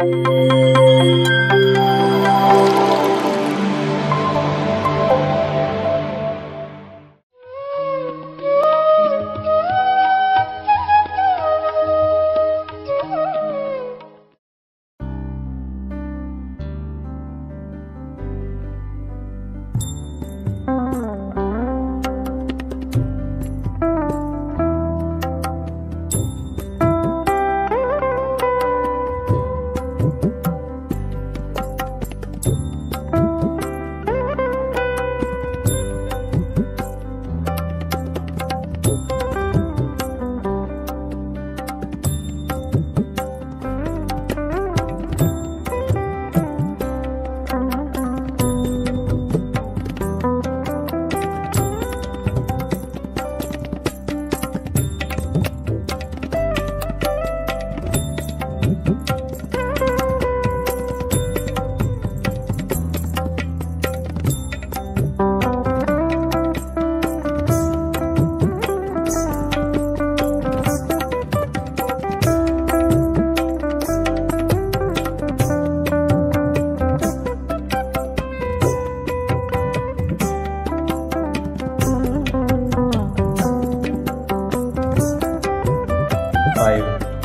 five,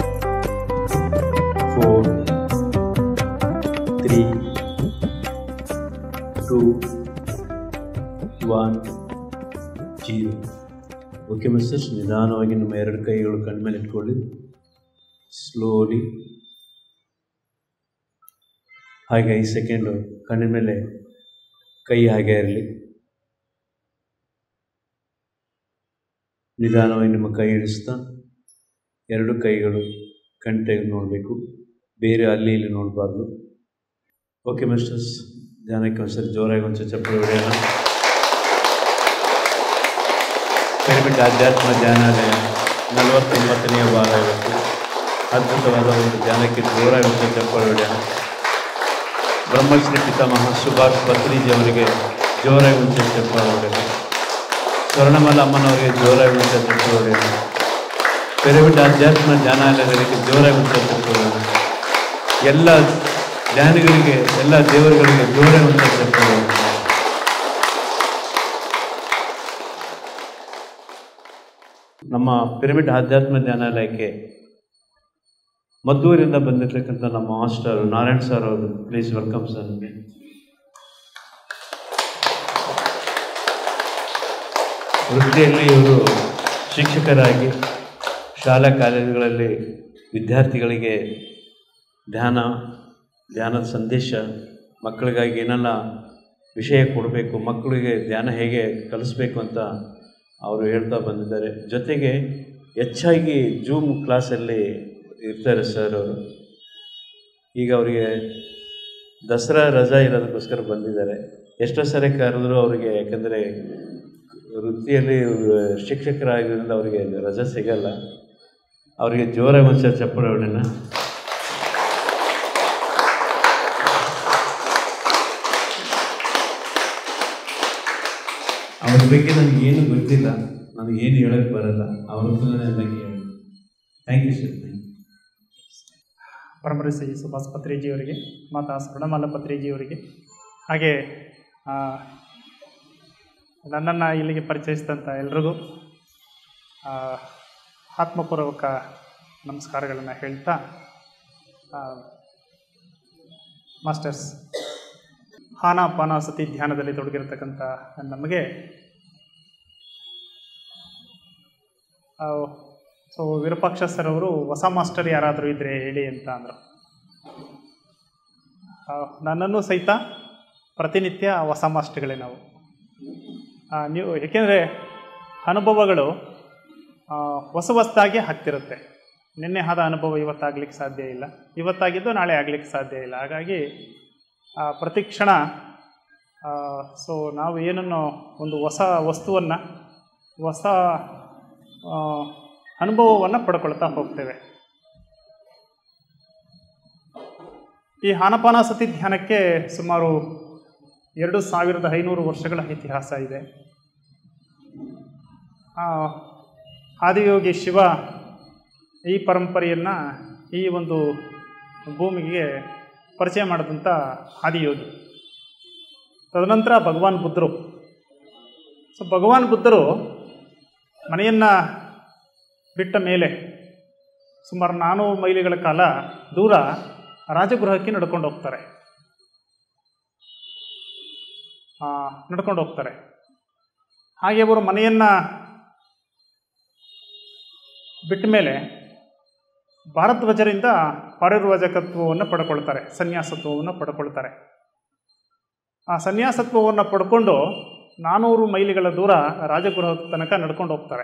four, three, two, one, zero okay misters ನಿಧಾನವಾಗಿ ನಮ್ಮ ಎರಡು ಕೈಗಳು ಕಣ್ಮೇಲೆ ಇಟ್ಕೊಳ್ಳಿ ಸ್ಲೋಲಿ ಹಾಗೆ ಐದು ಸೆಕೆಂಡು ಕಣ್ಣಿನ ಮೇಲೆ ಕೈ ಹಾಗೆ ಇರಲಿ ನಿಧಾನವಾಗಿ ನಿಮ್ಮ ಕೈ ಇಳಿಸ್ತಾ ಎರಡು ಕೈಗಳು ಕಣ್ ತೆಗೆದು ನೋಡಬೇಕು ಬೇರೆ ಅಲ್ಲಿ ಇಲ್ಲಿ ನೋಡಬಾರ್ದು ಓಕೆ ಮಿಸ್ಟರ್ಸ್ ಧ್ಯಾನಕ್ಕೆ ಒಂದ್ಸರಿ ಜೋರಾಗಿ ಒಂದ್ಸರಿ ಚಪ್ಪಲಿ ಹೊಡೆಯೋಣ ಪಿರಮಿಡ್ ಆಧ್ಯಾತ್ಮ ಧ್ಯಾನಾಲಯ ನಲವತ್ತೊಂಬತ್ತನೆಯ ಭಾಗ ಇವತ್ತು ಅದ್ಭುತವಾದ ಒಂದು ಧ್ಯಾನಕ್ಕೆ ಜೋರಾಗಿ ಒಂದ್ಸರಿ ಚಪ್ಪಲಿ ಹೊಡೆಯೋಣ ಬ್ರಹ್ಮಶ್ರೀ ಪಿತಾಮಹ ಸುಭಾಷ್ ಪತ್ರಿಜಿ ಅವರಿಗೆ ಜೋರಾಗಿ ಒಂದ್ಸರಿ ಚಪ್ಪಲಿ ಹೊಡೆಯೋಣ ಸ್ವರ್ಣಮಾಲ ಅಮ್ಮನವರಿಗೆ ಜೋರಾಗಿ ಒಂದ್ಸರಿ ಚಪ್ಪಲಿ ಹೊಡೆಯೋಣ ಪಿರಮಿಡ್ ಆಧ್ಯಾತ್ಮ ಧ್ಯಾನಾಲಯಗಳಿಗೆ ಜೋರಾಗಿ ಉತ್ತರಿಸಿಕೊಳ್ಳೋಣ ಎಲ್ಲ ಧ್ಯಾನಿಗಳಿಗೆ ಎಲ್ಲ ದೇವರುಗಳಿಗೆ ಜೋರಾಗಿ ಉತ್ತರಿಸಿಕೊಳ್ಳೋಣ ನಮ್ಮ ಪಿರಮಿಡ್ ಆಧ್ಯಾತ್ಮ ಧ್ಯಾನಾಲಯಕ್ಕೆ ಮದ್ದೂರಿಂದ ಬಂದಿರತಕ್ಕಂಥ ನಮ್ಮ ಮಾಸ್ಟರ್ ನಾರಾಯಣ್ ಸರ್ ಅವರು ಪ್ಲೀಸ್ ವೆಲ್ಕಮ್ ಸರ್ ವೃತ್ತಿಯಲ್ಲಿ ಇವರು ಶಿಕ್ಷಕರಾಗಿ ಶಾಲಾ ಕಾಲೇಜುಗಳಲ್ಲಿ ವಿದ್ಯಾರ್ಥಿಗಳಿಗೆ ಧ್ಯಾನ ಧ್ಯಾನದ ಸಂದೇಶ ಮಕ್ಕಳಿಗಾಗಿ ಏನೆಲ್ಲ ವಿಷಯ ಕೊಡಬೇಕು ಮಕ್ಕಳಿಗೆ ಧ್ಯಾನ ಹೇಗೆ ಕಲಿಸ್ಬೇಕು ಅಂತ ಅವರು ಹೇಳ್ತಾ ಬಂದಿದ್ದಾರೆ ಜೊತೆಗೆ ಹೆಚ್ಚಾಗಿ ಜೂಮ್ ಕ್ಲಾಸಲ್ಲಿ ಇರ್ತಾರೆ ಸರ್ ಅವರು ಈಗ ಅವರಿಗೆ ದಸರಾ ರಜಾ ಇರೋದಕ್ಕೋಸ್ಕರ ಬಂದಿದ್ದಾರೆ ಎಷ್ಟೋ ಸರಿ ಕರೆದ್ರು ಅವರಿಗೆ ಯಾಕಂದರೆ ವೃತ್ತಿಯಲ್ಲಿ ಶಿಕ್ಷಕರಾಗಿರೋದ್ರಿಂದ ಅವರಿಗೆ ರಜೆ ಸಿಗಲ್ಲ ಅವರಿಗೆ ಜೋರಾಗಿ ಒಂದ್ಸರಿ ಚಪ್ಪಳ ಹೊಡೆನ ಅವ್ರ ಬಗ್ಗೆ ನನಗೆ ಏನು ಗೊತ್ತಿಲ್ಲ ನನಗೆ ಏನು ಹೇಳೋಕ್ಕೆ ಬರಲ್ಲ ಅವ್ರ ಹತ್ರನೇ ಎಲ್ಲ ಕೇಳಿ thank you sir thank you ಪರಮರಿಸಿ ಸುಭಾಷ್ ಪತ್ರಿಜಿಯವರಿಗೆ ಮಾತಾ ಸ್ವರ್ಣಮಾಲ ಪತ್ರಿಜಿಯವರಿಗೆ ಹಾಗೆ ಆ, ನನ್ನನ್ನು ಇಲ್ಲಿಗೆ ಪರಿಚಯಿಸಿದಂಥ ಎಲ್ರಿಗೂ ಆ, ಆತ್ಮಪೂರ್ವಕ ನಮಸ್ಕಾರಗಳನ್ನು ಹೇಳ್ತಾ ಆ, ಮಾಸ್ಟರ್ಸ್ ಆನಾಪಾನಾಸತಿ ಧ್ಯಾನದಲ್ಲಿ ತೊಡಗಿರತಕ್ಕಂಥ ನಮಗೆ ಆ, ಸೊ ವಿರೂಪಾಕ್ಷ ಸರ್ ಅವರು ಹೊಸ ಮಾಸ್ಟರ್ ಯಾರಾದರೂ ಇದ್ದರೆ ಹೇಳಿ ಅಂತ ಅಂದರು ಆ, ನನ್ನನ್ನು ಸಹಿತ ಪ್ರತಿನಿತ್ಯ ಹೊಸ ಮಾಸ್ಟರ್ಗಳೇ ನಾವು ಆ, ನೀವು ಏಕೆಂದರೆ ಅನುಭವಗಳು ಆ, ಹೊಸ ಹೊಸದಾಗಿ ಆಗ್ತಿರುತ್ತೆ ನಿನ್ನೆ ಆದ ಅನುಭವ ಇವತ್ತಾಗ್ಲಿಕ್ಕೆ ಸಾಧ್ಯ ಇಲ್ಲ ಇವತ್ತಾಗಿದ್ದು ನಾಳೆ ಆಗಲಿಕ್ಕೆ ಸಾಧ್ಯ ಇಲ್ಲ ಹಾಗಾಗಿ ಆ, ಪ್ರತಿ ಕ್ಷಣ ಸೊ ನಾವು ಏನನ್ನು ಒಂದು ಹೊಸ ವಸ್ತುವನ್ನು ಹೊಸ ಅನುಭವವನ್ನು ಪಡ್ಕೊಳ್ತಾ ಹೋಗ್ತೇವೆ ಈ ಆನಪಾನಾಸತಿ ಧ್ಯಾನಕ್ಕೆ ಸುಮಾರು ಎರಡು ಸಾವಿರದ ಐನೂರು ವರ್ಷಗಳ ಇತಿಹಾಸ ಇದೆ ಆ, ಆದಿಯೋಗಿ ಶಿವ ಈ ಪರಂಪರೆಯನ್ನು ಈ ಒಂದು ಭೂಮಿಗೆ ಪರಿಚಯ ಮಾಡಿದಂಥ ಆದಿಯೋಗಿ ತದನಂತರ ಭಗವಾನ್ ಬುದ್ಧರು ಸೊ ಭಗವಾನ್ ಬುದ್ಧರು ಮನೆಯನ್ನು ಬಿಟ್ಟ ಮೇಲೆ ಸುಮಾರು ನಾನ್ನೂರು ಮೈಲಿಗಳ ಕಾಲ ದೂರ ರಾಜಗೃಹಕ್ಕೆ ನಡ್ಕೊಂಡು ಹೋಗ್ತಾರೆ ಆ, ನಡ್ಕೊಂಡು ಹೋಗ್ತಾರೆ ಹಾಗೆ ಅವರು ಮನೆಯನ್ನು ಬಿಟ್ಟ ಮೇಲೆ ಭಾರದ್ವಾಜರಿಂದ ಪಾರಿರ್ವಾಜಕತ್ವವನ್ನು ಪಡ್ಕೊಳ್ತಾರೆ ಸನ್ಯಾಸತ್ವವನ್ನು ಪಡ್ಕೊಳ್ತಾರೆ ಆ ಸನ್ಯಾಸತ್ವವನ್ನು ಪಡ್ಕೊಂಡು ನಾನ್ನೂರು ಮೈಲಿಗಳ ದೂರ ರಾಜಗೃಹ ತನಕ ನಡ್ಕೊಂಡು ಹೋಗ್ತಾರೆ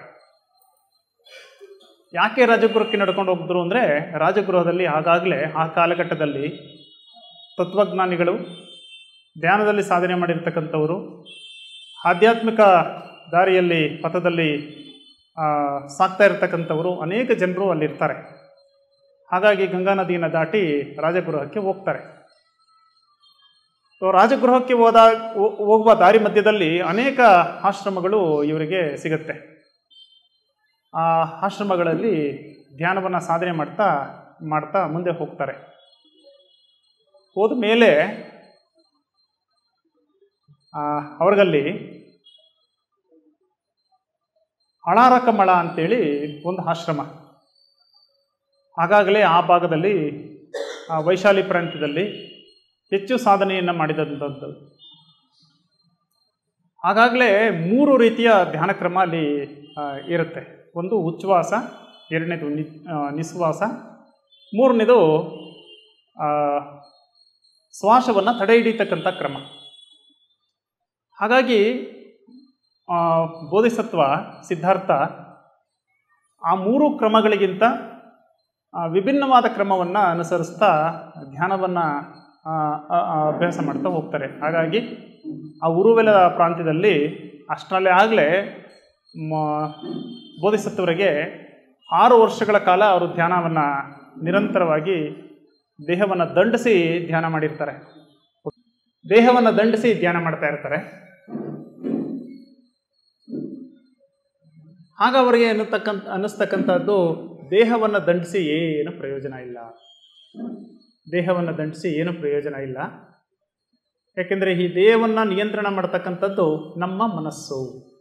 ಯಾಕೆ ರಾಜಗೃಹಕ್ಕೆ ನಡ್ಕೊಂಡು ಹೋಗಿದ್ರು ಅಂದರೆ ರಾಜಗೃಹದಲ್ಲಿ ಆಗಾಗಲೇ ಆ ಕಾಲಘಟ್ಟದಲ್ಲಿ ತತ್ವಜ್ಞಾನಿಗಳು ಧ್ಯಾನದಲ್ಲಿ ಸಾಧನೆ ಮಾಡಿರ್ತಕ್ಕಂಥವರು ಆಧ್ಯಾತ್ಮಿಕ ದಾರಿಯಲ್ಲಿ ಪಥದಲ್ಲಿ ಆ, ಸಾಕ್ತಾ ಇರತಕ್ಕಂಥವರು ಅನೇಕ ಜನರು ಅಲ್ಲಿರ್ತಾರೆ ಹಾಗಾಗಿ ಗಂಗಾ ನದಿಯನ್ನು ದಾಟಿ ರಾಜಗೃಹಕ್ಕೆ ಹೋಗ್ತಾರೆ ಸೊ ರಾಜಗೃಹಕ್ಕೆ ಹೋದ ಹೋ- ಹೋಗುವ ದಾರಿ ಮಧ್ಯದಲ್ಲಿ ಅನೇಕ ಆಶ್ರಮಗಳು ಇವರಿಗೆ ಸಿಗುತ್ತೆ ಆ ಆಶ್ರಮಗಳಲ್ಲಿ ಧ್ಯಾನವನ್ನು ಸಾಧನೆ ಮಾಡ್ತಾ ಮಾಡ್ತಾ ಮುಂದೆ ಹೋಗ್ತಾರೆ ಹೋದ ಮೇಲೆ ಆ, ಅವ್ರಿಗಲ್ಲಿ ಹಳಾರಕಮಳ ಅಂತೇಳಿ ಒಂದು ಆಶ್ರಮ ಆಗಾಗಲೇ ಆ ಭಾಗದಲ್ಲಿ ಆ ವೈಶಾಲಿ ಪ್ರಾಂತ್ಯದಲ್ಲಿ ಹೆಚ್ಚು ಸಾಧನೆಯನ್ನು ಮಾಡಿದಂಥದ್ದು ಆಗಾಗಲೇ ಮೂರು ರೀತಿಯ ಧ್ಯಾನ ಕ್ರಮ ಅಲ್ಲಿ ಆ, ಇರುತ್ತೆ ಒಂದು ಉಚ್ಛ್ವಾಸ ಎರಡನೇದು ನಿ ಆ, ನಿಶ್ವಾಸ ಮೂರನೇದು ಆ, ಶ್ವಾಸವನ್ನು ತಡೆ ಹಿಡಿತಕ್ಕಂಥ ಕ್ರಮ ಹಾಗಾಗಿ ಆ, ಬೋಧಿಸತ್ವ ಸಿದ್ಧಾರ್ಥ ಆ ಮೂರು ಕ್ರಮಗಳಿಗಿಂತ ಆ, ವಿಭಿನ್ನವಾದ ಕ್ರಮವನ್ನು ಅನುಸರಿಸ್ತಾ ಧ್ಯಾನವನ್ನು ಅಭ್ಯಾಸ ಮಾಡ್ತಾ ಹೋಗ್ತಾರೆ ಹಾಗಾಗಿ ಆ ಉರುವೆಲ ಪ್ರಾಂತ್ಯದಲ್ಲಿ ಅಷ್ಟರಲ್ಲೇ ಆಗಲೇ ಬೋಧಿಸತ್ವರಿಗೆ ಆರು ವರ್ಷಗಳ ಕಾಲ ಅವರು ಧ್ಯಾನವನ್ನು ನಿರಂತರವಾಗಿ ದೇಹವನ್ನು ದಂಡಿಸಿ ಧ್ಯಾನ ಮಾಡಿರ್ತಾರೆ ದೇಹವನ್ನು ದಂಡಿಸಿ ಧ್ಯಾನ ಮಾಡ್ತಾ ಇರ್ತಾರೆ ಆಗ ಅವರಿಗೆ ಅನ್ನತಕ್ಕಂಥ ಅನ್ನಿಸ್ತಕ್ಕಂಥದ್ದು ದೇಹವನ್ನು ದಂಡಿಸಿ ಏನು ಪ್ರಯೋಜನ ಇಲ್ಲ ದೇಹವನ್ನು ದಂಡಿಸಿ ಏನು ಪ್ರಯೋಜನ ಇಲ್ಲ ಯಾಕೆಂದರೆ ಈ ದೇಹವನ್ನು ನಿಯಂತ್ರಣ ಮಾಡ್ತಕ್ಕಂಥದ್ದು ನಮ್ಮ ಮನಸ್ಸು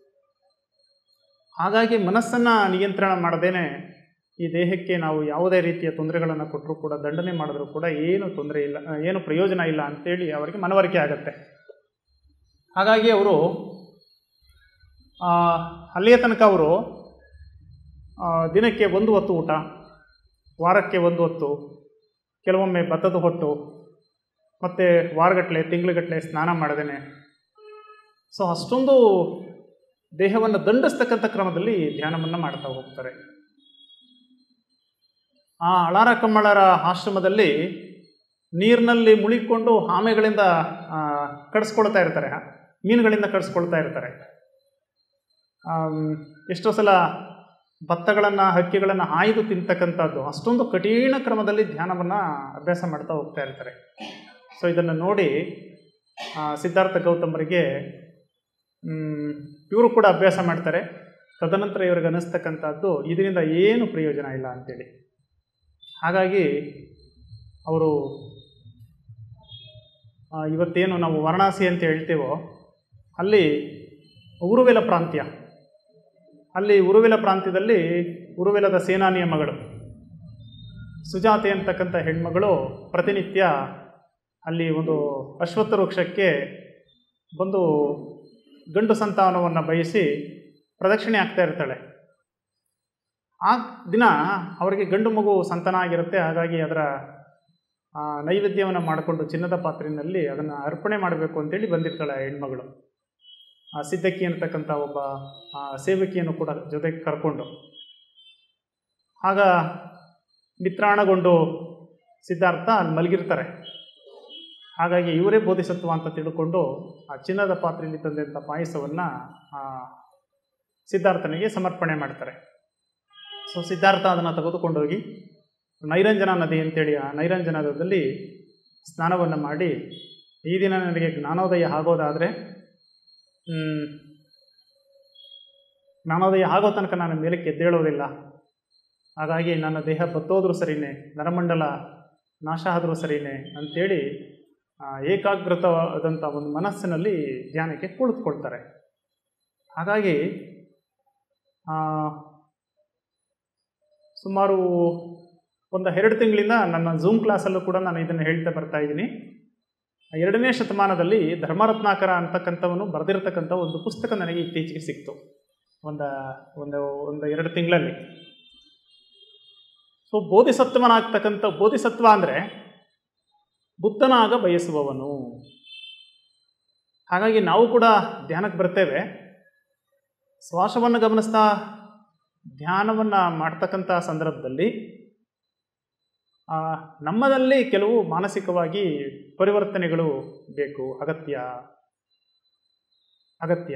ಹಾಗಾಗಿ ಮನಸ್ಸನ್ನು ನಿಯಂತ್ರಣ ಮಾಡದೇನೆ ಈ ದೇಹಕ್ಕೆ ನಾವು ಯಾವುದೇ ರೀತಿಯ ತೊಂದರೆಗಳನ್ನು ಕೊಟ್ಟರೂ ಕೂಡ ದಂಡನೆ ಮಾಡಿದ್ರೂ ಕೂಡ ಏನು ತೊಂದರೆ ಇಲ್ಲ ಆ, ಏನು ಪ್ರಯೋಜನ ಇಲ್ಲ ಅಂತೇಳಿ ಅವರಿಗೆ ಮನವರಿಕೆ ಆಗತ್ತೆ ಹಾಗಾಗಿ ಅವರು ಆ, ಅಲ್ಲಿಯ ತನಕ ಅವರು ಆ, ದಿನಕ್ಕೆ ಒಂದು ಹೊತ್ತು ಊಟ ವಾರಕ್ಕೆ ಒಂದು ಹೊತ್ತು ಕೆಲವೊಮ್ಮೆ ಭತ್ತದ ಹೊಟ್ಟು ಮತ್ತು ವಾರಗಟ್ಟಲೆ ತಿಂಗಳುಗಟ್ಟಲೆ ಸ್ನಾನ ಮಾಡದೇನೆ ಸೊ ಅಷ್ಟೊಂದು ದೇಹವನ್ನು ದಂಡಿಸ್ತಕ್ಕಂಥ ಕ್ರಮದಲ್ಲಿ ಧ್ಯಾನವನ್ನು ಮಾಡ್ತಾ ಹೋಗ್ತಾರೆ ಆ ಅಳಾರ ಕಮ್ಮಳರ ಆಶ್ರಮದಲ್ಲಿ ನೀರಿನಲ್ಲಿ ಮುಳುಗಿಕೊಂಡು ಆಮೆಗಳಿಂದ ಆ, ಕಡಿಸ್ಕೊಳ್ತಾ ಇರ್ತಾರೆ ಮೀನುಗಳಿಂದ ಕಡಿಸ್ಕೊಳ್ತಾ ಇರ್ತಾರೆ ಆಮ್, ಎಷ್ಟೋ ಸಲ ಭತ್ತಗಳನ್ನು ಹಕ್ಕಿಗಳನ್ನು ಆಯ್ದು ತಿಂತಕ್ಕಂಥದ್ದು ಅಷ್ಟೊಂದು ಕಠಿಣ ಕ್ರಮದಲ್ಲಿ ಧ್ಯಾನವನ್ನು ಅಭ್ಯಾಸ ಮಾಡ್ತಾ ಹೋಗ್ತಾ ಇರ್ತಾರೆ ಸೊ ಇದನ್ನು ನೋಡಿ ಆ, ಸಿದ್ಧಾರ್ಥ ಗೌತಮರಿಗೆ ಮ್, ಇವರು ಕೂಡ ಅಭ್ಯಾಸ ಮಾಡ್ತಾರೆ ತದನಂತರ ಇವ್ರಿಗೆ ಅನ್ನಿಸ್ತಕ್ಕಂಥದ್ದು ಇದರಿಂದ ಏನು ಪ್ರಯೋಜನ ಇಲ್ಲ ಅಂತೇಳಿ ಹಾಗಾಗಿ ಅವರು ಆ, ಇವತ್ತೇನು ನಾವು ವಾರಣಾಸಿ ಅಂತ ಹೇಳ್ತೇವೋ ಅಲ್ಲಿ ಉರುವೆಲ ಪ್ರಾಂತ್ಯ ಅಲ್ಲಿ ಉರುವೆಲ ಪ್ರಾಂತ್ಯದಲ್ಲಿ ಉರುವೆಲದ ಸೇನಾನಿಯ ಮಗಳು ಸುಜಾತೆ ಅಂತಕ್ಕಂಥ ಹೆಣ್ಮಗಳು ಪ್ರತಿನಿತ್ಯ ಅಲ್ಲಿ ಒಂದು ಅಶ್ವತ್ಥ ವೃಕ್ಷಕ್ಕೆ ಬಂದು ಗಂಡು ಸಂತಾನವನ್ನು ಬಯಸಿ ಪ್ರದಕ್ಷಿಣೆ ಆಗ್ತಾ ಇರ್ತಾಳೆ ಆ ದಿನ ಅವರಿಗೆ ಗಂಡು ಮಗು ಸಂತಾನ ಆಗಿರುತ್ತೆ ಹಾಗಾಗಿ ಅದರ ಆ, ನೈವೇದ್ಯವನ್ನು ಮಾಡಿಕೊಂಡು ಚಿನ್ನದ ಪಾತ್ರೆಯಲ್ಲಿ ಅದನ್ನು ಅರ್ಪಣೆ ಮಾಡಬೇಕು ಅಂತೇಳಿ ಬಂದಿರ್ತಾಳೆ ಆ ಹೆಣ್ಮಗಳು ಆ ಸಿದ್ದಕ್ಕಿ ಅಂತಕ್ಕಂಥ ಒಬ್ಬ ಆ, ಸೇವಕಿಯನ್ನು ಕೂಡ ಜೊತೆಗೆ ಕರ್ಕೊಂಡು ಆಗ ನಿತ್ರಾಣಗೊಂಡು ಸಿದ್ಧಾರ್ಥ ಅಲ್ಲಿ ಮಲಗಿರ್ತಾರೆ ಹಾಗಾಗಿ ಇವರೇ ಬೋಧಿಸತ್ವ ಅಂತ ತಿಳ್ಕೊಂಡು ಆ ಚಿನ್ನದ ಪಾತ್ರೆಯಲ್ಲಿ ತಂದಂಥ ಪಾಯಸವನ್ನು ಸಿದ್ಧಾರ್ಥನಿಗೆ ಸಮರ್ಪಣೆ ಮಾಡ್ತಾರೆ ಸೊ ಸಿದ್ಧಾರ್ಥ ಅದನ್ನು ತೆಗೆದುಕೊಂಡೋಗಿ ನೈರಂಜನ ನದಿ ಅಂತೇಳಿ ಆ ನೈರಂಜನದಲ್ಲಿ ಸ್ನಾನವನ್ನು ಮಾಡಿ ಈ ದಿನ ನನಗೆ ಜ್ಞಾನೋದಯ ಆಗೋದಾದರೆ ಮ್, ಜ್ಞಾನೋದಯ ಆಗೋ ತನಕ ನಾನು ಮೇಲಕ್ಕೆ ಎದ್ದೇಳೋದಿಲ್ಲ ಹಾಗಾಗಿ ನನ್ನ ದೇಹ ಬತ್ತೋದ್ರೂ ಸರಿನೇ ನರಮಂಡಲ ನಾಶ ಆದರೂ ಸರಿನೇ ಅಂಥೇಳಿ ಆ, ಏಕಾಗ್ರತವಾದಂಥ ಒಂದು ಮನಸ್ಸಿನಲ್ಲಿ ಧ್ಯಾನಕ್ಕೆ ಕುಳಿತುಕೊಳ್ತಾರೆ ಹಾಗಾಗಿ ಆ, ಸುಮಾರು ಒಂದು ಎರಡು ತಿಂಗಳಿಂದ ನನ್ನ ಝೂಮ್ ಕ್ಲಾಸಲ್ಲೂ ಕೂಡ ನಾನು ಇದನ್ನು ಹೇಳ್ತಾ ಬರ್ತಾ ಇದ್ದೀನಿ ಎರಡನೇ ಶತಮಾನದಲ್ಲಿ ಧರ್ಮರತ್ನಾಕರ ಅಂತಕ್ಕಂಥವನು ಬರೆದಿರತಕ್ಕಂಥ ಒಂದು ಪುಸ್ತಕ ನನಗೆ ಇತ್ತೀಚೆಗೆ ಸಿಕ್ತು ಒಂದು ಒಂದು ಒಂದು ಎರಡು ತಿಂಗಳಲ್ಲಿ ಸೊ ಬೋಧಿಸತ್ವನಾಗ್ತಕ್ಕಂಥ ಬೋಧಿಸತ್ವ ಅಂದರೆ ಬುದ್ಧನಾಗ ಬಯಸುವವನು ಹಾಗಾಗಿ ನಾವು ಕೂಡ ಧ್ಯಾನಕ್ಕೆ ಬರ್ತೇವೆ ಶ್ವಾಸವನ್ನು ಗಮನಿಸ್ತಾ ಧ್ಯಾನವನ್ನು ಮಾಡ್ತಕ್ಕಂಥ ಸಂದರ್ಭದಲ್ಲಿ ಆ, ನಮ್ಮದಲ್ಲಿ ಕೆಲವು ಮಾನಸಿಕವಾಗಿ ಪರಿವರ್ತನೆಗಳು ಬೇಕು ಅಗತ್ಯ ಅಗತ್ಯ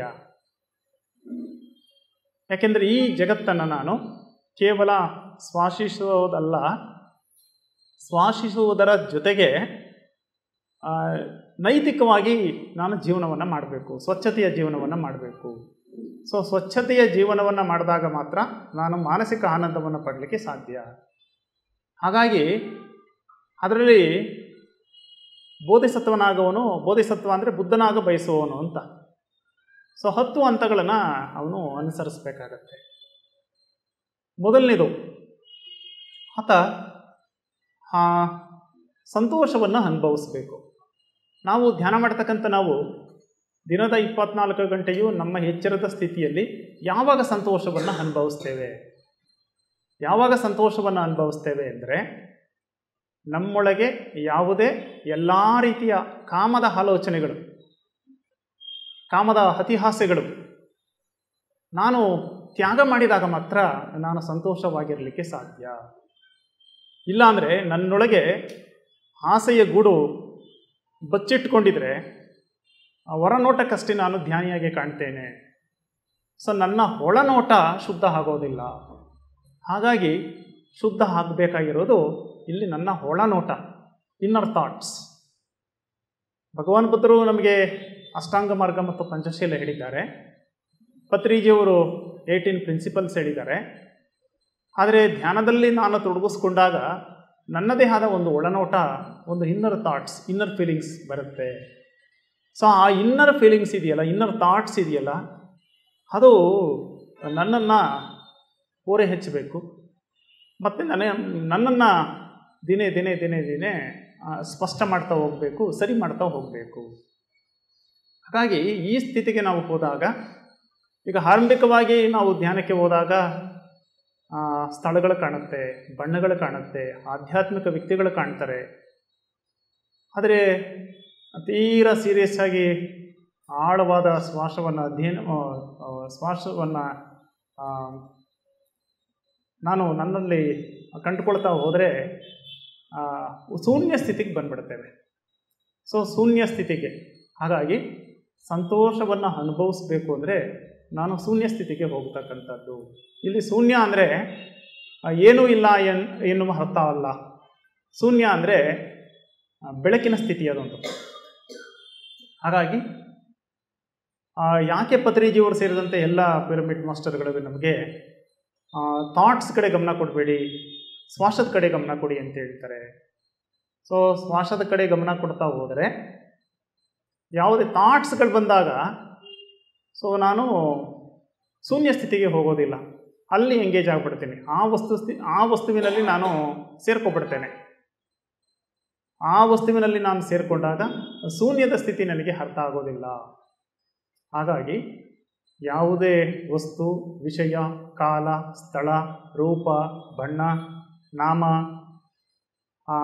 ಯಾಕೆಂದರೆ ಈ ಜಗತ್ತನ್ನು ನಾನು ಕೇವಲ ಶ್ವಾಸಿಸುವುದಲ್ಲ ಶ್ವಾಸಿಸುವುದರ ಜೊತೆಗೆ ಆ, ನೈತಿಕವಾಗಿ ನಾನು ಜೀವನವನ್ನು ಮಾಡಬೇಕು ಸ್ವಚ್ಛತೆಯ ಜೀವನವನ್ನು ಮಾಡಬೇಕು ಸೊ ಸ್ವಚ್ಛತೆಯ ಜೀವನವನ್ನು ಮಾಡಿದಾಗ ಮಾತ್ರ ನಾನು ಮಾನಸಿಕ ಆನಂದವನ್ನು ಪಡಲಿಕ್ಕೆ ಸಾಧ್ಯ ಹಾಗಾಗಿ ಅದರಲ್ಲಿ ಬೋಧಿಸತ್ವನಾಗವನು ಬೋಧಿಸತ್ವ ಅಂದರೆ ಬುದ್ಧನಾಗ ಬಯಸುವವನು ಅಂತ ಸೊ ಹತ್ತು ಹಂತಗಳನ್ನು ಅವನು ಅನುಸರಿಸಬೇಕಾಗತ್ತೆ ಮೊದಲನೇದು ಆತ ಆ, ಸಂತೋಷವನ್ನು ಅನುಭವಿಸಬೇಕು ನಾವು ಧ್ಯಾನ ಮಾಡ್ತಕ್ಕಂಥ ನಾವು ದಿನದ ಇಪ್ಪತ್ನಾಲ್ಕು ಗಂಟೆಯೂ ನಮ್ಮ ಎಚ್ಚರದ ಸ್ಥಿತಿಯಲ್ಲಿ ಯಾವಾಗ ಸಂತೋಷವನ್ನು ಅನುಭವಿಸ್ತೇವೆ ಯಾವಾಗ ಸಂತೋಷವನ್ನು ಅನುಭವಿಸ್ತೇವೆ ಅಂದರೆ ನಮ್ಮೊಳಗೆ ಯಾವುದೇ ಎಲ್ಲ ರೀತಿಯ ಕಾಮದ ಆಲೋಚನೆಗಳು ಕಾಮದ ಹತಿಹಾಸ್ಯಗಳು ನಾನು ತ್ಯಾಗ ಮಾಡಿದಾಗ ಮಾತ್ರ ನಾನು ಸಂತೋಷವಾಗಿರಲಿಕ್ಕೆ ಸಾಧ್ಯ ಇಲ್ಲಾಂದರೆ ನನ್ನೊಳಗೆ ಆಸೆಯ ಗೂಡು ಬಚ್ಚಿಟ್ಕೊಂಡಿದ್ರೆ ಆ ಹೊರನೋಟಕ್ಕಷ್ಟೇ ನಾನು ಧ್ಯಾನಿಯಾಗಿ ಕಾಣ್ತೇನೆ ಸೊ ನನ್ನ ಒಳನೋಟ ಶುದ್ಧ ಆಗೋದಿಲ್ಲ ಹಾಗಾಗಿ ಶುದ್ಧ ಆಗಬೇಕಾಗಿರೋದು ಇಲ್ಲಿ ನನ್ನ ಒಳನೋಟ ಇನ್ನರ್ ಥಾಟ್ಸ್ ಭಗವಾನ್ ಬುದ್ಧರು ನಮಗೆ ಅಷ್ಟಾಂಗ ಮಾರ್ಗ ಮತ್ತು ಪಂಚಶೀಲ ಹೇಳಿದ್ದಾರೆ ಪತ್ರಿಜಿಯವರು ಏಯ್ಟೀನ್ ಪ್ರಿನ್ಸಿಪಲ್ಸ್ ಹೇಳಿದ್ದಾರೆ ಆದರೆ ಧ್ಯಾನದಲ್ಲಿ ನಾನು ತೊಡಗಿಸ್ಕೊಂಡಾಗ ನನ್ನದೇ ಆದ ಒಂದು ಒಳನೋಟ ಒಂದು ಇನ್ನರ್ ಥಾಟ್ಸ್ ಇನ್ನರ್ ಫೀಲಿಂಗ್ಸ್ ಬರುತ್ತೆ ಸೊ ಆ ಇನ್ನರ್ ಫೀಲಿಂಗ್ಸ್ ಇದೆಯಲ್ಲ ಇನ್ನರ್ ಥಾಟ್ಸ್ ಇದೆಯಲ್ಲ ಅದು ನನ್ನನ್ನು ಓರೆ ಹೆಚ್ಚಬೇಕು ಮತ್ತು ನನ್ನ ನನ್ನನ್ನು ದಿನೇ ದಿನೇ ದಿನೇ ದಿನೇ ಆ, ಸ್ಪಷ್ಟ ಮಾಡ್ತಾ ಹೋಗಬೇಕು ಸರಿ ಮಾಡ್ತಾ ಹೋಗಬೇಕು ಹಾಗಾಗಿ ಈ ಸ್ಥಿತಿಗೆ ನಾವು ಹೋದಾಗ ಈಗ ಆರಂಭಿಕವಾಗಿ ನಾವು ಧ್ಯಾನಕ್ಕೆ ಹೋದಾಗ ಆ, ಸ್ಥಳಗಳು ಕಾಣುತ್ತೆ ಬಣ್ಣಗಳು ಕಾಣುತ್ತೆ ಆಧ್ಯಾತ್ಮಿಕ ವ್ಯಕ್ತಿಗಳು ಕಾಣ್ತಾರೆ ಆದರೆ ತೀರ ಸೀರಿಯಸ್ ಆಗಿ ಆಳವಾದ ಶ್ವಾಸವನ್ನು ಅಧ್ಯಯನ ಆ, ಆ, ಶ್ವಾಸವನ್ನು ಆ, ನಾನು ನನ್ನಲ್ಲಿ ಕಂಡುಕೊಳ್ತಾ ಹೋದರೆ ಆ, ಶೂನ್ಯ ಸ್ಥಿತಿಗೆ ಬಂದ್ಬಿಡ್ತೇವೆ ಸೊ ಶೂನ್ಯ ಸ್ಥಿತಿಗೆ ಹಾಗಾಗಿ ಸಂತೋಷವನ್ನು ಅನುಭವಿಸ್ಬೇಕು ಅಂದರೆ ನಾನು ಶೂನ್ಯ ಸ್ಥಿತಿಗೆ ಹೋಗ್ತಕ್ಕಂಥದ್ದು ಇಲ್ಲಿ ಶೂನ್ಯ ಅಂದರೆ ಏನೂ ಇಲ್ಲ ಎನ್ ಎನ್ನುವ ಅರ್ಥ ಅಲ್ಲ ಶೂನ್ಯ ಅಂದರೆ ಆ, ಬೆಳಕಿನ ಸ್ಥಿತಿ ಅದೊಂದು ಹಾಗಾಗಿ ಆ, ಯಾಕೆ ಪತ್ರಿಜಿಯವರು ಸೇರಿದಂತೆ ಎಲ್ಲ ಪಿರಮಿಡ್ ಮಾಸ್ಟರ್ಗಳು ನಮಗೆ ಥಾಟ್ಸ್ ಕಡೆ ಗಮನ ಕೊಡಬೇಡಿ ಶ್ವಾಸದ ಕಡೆ ಗಮನ ಕೊಡಿ ಅಂತ ಹೇಳ್ತಾರೆ ಸೊ ಶ್ವಾಸದ ಕಡೆ ಗಮನ ಕೊಡ್ತಾ ಹೋದರೆ ಯಾವುದೇ ಥಾಟ್ಸ್ಗಳು ಬಂದಾಗ ಸೊ ನಾನು ಶೂನ್ಯ ಸ್ಥಿತಿಗೆ ಹೋಗೋದಿಲ್ಲ ಅಲ್ಲಿ ಎಂಗೇಜ್ ಆಗಿಬಿಡ್ತೀನಿ ಆ ವಸ್ತು ಸ್ಥಿ ಆ ವಸ್ತುವಿನಲ್ಲಿ ನಾನು ಸೇರ್ಕೊಬಿಡ್ತೇನೆ ಆ ವಸ್ತುವಿನಲ್ಲಿ ನಾನು ಸೇರಿಕೊಂಡಾಗ ಶೂನ್ಯದ ಸ್ಥಿತಿ ನನಗೆ ಅರ್ಥ ಆಗೋದಿಲ್ಲ ಹಾಗಾಗಿ ಯಾವುದೇ ವಸ್ತು ವಿಷಯ ಕಾಲ ಸ್ಥಳ ರೂಪ ಬಣ್ಣ ನಾಮ ಆ,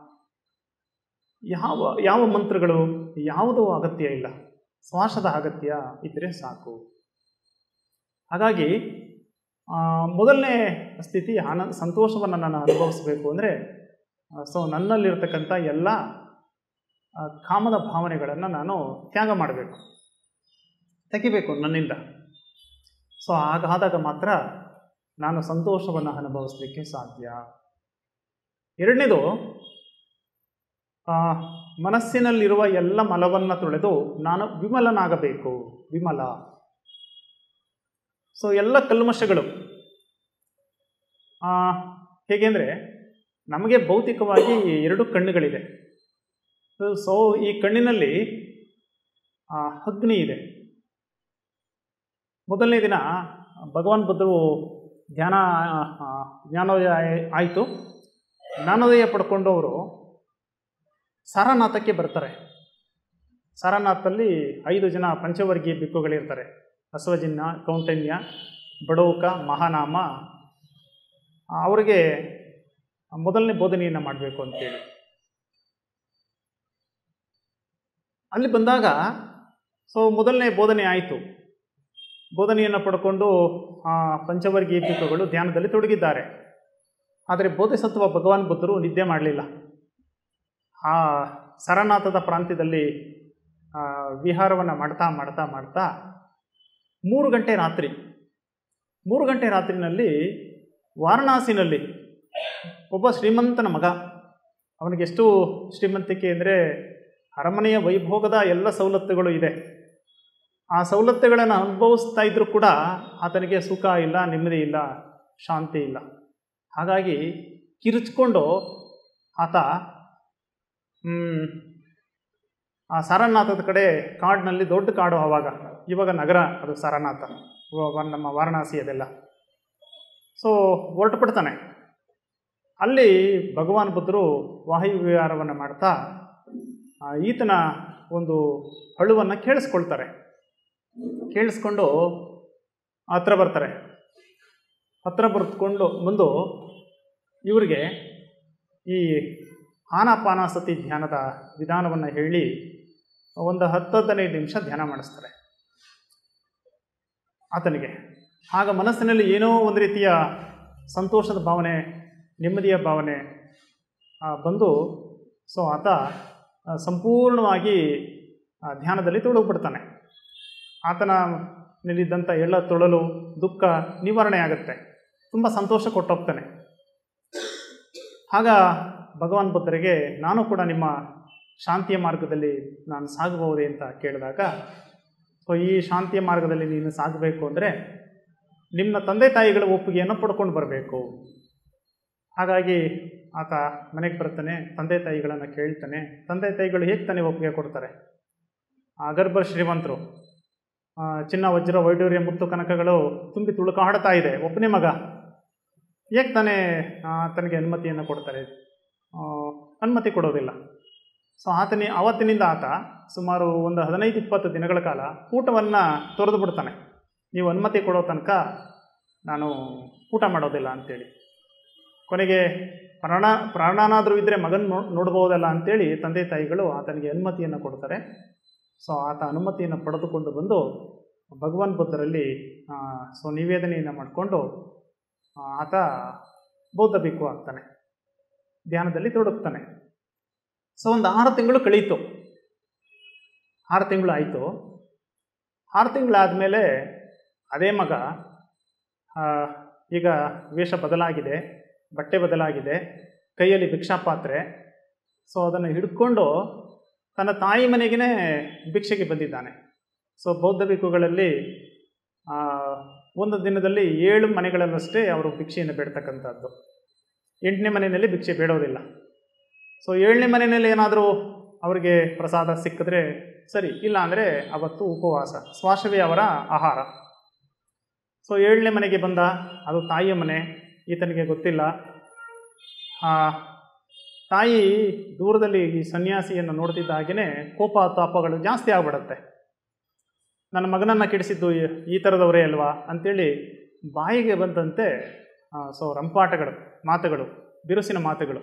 ಯಾವ ಯಾವ ಮಂತ್ರಗಳು ಯಾವುದೂ ಅಗತ್ಯ ಇಲ್ಲ ಶ್ವಾಸದ ಅಗತ್ಯ ಇದ್ದರೆ ಸಾಕು ಹಾಗಾಗಿ ಆ, ಮೊದಲನೇ ಸ್ಥಿತಿ ಆನ ಸಂತೋಷವನ್ನು ನಾನು ಅನುಭವಿಸಬೇಕು ಅಂದರೆ ಸೊ ನನ್ನಲ್ಲಿರ್ತಕ್ಕಂಥ ಎಲ್ಲ ಆ, ಕಾಮದ ಭಾವನೆಗಳನ್ನು ನಾನು ತ್ಯಾಗ ಮಾಡಬೇಕು ತೆಗಿಬೇಕು ನನ್ನಿಂದ ಸೊ ಹಾಗಾದಾಗ ಮಾತ್ರ ನಾನು ಸಂತೋಷವನ್ನು ಅನುಭವಿಸಲಿಕ್ಕೆ ಸಾಧ್ಯ ಎರಡನೇದು ಆ, ಮನಸ್ಸಿನಲ್ಲಿರುವ ಎಲ್ಲ ಮಲವನ್ನು ತೊಳೆದು ನಾನು ವಿಮಲನಾಗಬೇಕು ವಿಮಲ ಸೊ ಎಲ್ಲ ಕಲ್ಮಶಗಳು ಆ, ಹೇಗೆ ಅಂದರೆ ನಮಗೆ ಭೌತಿಕವಾಗಿ ಎರಡು ಕಣ್ಣುಗಳಿದೆ ಸೊ ಈ ಕಣ್ಣಿನಲ್ಲಿ ಆ, ಅಗ್ನಿ ಇದೆ ಮೊದಲನೇ ದಿನ ಭಗವಾನ್ ಬುದ್ಧರು ಧ್ಯಾನ ಆ, ಜ್ಞಾನೋದಯ ಆಯಿತು ಜ್ಞಾನೋದಯ ಪಡ್ಕೊಂಡು ಅವರು ಸಾರನಾಥಕ್ಕೆ ಬರ್ತಾರೆ ಸಾರನಾಥಲ್ಲಿ ಐದು ಜನ ಪಂಚವರ್ಗೀಯ ಬಿಕ್ಕುಗಳಿರ್ತಾರೆ ಅಶ್ವಜಿನ್ಯ ಕೌಂಟನ್ಯ ಬಡೌಕ ಮಹಾನಾಮ ಅವರಿಗೆ ಮೊದಲನೇ ಬೋಧನೆಯನ್ನು ಮಾಡಬೇಕು ಅಂತೇಳಿ ಅಲ್ಲಿ ಬಂದಾಗ ಸೊ ಮೊದಲನೇ ಬೋಧನೆ ಆಯಿತು ಬೋಧನೆಯನ್ನು ಪಡ್ಕೊಂಡು ಆ ಪಂಚವರ್ಗೀಯ ಬಿಕ್ಕುಗಳು ಧ್ಯಾನದಲ್ಲಿ ತೊಡಗಿದ್ದಾರೆ ಆದರೆ ಬೋಧಿಸತ್ವ ಭಗವಾನ್ ಬುದ್ಧರು ನಿದ್ದೆ ಮಾಡಲಿಲ್ಲ ಆ ಸರನಾಥದ ಪ್ರಾಂತ್ಯದಲ್ಲಿ ವಿಹಾರವನ್ನು ಮಾಡ್ತಾ ಮಾಡ್ತಾ ಮಾಡ್ತಾ ಮೂರು ಗಂಟೆ ರಾತ್ರಿ ಮೂರು ಗಂಟೆ ರಾತ್ರಿನಲ್ಲಿ ವಾರಣಾಸಿನಲ್ಲಿ ಒಬ್ಬ ಶ್ರೀಮಂತನ ಮಗ ಅವನಿಗೆ ಎಷ್ಟು ಶ್ರೀಮಂತಿಕೆ ಅಂದರೆ ಅರಮನೆಯ ವೈಭೋಗದ ಎಲ್ಲ ಸವಲತ್ತುಗಳು ಇದೆ ಆ ಸವಲತ್ತುಗಳನ್ನು ಅನುಭವಿಸ್ತಾ ಇದ್ರೂ ಕೂಡ ಆತನಿಗೆ ಸುಖ ಇಲ್ಲ ನೆಮ್ಮದಿ ಇಲ್ಲ ಶಾಂತಿ ಇಲ್ಲ ಹಾಗಾಗಿ ಕಿರುಚ್ಕೊಂಡು ಆತ ಮ್, ಆ ಸಾರನಾಥದ ಕಡೆ ಕಾಡಿನಲ್ಲಿ ದೊಡ್ಡ ಕಾಡು ಆವಾಗ ಇವಾಗ ನಗರ ಅದು ಸಾರನಾಥ ವ- ನಮ್ಮ ವಾರಣಾಸಿ ಅದೆಲ್ಲ ಸೊ ಹೊರಟು ಬಿಡ್ತಾನೆ ಅಲ್ಲಿ ಭಗವಾನ್ ಬುದ್ಧರು ವಾಯು ವಿಹಾರವನ್ನು ಮಾಡ್ತಾ ಆ, ಈತನ ಒಂದು ಅಳುವನ್ನು ಕೇಳಿಸ್ಕೊಳ್ತಾರೆ ಕೇಳಿಸ್ಕೊಂಡು ಹತ್ರ ಬರ್ತಾರೆ ಹತ್ರ ಬರೆದುಕೊಂಡು ಬಂದು ಇವರಿಗೆ ಈ ಆನಾಪಾನಾಸತಿ ಧ್ಯಾನದ ವಿಧಾನವನ್ನು ಹೇಳಿ ಒಂದು ಹತ್ತು ಹದಿನೈದು ನಿಮಿಷ ಧ್ಯಾನ ಮಾಡಿಸ್ತಾರೆ ಆತನಿಗೆ ಆಗ ಮನಸ್ಸಿನಲ್ಲಿ ಏನೋ ಒಂದು ರೀತಿಯ ಸಂತೋಷದ ಭಾವನೆ ನೆಮ್ಮದಿಯ ಭಾವನೆ ಆ, ಬಂದು ಸೊ ಆತ ಆ, ಸಂಪೂರ್ಣವಾಗಿ ಆ, ಧ್ಯಾನದಲ್ಲಿ ತೊಡಗಿಬಿಡ್ತಾನೆ ಆತನ ನಲ್ಲಿದ್ದಂಥ ಎಲ್ಲ ತೊಳಲು ದುಃಖ ನಿವಾರಣೆ ಆಗುತ್ತೆ ತುಂಬ ಸಂತೋಷ ಕೊಟ್ಟೋಗ್ತಾನೆ ಆಗ ಭಗವಾನ್ ಬುದ್ಧರಿಗೆ ನಾನು ಕೂಡ ನಿಮ್ಮ ಶಾಂತಿಯ ಮಾರ್ಗದಲ್ಲಿ ನಾನು ಸಾಗಬಹುದೇ ಅಂತ ಕೇಳಿದಾಗ ಸೊ ಈ ಶಾಂತಿಯ ಮಾರ್ಗದಲ್ಲಿ ನೀನು ಸಾಗಬೇಕು ಅಂದರೆ ನಿಮ್ಮ ತಂದೆ ತಾಯಿಗಳ ಒಪ್ಪಿಗೆಯನ್ನು ಪಡ್ಕೊಂಡು ಬರಬೇಕು ಹಾಗಾಗಿ ಆತ ಮನೆಗೆ ಬರ್ತಾನೆ ತಂದೆ ತಾಯಿಗಳನ್ನು ಕೇಳ್ತಾನೆ ತಂದೆ ತಾಯಿಗಳು ಹೇಗೆ ತಾನೇ ಒಪ್ಪಿಗೆ ಕೊಡ್ತಾರೆ ಆ ಗರ್ಭ ಶ್ರೀಮಂತರು ಆ, ಚಿನ್ನ ವಜ್ರ ವೈಡೂರ್ಯ ಮುತ್ತು ಕನಕಗಳು ತುಂಬಿ ತುಳುಕಾಡ್ತಾ ಇದೆ ಒಬ್ಬನೇ ಮಗ ಹೇಗೆ ತಾನೇ ಆ, ತನಗೆ ಅನುಮತಿಯನ್ನು ಕೊಡ್ತಾರೆ ಆ, ಅನುಮತಿ ಕೊಡೋದಿಲ್ಲ ಸೊ ಆತನಿ ಆವತ್ತಿನಿಂದ ಆತ ಸುಮಾರು ಒಂದು ಹದಿನೈದು ಇಪ್ಪತ್ತು ದಿನಗಳ ಕಾಲ ಊಟವನ್ನು ತೊರೆದು ಬಿಡ್ತಾನೆ ನೀವು ಅನುಮತಿ ಕೊಡೋ ತನಕ ನಾನು ಊಟ ಮಾಡೋದಿಲ್ಲ ಅಂತೇಳಿ ಕೊನೆಗೆ ಪ್ರಾಣ ಪ್ರಾಣನಾದರೂ ಇದ್ದರೆ ಮಗನ ನೋ ನೋಡ್ಬೋದಲ್ಲ ಅಂತೇಳಿ ತಂದೆ ತಾಯಿಗಳು ಆತನಿಗೆ ಅನುಮತಿಯನ್ನು ಕೊಡ್ತಾರೆ ಸೊ ಆತ ಅನುಮತಿಯನ್ನು ಪಡೆದುಕೊಂಡು ಬಂದು ಭಗವಾನ್ ಬುದ್ಧರಲ್ಲಿ ಆ, ಸೊ ನಿವೇದನೆಯನ್ನು ಮಾಡಿಕೊಂಡು ಆ, ಆತ ಬೌದ್ಧ ಭಿಕ್ಕು ಆಗ್ತಾನೆ ಧ್ಯಾನದಲ್ಲಿ ತೊಡಗ್ತಾನೆ ಸೊ ಒಂದು ಆರು ತಿಂಗಳು ಕಳೀತು ಆರು ತಿಂಗಳು ಆಯಿತು ಆರು ತಿಂಗಳಾದಮೇಲೆ ಅದೇ ಮಗ ಆ, ಈಗ ವೇಷ ಬದಲಾಗಿದೆ ಬಟ್ಟೆ ಬದಲಾಗಿದೆ ಕೈಯಲ್ಲಿ ಭಿಕ್ಷಾಪಾತ್ರೆ ಸೊ ಅದನ್ನು ಹಿಡ್ಕೊಂಡು ತನ್ನ ತಾಯಿ ಮನೆಗೇ ಭಿಕ್ಷೆಗೆ ಬಂದಿದ್ದಾನೆ ಸೊ ಬೌದ್ಧ ಭಿಕ್ಕುಗಳಲ್ಲಿ ಆ, ಒಂದು ದಿನದಲ್ಲಿ ಏಳು ಮನೆಗಳಲ್ಲಷ್ಟೇ ಅವರು ಭಿಕ್ಷೆಯನ್ನು ಬೇಡ್ತಕ್ಕಂಥದ್ದು ಎಂಟನೇ ಮನೆಯಲ್ಲಿ ಭಿಕ್ಷೆ ಬೇಡೋದಿಲ್ಲ ಸೊ ಏಳನೇ ಮನೆಯಲ್ಲಿ ಏನಾದರೂ ಅವರಿಗೆ ಪ್ರಸಾದ ಸಿಕ್ಕಿದ್ರೆ ಸರಿ ಇಲ್ಲ ಅಂದರೆ ಅವತ್ತು ಉಪವಾಸ ಶ್ವಾಸವೇ ಅವರ ಆಹಾರ ಸೊ ಏಳನೇ ಮನೆಗೆ ಬಂದ ಅದು ತಾಯಿಯ ಮನೆ ಈತನಿಗೆ ಗೊತ್ತಿಲ್ಲ ಆ, ತಾಯಿ ದೂರದಲ್ಲಿ ಈ ಸನ್ಯಾಸಿಯನ್ನು ನೋಡ್ತಿದ್ದ ಹಾಗೆಯೇ ಕೋಪ ತಾಪಗಳು ಜಾಸ್ತಿ ಆಗ್ಬಿಡುತ್ತೆ ನನ್ನ ಮಗನನ್ನು ಕೆಡಿಸಿದ್ದು ಈ- ಈ ಥರದವರೇ ಅಲ್ವಾ ಅಂಥೇಳಿ ಬಾಯಿಗೆ ಬಂದಂತೆ ಆ, ಸೊ ರಂಪಾಟಗಳು ಮಾತುಗಳು ಬಿರುಸಿನ ಮಾತುಗಳು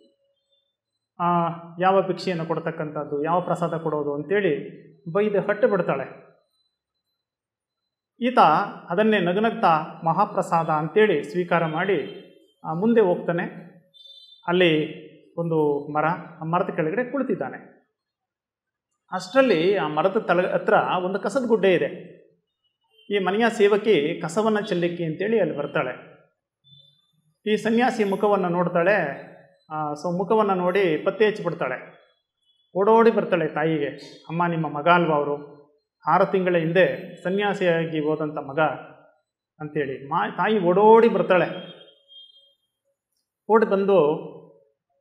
ಆ, ಯಾವ ಭಿಕ್ಷೆಯನ್ನು ಕೊಡ್ತಕ್ಕಂಥದ್ದು ಯಾವ ಪ್ರಸಾದ ಕೊಡೋದು ಅಂತೇಳಿ ಬೈದು ಹಟ್ಟು ಬಿಡ್ತಾಳೆ ಈತ ಅದನ್ನೇ ನಗನಗ್ತಾ ಮಹಾಪ್ರಸಾದ ಅಂತೇಳಿ ಸ್ವೀಕಾರ ಮಾಡಿ ಆ, ಮುಂದೆ ಹೋಗ್ತಾನೆ ಅಲ್ಲಿ ಒಂದು ಮರ ಆ ಮರದ ಕೆಳಗಡೆ ಕುಳಿತಿದ್ದಾನೆ ಅಷ್ಟರಲ್ಲಿ ಆ ಮರದ ತಳ ಹತ್ರ ಒಂದು ಕಸದ ಗುಡ್ಡೆ ಇದೆ ಈ ಮನೆಯ ಸೇವಕಿ ಕಸವನ್ನು ಚೆಲ್ಲಿಕ್ಕಿ ಅಂತೇಳಿ ಅಲ್ಲಿ ಬರ್ತಾಳೆ ಈ ಸನ್ಯಾಸಿ ಮುಖವನ್ನು ನೋಡ್ತಾಳೆ ಆ, ಸೊ ಮುಖವನ್ನು ನೋಡಿ ಪತ್ತೆ ಹಚ್ಚಿಬಿಡ್ತಾಳೆ ಓಡೋಡಿ ಬರ್ತಾಳೆ ತಾಯಿಗೆ ಅಮ್ಮ ನಿಮ್ಮ ಮಗ ಅಲ್ವಾ ಅವರು ಆರು ತಿಂಗಳ ಹಿಂದೆ ಸನ್ಯಾಸಿಯಾಗಿ ಹೋದಂಥ ಮಗ ಅಂತೇಳಿ ಮಾ ತಾಯಿ ಓಡೋಡಿ ಬರ್ತಾಳೆ ಓಡಿ ಬಂದು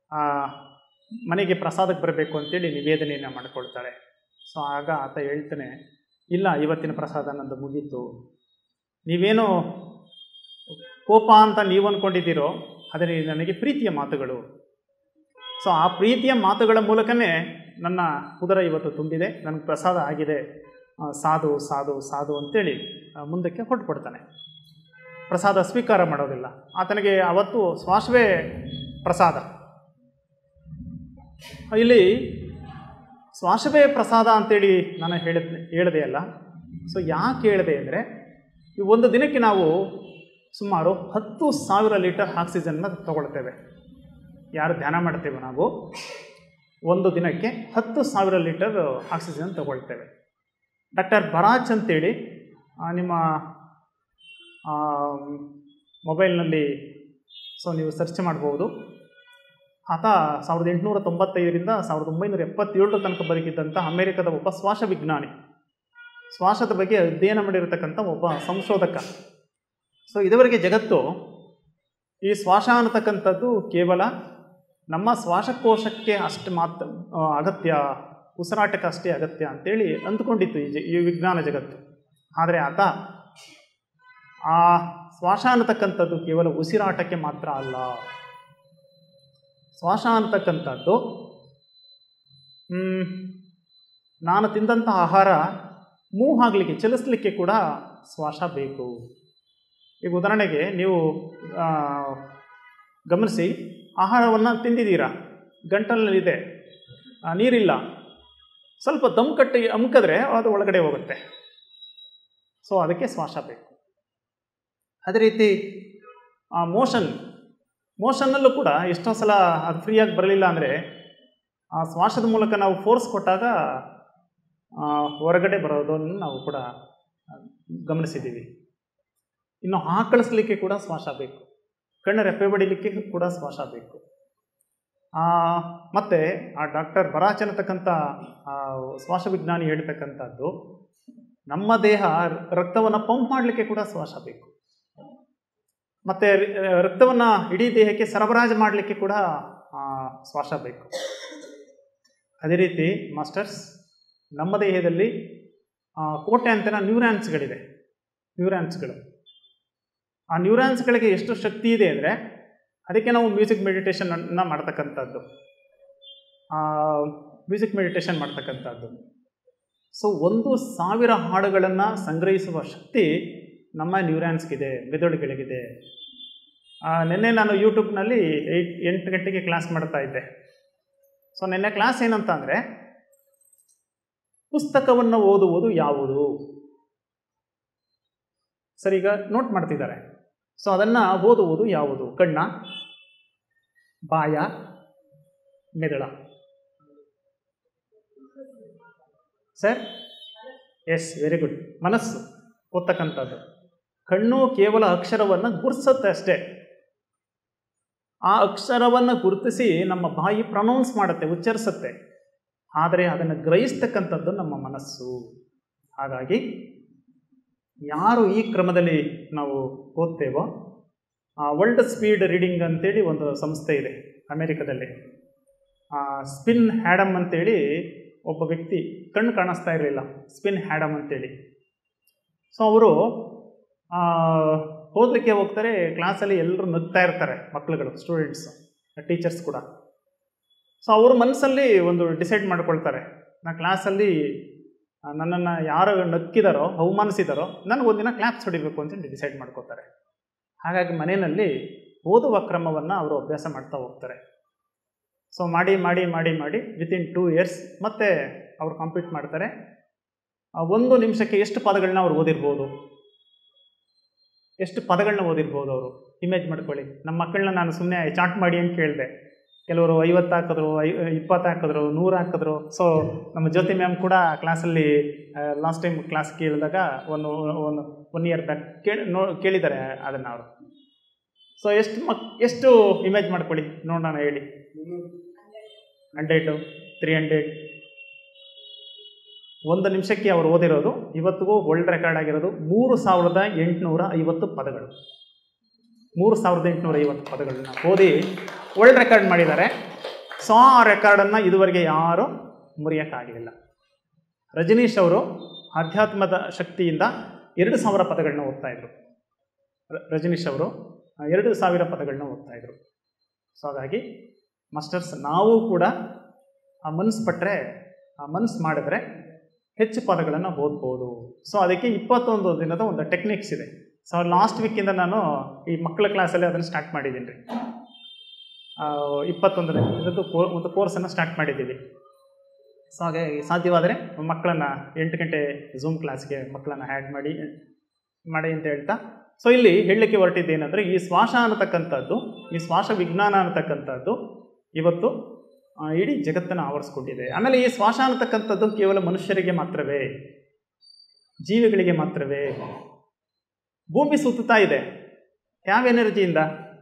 ಆ, ಮನೆಗೆ ಪ್ರಸಾದಕ್ಕೆ ಬರಬೇಕು ಅಂತೇಳಿ ನಿವೇದನೆಯನ್ನು ಮಾಡಿಕೊಳ್ತಾಳೆ ಸೊ ಆಗ ಆತ ಹೇಳ್ತಾನೆ ಇಲ್ಲ ಇವತ್ತಿನ ಪ್ರಸಾದ ನಂದು ಮುಗೀತು ನೀವೇನು ಕೋಪ ಅಂತ ನೀವು ಅಂದ್ಕೊಂಡಿದ್ದೀರೋ ಆದರೆ ನನಗೆ ಪ್ರೀತಿಯ ಮಾತುಗಳು ಸೊ ಆ ಪ್ರೀತಿಯ ಮಾತುಗಳ ಮೂಲಕನೇ ನನ್ನ ಉದರ ಇವತ್ತು ತುಂಬಿದೆ ನನಗೆ ಪ್ರಸಾದ ಆಗಿದೆ ಆ, ಸಾಧು ಸಾಧು ಸಾಧು ಅಂತೇಳಿ ಆ, ಮುಂದಕ್ಕೆ ಹೊರಟುಬಿಡ್ತಾನೆ ಪ್ರಸಾದ ಸ್ವೀಕಾರ ಮಾಡೋದಿಲ್ಲ ಆತನಿಗೆ ಅವತ್ತು ಶ್ವಾಸವೇ ಪ್ರಸಾದ ಇಲ್ಲಿ ಶ್ವಾಸವೇ ಪ್ರಸಾದ ಅಂತೇಳಿ ನಾನು ಹೇಳಿದ್ ಹೇಳಿದೆ ಅಲ್ಲ ಸೊ ಯಾಕೆ ಹೇಳಿದೆ ಅಂದರೆ ಈ ಒಂದು ದಿನಕ್ಕೆ ನಾವು ಸುಮಾರು ಹತ್ತು ಸಾವಿರ ಲೀಟರ್ ಆಕ್ಸಿಜನ್ನ ತಗೊಳ್ತೇವೆ ಯಾರು ಧ್ಯಾನ ಮಾಡ್ತೇವೆ ನಾವು ಒಂದು ದಿನಕ್ಕೆ ಹತ್ತು ಸಾವಿರ ಲೀಟರ್ ಆಕ್ಸಿಜನ್ ತಗೊಳ್ತೇವೆ ಡಾಕ್ಟರ್ ಬರಾಜ್ ಅಂತೇಳಿ ಆ, ನಿಮ್ಮ ಆ, ಮೊಬೈಲ್ನಲ್ಲಿ ಸೊ ನೀವು ಸರ್ಚ್ ಮಾಡ್ಬೋದು ಆತ ಸಾವಿರದ ಎಂಟುನೂರ ತೊಂಬತ್ತೈದರಿಂದ ಸಾವಿರದ ಒಂಬೈನೂರ ಎಪ್ಪತ್ತೇಳರ ತನಕ ಬದುಕಿದ್ದಂಥ ಅಮೆರಿಕದ ಒಬ್ಬ ಶ್ವಾಸ ವಿಜ್ಞಾನಿ ಶ್ವಾಸದ ಬಗ್ಗೆ ಅಧ್ಯಯನ ಮಾಡಿರತಕ್ಕಂಥ ಒಬ್ಬ ಸಂಶೋಧಕ ಸೊ ಇದುವರೆಗೆ ಜಗತ್ತು ಈ ಶ್ವಾಸ ಅನ್ನತಕ್ಕಂಥದ್ದು ಕೇವಲ ನಮ್ಮ ಶ್ವಾಸಕೋಶಕ್ಕೆ ಅಷ್ಟು ಮಾತ್ರ ಆ, ಅಗತ್ಯ ಉಸಿರಾಟಕ್ಕೆ ಅಷ್ಟೇ ಅಗತ್ಯ ಅಂತೇಳಿ ಅಂದ್ಕೊಂಡಿತ್ತು ಈ ಜ ಈ ವಿಜ್ಞಾನ ಜಗತ್ತು ಆದರೆ ಆತ ಆ ಶ್ವಾಸ ಅನ್ನತಕ್ಕಂಥದ್ದು ಕೇವಲ ಉಸಿರಾಟಕ್ಕೆ ಮಾತ್ರ ಅಲ್ಲ ಶ್ವಾಸ ಅಂತಕ್ಕಂಥದ್ದು ಮ್, ನಾನು ತಿಂದಂಥ ಆಹಾರ ಮೂವ್ ಆಗಲಿಕ್ಕೆ ಚಲಿಸಲಿಕ್ಕೆ ಕೂಡ ಶ್ವಾಸ ಬೇಕು ಈಗ ಉದಾಹರಣೆಗೆ ನೀವು ಆ, ಗಮನಿಸಿ ಆಹಾರವನ್ನು ತಿಂದಿದ್ದೀರಾ ಗಂಟಲಿನಲ್ಲಿದೆ ಆ, ನೀರಿಲ್ಲ ಸ್ವಲ್ಪ ದಮ್ ಕಟ್ಟಿ ಅಮ್ಕಿದ್ರೆ ಅದು ಒಳಗಡೆ ಹೋಗುತ್ತೆ ಸೊ ಅದಕ್ಕೆ ಶ್ವಾಸ ಬೇಕು ಅದೇ ರೀತಿ ಮೋಷನ್ ಮೋಷನ್ನಲ್ಲೂ ಕೂಡ ಎಷ್ಟೋ ಸಲ ಅದು ಫ್ರೀಯಾಗಿ ಬರಲಿಲ್ಲ ಅಂದರೆ ಆ ಶ್ವಾಸದ ಮೂಲಕ ನಾವು ಫೋರ್ಸ್ ಕೊಟ್ಟಾಗ ಆ, ಹೊರಗಡೆ ಬರೋದನ್ನು ನಾವು ಕೂಡ ಆ, ಗಮನಿಸಿದ್ದೀವಿ ಇನ್ನು ಆಕಳಿಸ್ಲಿಕ್ಕೆ ಕೂಡ ಶ್ವಾಸ ಬೇಕು ಕಣ್ಣು ರೆಪ್ಪೆ ಬಡಿಲಿಕ್ಕೆ ಕೂಡ ಶ್ವಾಸ ಬೇಕು ಆ, ಮತ್ತೆ ಆ ಡಾಕ್ಟರ್ ಬರಾಚ್ ಅನ್ನತಕ್ಕಂಥ ಆ, ಶ್ವಾಸ ವಿಜ್ಞಾನಿ ಹೇಳ್ತಕ್ಕಂಥದ್ದು ನಮ್ಮ ದೇಹ ರಕ್ತವನ್ನು ಪಂಪ್ ಮಾಡಲಿಕ್ಕೆ ಕೂಡ ಶ್ವಾಸ ಬೇಕು ಮತ್ತು ರಕ್ತವನ್ನು ಇಡೀ ದೇಹಕ್ಕೆ ಸರಬರಾಜು ಮಾಡಲಿಕ್ಕೆ ಕೂಡ ಆ, ಶ್ವಾಸ ಬೇಕು ಅದೇ ರೀತಿ ಮಾಸ್ಟರ್ಸ್ ನಮ್ಮ ದೇಹದಲ್ಲಿ ಆ, ಕೋಟೆ ಅಂತೆನ ನ್ಯೂರಾನ್ಸ್ಗಳಿದೆ ನ್ಯೂರಾನ್ಸ್ಗಳು ಆ ನ್ಯೂರಾನ್ಸ್ಗಳಿಗೆ ಎಷ್ಟು ಶಕ್ತಿ ಇದೆ ಅಂದರೆ ಅದಕ್ಕೆ ನಾವು ಮ್ಯೂಸಿಕ್ ಮೆಡಿಟೇಷನನ್ನು ಮಾಡ್ತಕ್ಕಂಥದ್ದು ಮ್ಯೂಸಿಕ್ ಮೆಡಿಟೇಷನ್ ಮಾಡ್ತಕ್ಕಂಥದ್ದು ಸೊ ಒಂದು ಸಾವಿರ ಹಾಡುಗಳನ್ನು ಸಂಗ್ರಹಿಸುವ ಶಕ್ತಿ ನಮ್ಮ ನ್ಯೂರಾನ್ಸ್ಗಿದೆ ಮೆದುಳುಗಳಿಗಿದೆ ಆ, ನಿನ್ನೆ ನಾನು ಯೂಟ್ಯೂಬ್ನಲ್ಲಿ ಏಯ್ಟ್ ಎಂಟು ಗಂಟೆಗೆ ಕ್ಲಾಸ್ ಮಾಡ್ತಾ ಇದ್ದೆ ಸೊ ನಿನ್ನೆ ಕ್ಲಾಸ್ ಏನಂತ ಅಂದರೆ ಪುಸ್ತಕವನ್ನು ಓದುವುದು ಯಾವುದು ಸರಿ ಈಗ ನೋಟ್ ಮಾಡ್ತಿದ್ದಾರೆ ಸೊ ಅದನ್ನು ಓದುವುದು ಯಾವುದು ಕಣ್ಣ ಬಾಯ ಮೆದುಳ ಸರ್ ಎಸ್ ವೆರಿ ಗುಡ್ ಮನಸ್ಸು ಓದ್ತಕ್ಕಂಥದ್ದು ಕಣ್ಣು ಕೇವಲ ಅಕ್ಷರವನ್ನು ಗುರ್ಸತ್ತೆ ಅಷ್ಟೇ ಆ ಅಕ್ಷರವನ್ನು ಗುರುತಿಸಿ ನಮ್ಮ ಬಾಯಿ ಪ್ರೊನೌನ್ಸ್ ಮಾಡುತ್ತೆ ಉಚ್ಚರಿಸುತ್ತೆ ಆದರೆ ಅದನ್ನು ಗ್ರಹಿಸ್ತಕ್ಕಂಥದ್ದು ನಮ್ಮ ಮನಸ್ಸು ಹಾಗಾಗಿ ಯಾರು ಈ ಕ್ರಮದಲ್ಲಿ ನಾವು ಓದ್ತೇವೋ ವರ್ಲ್ಡ್ ಸ್ಪೀಡ್ ರೀಡಿಂಗ್ ಅಂತೇಳಿ ಒಂದು ಸಂಸ್ಥೆ ಇದೆ ಅಮೆರಿಕದಲ್ಲಿ ಸ್ಪಿನ್ ಹ್ಯಾಡಮ್ ಅಂತೇಳಿ ಒಬ್ಬ ವ್ಯಕ್ತಿ ಕಣ್ಣು ಕಾಣಿಸ್ತಾ ಇರಲಿಲ್ಲ ಸ್ಪಿನ್ ಹ್ಯಾಡಮ್ ಅಂತೇಳಿ ಸೊ ಅವರು ಓದಲಿಕ್ಕೆ ಹೋಗ್ತಾರೆ ಕ್ಲಾಸಲ್ಲಿ ಎಲ್ಲರೂ ನಗ್ತಾ ಇರ್ತಾರೆ ಮಕ್ಕಳುಗಳು ಸ್ಟೂಡೆಂಟ್ಸ್ ಟೀಚರ್ಸ್ ಕೂಡ ಸೊ ಅವ್ರ ಮನಸ್ಸಲ್ಲಿ ಒಂದು ಡಿಸೈಡ್ ಮಾಡ್ಕೊಳ್ತಾರೆ ನಾ ಕ್ಲಾಸಲ್ಲಿ ನನ್ನನ್ನು ಯಾರು ನಕ್ಕಿದಾರೋ ಅವಮಾನಿಸಿದಾರೋ ನನಗೆ ಒಂದಿನ ಕ್ಲಾಪ್ಸ್ ಹೊಡಿಬೇಕು ಅಂತೇಳಿ ಡಿಸೈಡ್ ಮಾಡ್ಕೋತಾರೆ ಹಾಗಾಗಿ ಮನೆಯಲ್ಲಿ ಓದುವ ಕ್ರಮವನ್ನು ಅವರು ಅಭ್ಯಾಸ ಮಾಡ್ತಾ ಹೋಗ್ತಾರೆ ಸೊ ಮಾಡಿ ಮಾಡಿ ಮಾಡಿ ಮಾಡಿ ವಿತಿನ್ ಟೂ ಇಯರ್ಸ್ ಮತ್ತೆ ಅವ್ರು ಕಂಪ್ಲೀಟ್ ಮಾಡ್ತಾರೆ ಆ ಒಂದು ನಿಮಿಷಕ್ಕೆ ಎಷ್ಟು ಪದಗಳನ್ನ ಅವ್ರು ಓದಿರ್ಬೋದು ಎಷ್ಟು ಪದಗಳನ್ನ ಓದಿರ್ಬೋದು ಅವರು ಇಮೇಜ್ ಮಾಡ್ಕೊಳ್ಳಿ ನಮ್ಮ ಮಕ್ಕಳನ್ನ ನಾನು ಸುಮ್ಮನೆ ಚಾಟ್ ಮಾಡಿ ಅಂತ ಕೇಳಿದೆ ಕೆಲವರು ಐವತ್ತು ಹಾಕಿದ್ರು ಐ ಇಪ್ಪತ್ತು ಹಾಕಿದ್ರು ನೂರು ಹಾಕಿದ್ರು ಸೊ ನಮ್ಮ ಜ್ಯೋತಿ ಮ್ಯಾಮ್ ಕೂಡ ಕ್ಲಾಸಲ್ಲಿ ಲಾಸ್ಟ್ ಟೈಮ್ ಕ್ಲಾಸ್ ಕೇಳಿದಾಗ ಒಂದು ಒಂದು ಒನ್ ಇಯರ್ ಬ್ಯಾಕ್ ಕೇಳಿ ನೋ ಕೇಳಿದ್ದಾರೆ ಅದನ್ನು ಅವರು ಸೊ ಎಷ್ಟು ಮಕ್ ಎಷ್ಟು ಇಮೇಜ್ ಮಾಡ್ಕೊಳ್ಳಿ ನೋಡೋಣ ಹೇಳಿ ಹಂಡ್ರೆಡು ತ್ರೀ ಹಂಡ್ರೆಡ್ ಒಂದು ನಿಮಿಷಕ್ಕೆ ಅವರು ಓದಿರೋದು ಇವತ್ತಿಗೂ ವರ್ಲ್ಡ್ ರೆಕಾರ್ಡ್ ಆಗಿರೋದು ಮೂರು ಸಾವಿರದ ಎಂಟುನೂರ ಐವತ್ತು ಪದಗಳು ಮೂರು ಸಾವಿರದ ಎಂಟುನೂರ ಐವತ್ತು ಪದಗಳನ್ನ ಓದಿ ವರ್ಲ್ಡ್ ರೆಕಾರ್ಡ್ ಮಾಡಿದ್ದಾರೆ ಸೊ ಆ ರೆಕಾರ್ಡನ್ನು ಇದುವರೆಗೆ ಯಾರೂ ಮುರಿಯೋಕ್ಕಾಗಲಿಲ್ಲ ರಜನೀಶ್ ಅವರು ಆಧ್ಯಾತ್ಮದ ಶಕ್ತಿಯಿಂದ ಎರಡು ಸಾವಿರ ಪದಗಳನ್ನ ಓದ್ತಾ ಇದ್ರು ರ- ರಜನೀಶ್ ಅವರು ಆ, ಎರಡು ಸಾವಿರ ಪದಗಳನ್ನ ಓದ್ತಾ ಇದ್ರು ಸೊ ಹಾಗಾಗಿ ಮಾಸ್ಟರ್ಸ್ ನಾವು ಕೂಡ ಆ ಮನಸ್ಸು ಪಟ್ಟರೆ ಆ ಮನಸ್ಸು ಮಾಡಿದ್ರೆ ಹೆಚ್ಚು ಪದಗಳನ್ನು ಓದ್ಬೋದು ಸೊ ಅದಕ್ಕೆ ಇಪ್ಪತ್ತೊಂದು ದಿನದ ಒಂದು ಟೆಕ್ನಿಕ್ಸ್ ಇದೆ ಸೊ ಲಾಸ್ಟ್ ವೀಕಿಂದ ನಾನು ಈ ಮಕ್ಕಳ ಕ್ಲಾಸಲ್ಲಿ ಅದನ್ನು ಸ್ಟಾರ್ಟ್ ಮಾಡಿದ್ದೀನಿ ರೀ ಇಪ್ಪತ್ತೊಂದು ದಿನದ್ದು ಕೋ ಒಂದು ಕೋರ್ಸನ್ನು ಸ್ಟಾರ್ಟ್ ಮಾಡಿದ್ದೀವಿ ಸೊ ಹಾಗೆ ಸಾಧ್ಯವಾದರೆ ಮಕ್ಕಳನ್ನು ಎಂಟು ಗಂಟೆ ಝೂಮ್ ಕ್ಲಾಸ್ಗೆ ಮಕ್ಕಳನ್ನು ಆ್ಯಡ್ ಮಾಡಿ ಮಾಡಿ ಅಂತ ಹೇಳ್ತಾ ಸೊ ಇಲ್ಲಿ ಹೇಳಲಿಕ್ಕೆ ಹೊರಟಿದ್ದು ಏನಂದರೆ ಈ ಶ್ವಾಸ ಅನ್ನತಕ್ಕಂಥದ್ದು ಈ ಶ್ವಾಸ ವಿಜ್ಞಾನ ಅನ್ನತಕ್ಕಂಥದ್ದು ಇವತ್ತು ಆ, ಇಡೀ ಜಗತ್ತನ್ನು ಆವರಿಸ್ಕೊಂಡಿದೆ ಆಮೇಲೆ ಈ ಶ್ವಾಸ ಅನ್ನತಕ್ಕಂಥದ್ದು ಕೇವಲ ಮನುಷ್ಯರಿಗೆ ಮಾತ್ರವೇ ಜೀವಿಗಳಿಗೆ ಮಾತ್ರವೇ ಭೂಮಿ ಸುತ್ತುತ್ತಾ ಇದೆ ಯಾವ ಎನರ್ಜಿಯಿಂದ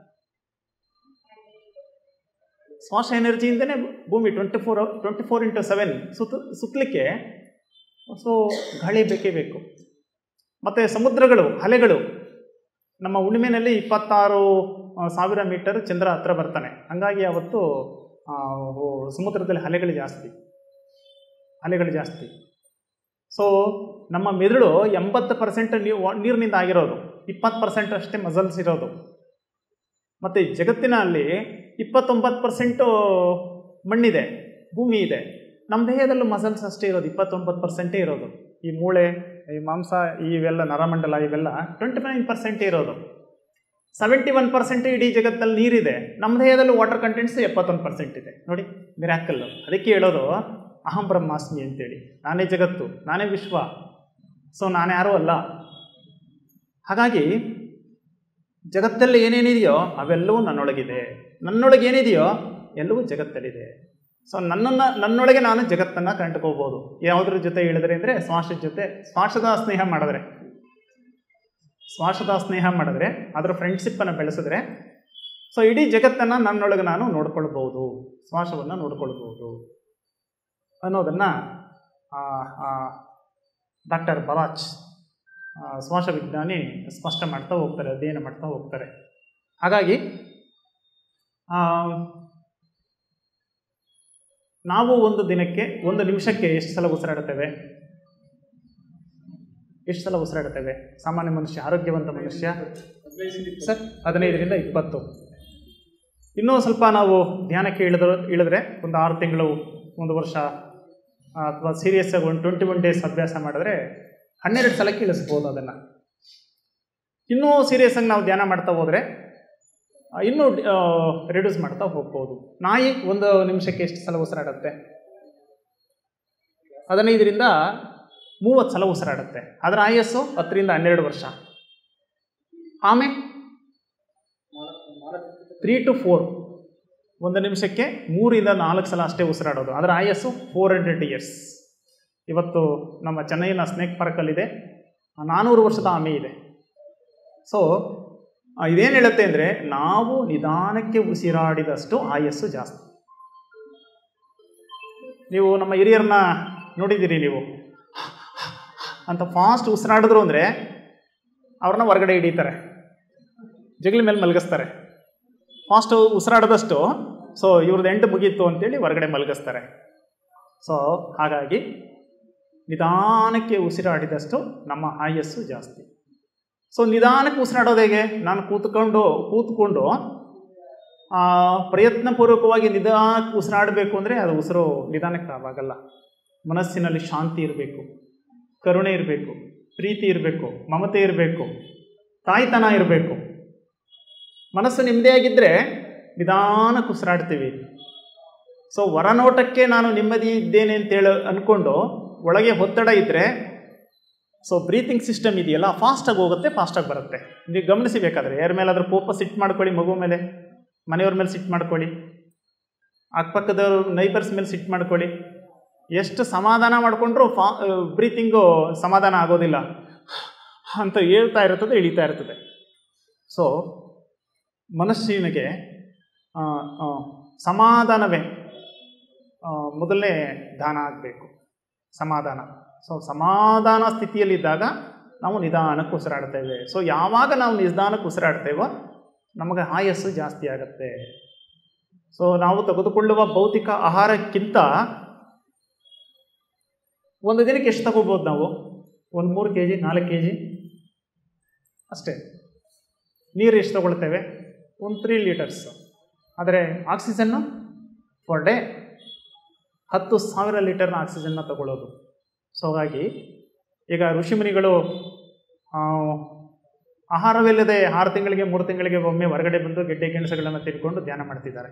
ಶ್ವಾಸ ಎನರ್ಜಿಯಿಂದನೇ ಭೂಮಿ twenty four twenty four into seven ಸುತ್ತ ಸುತ್ತಲಿಕ್ಕೆ ಸೊ ಗಾಳಿ ಬೇಕೇ ಬೇಕು ಮತ್ತು ಸಮುದ್ರಗಳು ಅಲೆಗಳು ನಮ್ಮ ಉಳಿಮೆನಲ್ಲಿ ಇಪ್ಪತ್ತಾರು ಆ, ಸಾವಿರ ಮೀಟರ್ ಚಂದ್ರ ಹತ್ರ ಬರ್ತಾನೆ ಹಂಗಾಗಿ ಅವತ್ತು ಆ, ಓ, ಸಮುದ್ರದಲ್ಲಿ ಅಲೆಗಳು ಜಾಸ್ತಿ ಅಲೆಗಳು ಜಾಸ್ತಿ ಸೊ ನಮ್ಮ ಮೆದುಳು ಎಂಬತ್ತು ಪರ್ಸೆಂಟ್ ನೀವು ನೀರಿನಿಂದ ಆಗಿರೋದು ಇಪ್ಪತ್ತು ಪರ್ಸೆಂಟ್ ಅಷ್ಟೇ ಮಸಲ್ಸ್ ಇರೋದು ಮತ್ತು ಜಗತ್ತಿನಲ್ಲಿ ಇಪ್ಪತ್ತೊಂಬತ್ತು ಪರ್ಸೆಂಟು ಮಣ್ಣಿದೆ ಭೂಮಿ ಇದೆ ನಮ್ಮ ದೇಹದಲ್ಲೂ ಮಸಲ್ಸ್ ಅಷ್ಟೇ ಇರೋದು ಇಪ್ಪತ್ತೊಂಬತ್ತು ಪರ್ಸೆಂಟೇ ಇರೋದು ಈ ಮೂಳೆ ಈ ಮಾಂಸ ಇವೆಲ್ಲ ನರಮಂಡಲ ಇವೆಲ್ಲ ಟ್ವೆಂಟಿ ನೈನ್ ಪರ್ಸೆಂಟೇ ಇರೋದು ಸೆವೆಂಟಿ ಒನ್ ಪರ್ಸೆಂಟ್ ಇಡೀ ಜಗತ್ತಲ್ಲಿ ನೀರಿದೆ ನಮ್ಮ ದೇಹದಲ್ಲೂ ವಾಟರ್ ಕಂಟೆಂಟ್ಸ್ ಎಪ್ಪತ್ತೊಂದು ಪರ್ಸೆಂಟ್ ಇದೆ ನೋಡಿ ಮಿರಾಕಲ್ಲು ಅದಕ್ಕೆ ಹೇಳೋದು ಅಹಂ ಬ್ರಹ್ಮಾಸ್ಮಿ ಅಂತೇಳಿ ನಾನೇ ಜಗತ್ತು ನಾನೇ ವಿಶ್ವ ಸೊ ನಾನ್ಯಾರೂ ಅಲ್ಲ ಹಾಗಾಗಿ ಜಗತ್ತಲ್ಲಿ ಏನೇನಿದೆಯೋ ಅವೆಲ್ಲವೂ ನನ್ನೊಳಗಿದೆ ನನ್ನೊಳಗೆ ಏನಿದೆಯೋ ಎಲ್ಲವೂ ಜಗತ್ತಲ್ಲಿದೆ ಸೊ ನನ್ನನ್ನು ನನ್ನೊಳಗೆ ನಾನು ಜಗತ್ತನ್ನು ಕಂಡುಕೋಬೋದು ಯಾವುದ್ರ ಜೊತೆ ಹೇಳಿದ್ರೆ ಅಂದರೆ ಶ್ವಾಸದ ಜೊತೆ ಶ್ವಾಸದ ಸ್ನೇಹ ಮಾಡಿದ್ರೆ ಶ್ವಾಸದ ಸ್ನೇಹ ಮಾಡಿದ್ರೆ ಅದರ ಫ್ರೆಂಡ್ಶಿಪ್ಪನ್ನು ಬೆಳೆಸಿದ್ರೆ ಸೊ ಇಡೀ ಜಗತ್ತನ್ನು ನನ್ನೊಳಗೆ ನಾನು ನೋಡ್ಕೊಳ್ಬೋದು ಶ್ವಾಸವನ್ನು ನೋಡ್ಕೊಳ್ಬೋದು ಅನ್ನೋದನ್ನು ಡಾಕ್ಟರ್ ಬರಾಚ್ ಆ, ಶ್ವಾಸ ವಿಜ್ಞಾನಿ ಸ್ಪಷ್ಟ ಮಾಡ್ತಾ ಹೋಗ್ತಾರೆ ಅಧ್ಯಯನ ಮಾಡ್ತಾ ಹೋಗ್ತಾರೆ ಹಾಗಾಗಿ ಆ, ನಾವು ಒಂದು ದಿನಕ್ಕೆ ಒಂದು ನಿಮಿಷಕ್ಕೆ ಎಷ್ಟು ಸಲ ಉಸಿರಾಡುತ್ತೇವೆ ಎಷ್ಟು ಸಲ ಉಸಿರಾಡುತ್ತೇವೆ ಸಾಮಾನ್ಯ ಮನುಷ್ಯ ಆರೋಗ್ಯವಂತ ಮನುಷ್ಯ ಸರ್ ಹದಿನೈದರಿಂದ ಇಪ್ಪತ್ತು ಇನ್ನೂ ಸ್ವಲ್ಪ ನಾವು ಧ್ಯಾನಕ್ಕೆ ಇಳಿದ್ರು ಇಳಿದ್ರೆ ಒಂದು ಆರು ತಿಂಗಳು ಒಂದು ವರ್ಷ ಅಥವಾ ಸೀರಿಯಸ್ ಆಗಿ ಒಂದು ಟ್ವೆಂಟಿ ಒನ್ ಡೇಸ್ ಅಭ್ಯಾಸ ಮಾಡಿದ್ರೆ ಹನ್ನೆರಡು ಸಲಕ್ಕೆ ಇಳಿಸ್ಬೋದು ಅದನ್ನು ಇನ್ನೂ ಸೀರಿಯಸ್ ಆಗಿ ನಾವು ಧ್ಯಾನ ಮಾಡ್ತಾ ಹೋದರೆ ಆ, ಇನ್ನೂ ರಿಡ್ಯೂಸ್ ಮಾಡ್ತಾ ಹೋಗ್ಬೋದು ನಾಯಿ ಒಂದು ನಿಮಿಷಕ್ಕೆ ಎಷ್ಟು ಸಲ ಉಸಿರಾಡುತ್ತೆ ಹದಿನೈದರಿಂದ ಮೂವತ್ತು ಸಲ ಉಸಿರಾಡುತ್ತೆ ಅದರ ಆಯಸ್ಸು ಹತ್ತರಿಂದ ಹನ್ನೆರಡು ವರ್ಷ ಆಮೆ ತ್ರೀ ಟು ಫೋರ್ ಒಂದು ನಿಮಿಷಕ್ಕೆ ಮೂರಿಂದ ನಾಲ್ಕು ಸಲ ಅಷ್ಟೇ ಉಸಿರಾಡೋದು ಅದರ ಆಯಸ್ಸು ಫೋರ್ ಹಂಡ್ರೆಡ್ ಇಯರ್ಸ್ ಇವತ್ತು ನಮ್ಮ ಚೆನ್ನೈನ ಸ್ನೇಕ್ ಪಾರ್ಕಲ್ಲಿದೆ ನಾನ್ನೂರು ವರ್ಷದ ಆಮೆ ಇದೆ ಸೊ ಇದೇನು ಹೇಳುತ್ತೆ ಅಂದರೆ ನಾವು ನಿಧಾನಕ್ಕೆ ಉಸಿರಾಡಿದಷ್ಟು ಆಯಸ್ಸು ಜಾಸ್ತಿ ನೀವು ನಮ್ಮ ಹಿರಿಯರನ್ನ ನೋಡಿದ್ದೀರಿ ನೀವು ಅಂತ ಫಾಸ್ಟ್ ಉಸಿರಾಡಿದ್ರು ಅಂದರೆ ಅವ್ರನ್ನ ಹೊರಗಡೆ ಹಿಡೀತಾರೆ ಜಗಲಿ ಮೇಲೆ ಮಲಗಿಸ್ತಾರೆ ಫಾಸ್ಟ್ ಉಸಿರಾಡದಷ್ಟು ಸೊ ಇವ್ರದ್ದು ಎಂಟು ಮುಗೀತು ಅಂತೇಳಿ ಹೊರಗಡೆ ಮಲಗಿಸ್ತಾರೆ ಸೊ ಹಾಗಾಗಿ ನಿಧಾನಕ್ಕೆ ಉಸಿರಾಡಿದಷ್ಟು ನಮ್ಮ ಆಯಸ್ಸು ಜಾಸ್ತಿ ಸೊ ನಿಧಾನಕ್ಕೆ ಉಸಿರಾಡೋದು ಹೇಗೆ ನಾನು ಕೂತ್ಕೊಂಡು ಕೂತ್ಕೊಂಡು ಆ, ಪ್ರಯತ್ನಪೂರ್ವಕವಾಗಿ ನಿಧಾನಕ್ಕೆ ಉಸಿರಾಡಬೇಕು ಅಂದರೆ ಅದು ಉಸಿರು ನಿಧಾನಕ್ಕೆ ಆವಾಗಲ್ಲ ಮನಸ್ಸಿನಲ್ಲಿ ಶಾಂತಿ ಇರಬೇಕು ಕರುಣೆ ಇರಬೇಕು ಪ್ರೀತಿ ಇರಬೇಕು ಮಮತೆ ಇರಬೇಕು ತಾಯ್ತನ ಇರಬೇಕು ಮನಸ್ಸು ನೆಮ್ಮದಿಯಾಗಿದ್ದರೆ ನಿಧಾನಕ್ಕೆ ಉಸಿರಾಡ್ತೀವಿ ಸೊ ಹೊರನೋಟಕ್ಕೆ ನಾನು ನೆಮ್ಮದಿ ಇದ್ದೇನೆ ಅಂತೇಳಿ ಅಂದ್ಕೊಂಡು ಒಳಗೆ ಒತ್ತಡ ಇದ್ದರೆ ಸೊ ಬ್ರೀತಿಂಗ್ ಸಿಸ್ಟಮ್ ಇದೆಯಲ್ಲ ಫಾಸ್ಟಾಗಿ ಹೋಗುತ್ತೆ ಫಾಸ್ಟಾಗಿ ಬರುತ್ತೆ ನೀವು ಗಮನಿಸಿ ಬೇಕಾದರೆ ಯಾರ ಮೇಲಾದರೂ ಕೋಪ ಸಿಟ್ಟು ಮಾಡ್ಕೊಳ್ಳಿ ಮಗು ಮೇಲೆ ಮನೆಯವ್ರ ಮೇಲೆ ಸಿಟ್ಟು ಮಾಡ್ಕೊಳ್ಳಿ ಅಕ್ಕಪಕ್ಕದವ್ರ ನೈಬರ್ಸ್ ಮೇಲೆ ಸಿಟ್ಟು ಮಾಡ್ಕೊಳ್ಳಿ ಎಷ್ಟು ಸಮಾಧಾನ ಮಾಡಿಕೊಂಡ್ರೂ ಫಾ ಬ್ರೀತಿಂಗು ಸಮಾಧಾನ ಆಗೋದಿಲ್ಲ ಅಂತ ಹೇಳ್ತಾ ಇರ್ತದೆ ಇಳಿತಾ ಇರ್ತದೆ ಸೊ ಮನಸ್ಸಿನಿಗೆ ಆ, ಆ, ಸಮಾಧಾನವೇ ಆ, ಮೊದಲನೇ ದಾನ ಆಗಬೇಕು ಸಮಾಧಾನ ಸೊ ಸಮಾಧಾನ ಸ್ಥಿತಿಯಲ್ಲಿದ್ದಾಗ ನಾವು ನಿಧಾನಕ್ಕೆ ಉಸಿರಾಡ್ತೇವೆ ಸೊ ಯಾವಾಗ ನಾವು ನಿಧಾನಕ್ಕೆ ಉಸಿರಾಡ್ತೇವೋ ನಮಗೆ ಆಯಸ್ಸು ಜಾಸ್ತಿ ಆಗುತ್ತೆ ಸೊ ನಾವು ತೆಗೆದುಕೊಳ್ಳುವ ಭೌತಿಕ ಆಹಾರಕ್ಕಿಂತ ಒಂದು ದಿನಕ್ಕೆ ಎಷ್ಟು ತಗೋಬೋದು ನಾವು ಒಂದು ಮೂರು ಕೆ ಜಿ ನಾಲ್ಕು ಕೆ ಜಿ ಅಷ್ಟೇ ನೀರು ಎಷ್ಟು ತಗೊಳ್ತೇವೆ ಒಂದು ತ್ರೀ ಲೀಟರ್ಸ್ ಆದರೆ ಆಕ್ಸಿಜನ್ನು ಫರ್ ಡೇ ಹತ್ತು ಸಾವಿರ ಲೀಟರ್ನ ಆಕ್ಸಿಜನ್ನ ತಗೊಳ್ಳೋದು ಸೊ ಹಾಗಾಗಿ ಈಗ ಋಷಿಮುನಿಗಳು ಆ, ಆಹಾರವಿಲ್ಲದೆ ಆರು ತಿಂಗಳಿಗೆ ಮೂರು ತಿಂಗಳಿಗೆ ಒಮ್ಮೆ ಹೊರಗಡೆ ಬಂದು ಗೆಡ್ಡೆ ಗೆಣಸುಗಳನ್ನು ತಿನ್ಕೊಂಡು ಧ್ಯಾನ ಮಾಡ್ತಿದ್ದಾರೆ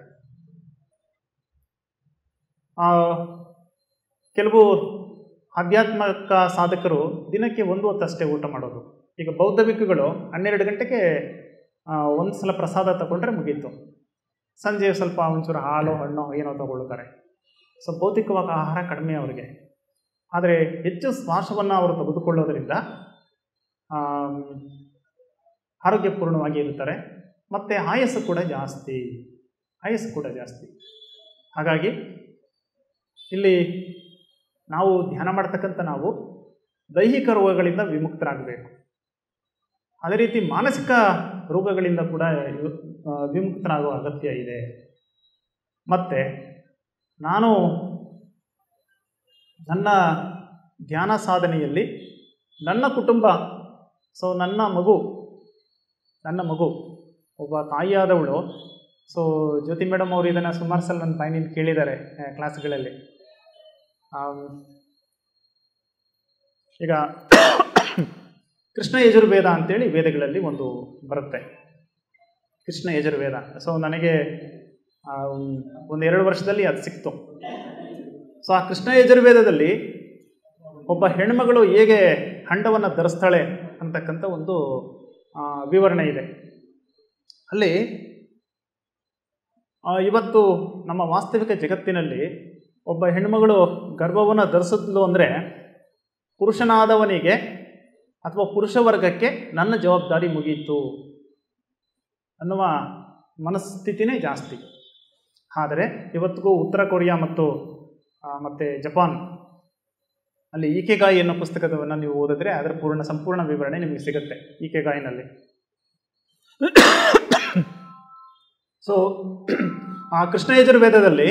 ಆ, ಕೆಲವು ಆಧ್ಯಾತ್ಮಿಕ ಸಾಧಕರು ದಿನಕ್ಕೆ ಒಂದು ಹೊತ್ತಷ್ಟೇ ಊಟ ಮಾಡೋದು ಈಗ ಬೌದ್ಧ ಭಿಕ್ಕುಗಳು ಹನ್ನೆರಡು ಗಂಟೆಗೆ ಆ, ಒಂದು ಸಲ ಪ್ರಸಾದ ತಗೊಂಡ್ರೆ ಮುಗೀತು ಸಂಜೆ ಸ್ವಲ್ಪ ಒಂಚೂರು ಹಾಲು ಹಣ್ಣು ಏನೋ ತಗೊಳ್ತಾರೆ ಸೊ ಭೌತಿಕವಾದ ಆಹಾರ ಕಡಿಮೆ ಅವರಿಗೆ ಆದರೆ ಹೆಚ್ಚು ಶ್ವಾಸವನ್ನು ಅವರು ತೆಗೆದುಕೊಳ್ಳೋದ್ರಿಂದ ಆಮ್, ಆರೋಗ್ಯಪೂರ್ಣವಾಗಿ ಇರ್ತಾರೆ ಮತ್ತು ಆಯಸ್ಸು ಕೂಡ ಜಾಸ್ತಿ ಆಯಸ್ಸು ಕೂಡ ಜಾಸ್ತಿ ಹಾಗಾಗಿ ಇಲ್ಲಿ ನಾವು ಧ್ಯಾನ ಮಾಡ್ತಕ್ಕಂಥ ನಾವು ದೈಹಿಕ ರೋಗಗಳಿಂದ ವಿಮುಕ್ತರಾಗಬೇಕು ಅದೇ ರೀತಿ ಮಾನಸಿಕ ರೋಗಗಳಿಂದ ಕೂಡ ಇವ್- ಆ, ವಿಮುಕ್ತರಾಗುವ ಅಗತ್ಯ ಇದೆ ಮತ್ತು ನಾನು ನನ್ನ ಧ್ಯಾನ ಸಾಧನೆಯಲ್ಲಿ ನನ್ನ ಕುಟುಂಬ ಸೊ ನನ್ನ ಮಗು ನನ್ನ ಮಗು ಒಬ್ಬ ತಾಯಿಯಾದವಳು ಸೊ ಜ್ಯೋತಿ ಮೇಡಮ್ ಅವರು ಇದನ್ನು ಸುಮಾರು ಸಲ ನನ್ನ ತಾಯಿನಿಂದ ಕೇಳಿದ್ದಾರೆ ಆ, ಕ್ಲಾಸ್ಗಳಲ್ಲಿ ಆಮ್, ಈಗ ಕೃಷ್ಣ ಯಜುರ್ವೇದ ಅಂತೇಳಿ ವೇದಗಳಲ್ಲಿ ಒಂದು ಬರುತ್ತೆ ಕೃಷ್ಣ ಯಜುರ್ವೇದ ಸೊ ನನಗೆ ಆಮ್, ಒಂದು ಎರಡು ವರ್ಷದಲ್ಲಿ ಅದು ಸಿಕ್ತು ಸೊ ಆ ಕೃಷ್ಣ ಯಜುರ್ವೇದದಲ್ಲಿ ಒಬ್ಬ ಹೆಣ್ಮಗಳು ಹೇಗೆ ಹಂಡವನ್ನು ಧರಿಸ್ತಾಳೆ ಅಂತಕ್ಕಂಥ ಒಂದು ಆ, ವಿವರಣೆ ಇದೆ ಅಲ್ಲಿ ಆ, ಇವತ್ತು ನಮ್ಮ ವಾಸ್ತವಿಕ ಜಗತ್ತಿನಲ್ಲಿ ಒಬ್ಬ ಹೆಣ್ಮಗಳು ಗರ್ಭವನ್ನು ಧರಿಸಿದ್ಲು ಅಂದರೆ ಪುರುಷನಾದವನಿಗೆ ಅಥವಾ ಪುರುಷ ವರ್ಗಕ್ಕೆ ನನ್ನ ಜವಾಬ್ದಾರಿ ಮುಗೀತು ಅನ್ನುವ ಮನಸ್ಥಿತಿನೇ ಜಾಸ್ತಿ ಆದರೆ ಇವತ್ತಿಗೂ ಉತ್ತರ ಕೊರಿಯಾ ಮತ್ತು ಆ, ಮತ್ತು ಜಪಾನ್ ಅಲ್ಲಿ ಈಕೆಗಾಯಿ ಅನ್ನೋ ಪುಸ್ತಕವನ್ನು ನೀವು ಓದಿದ್ರೆ ಅದರ ಪೂರ್ಣ ಸಂಪೂರ್ಣ ವಿವರಣೆ ನಿಮಗೆ ಸಿಗುತ್ತೆ ಈಕೆಗಾಯಿನಲ್ಲಿ ಸೊ ಆ ಕೃಷ್ಣ ಯಜುರ್ವೇದದಲ್ಲಿ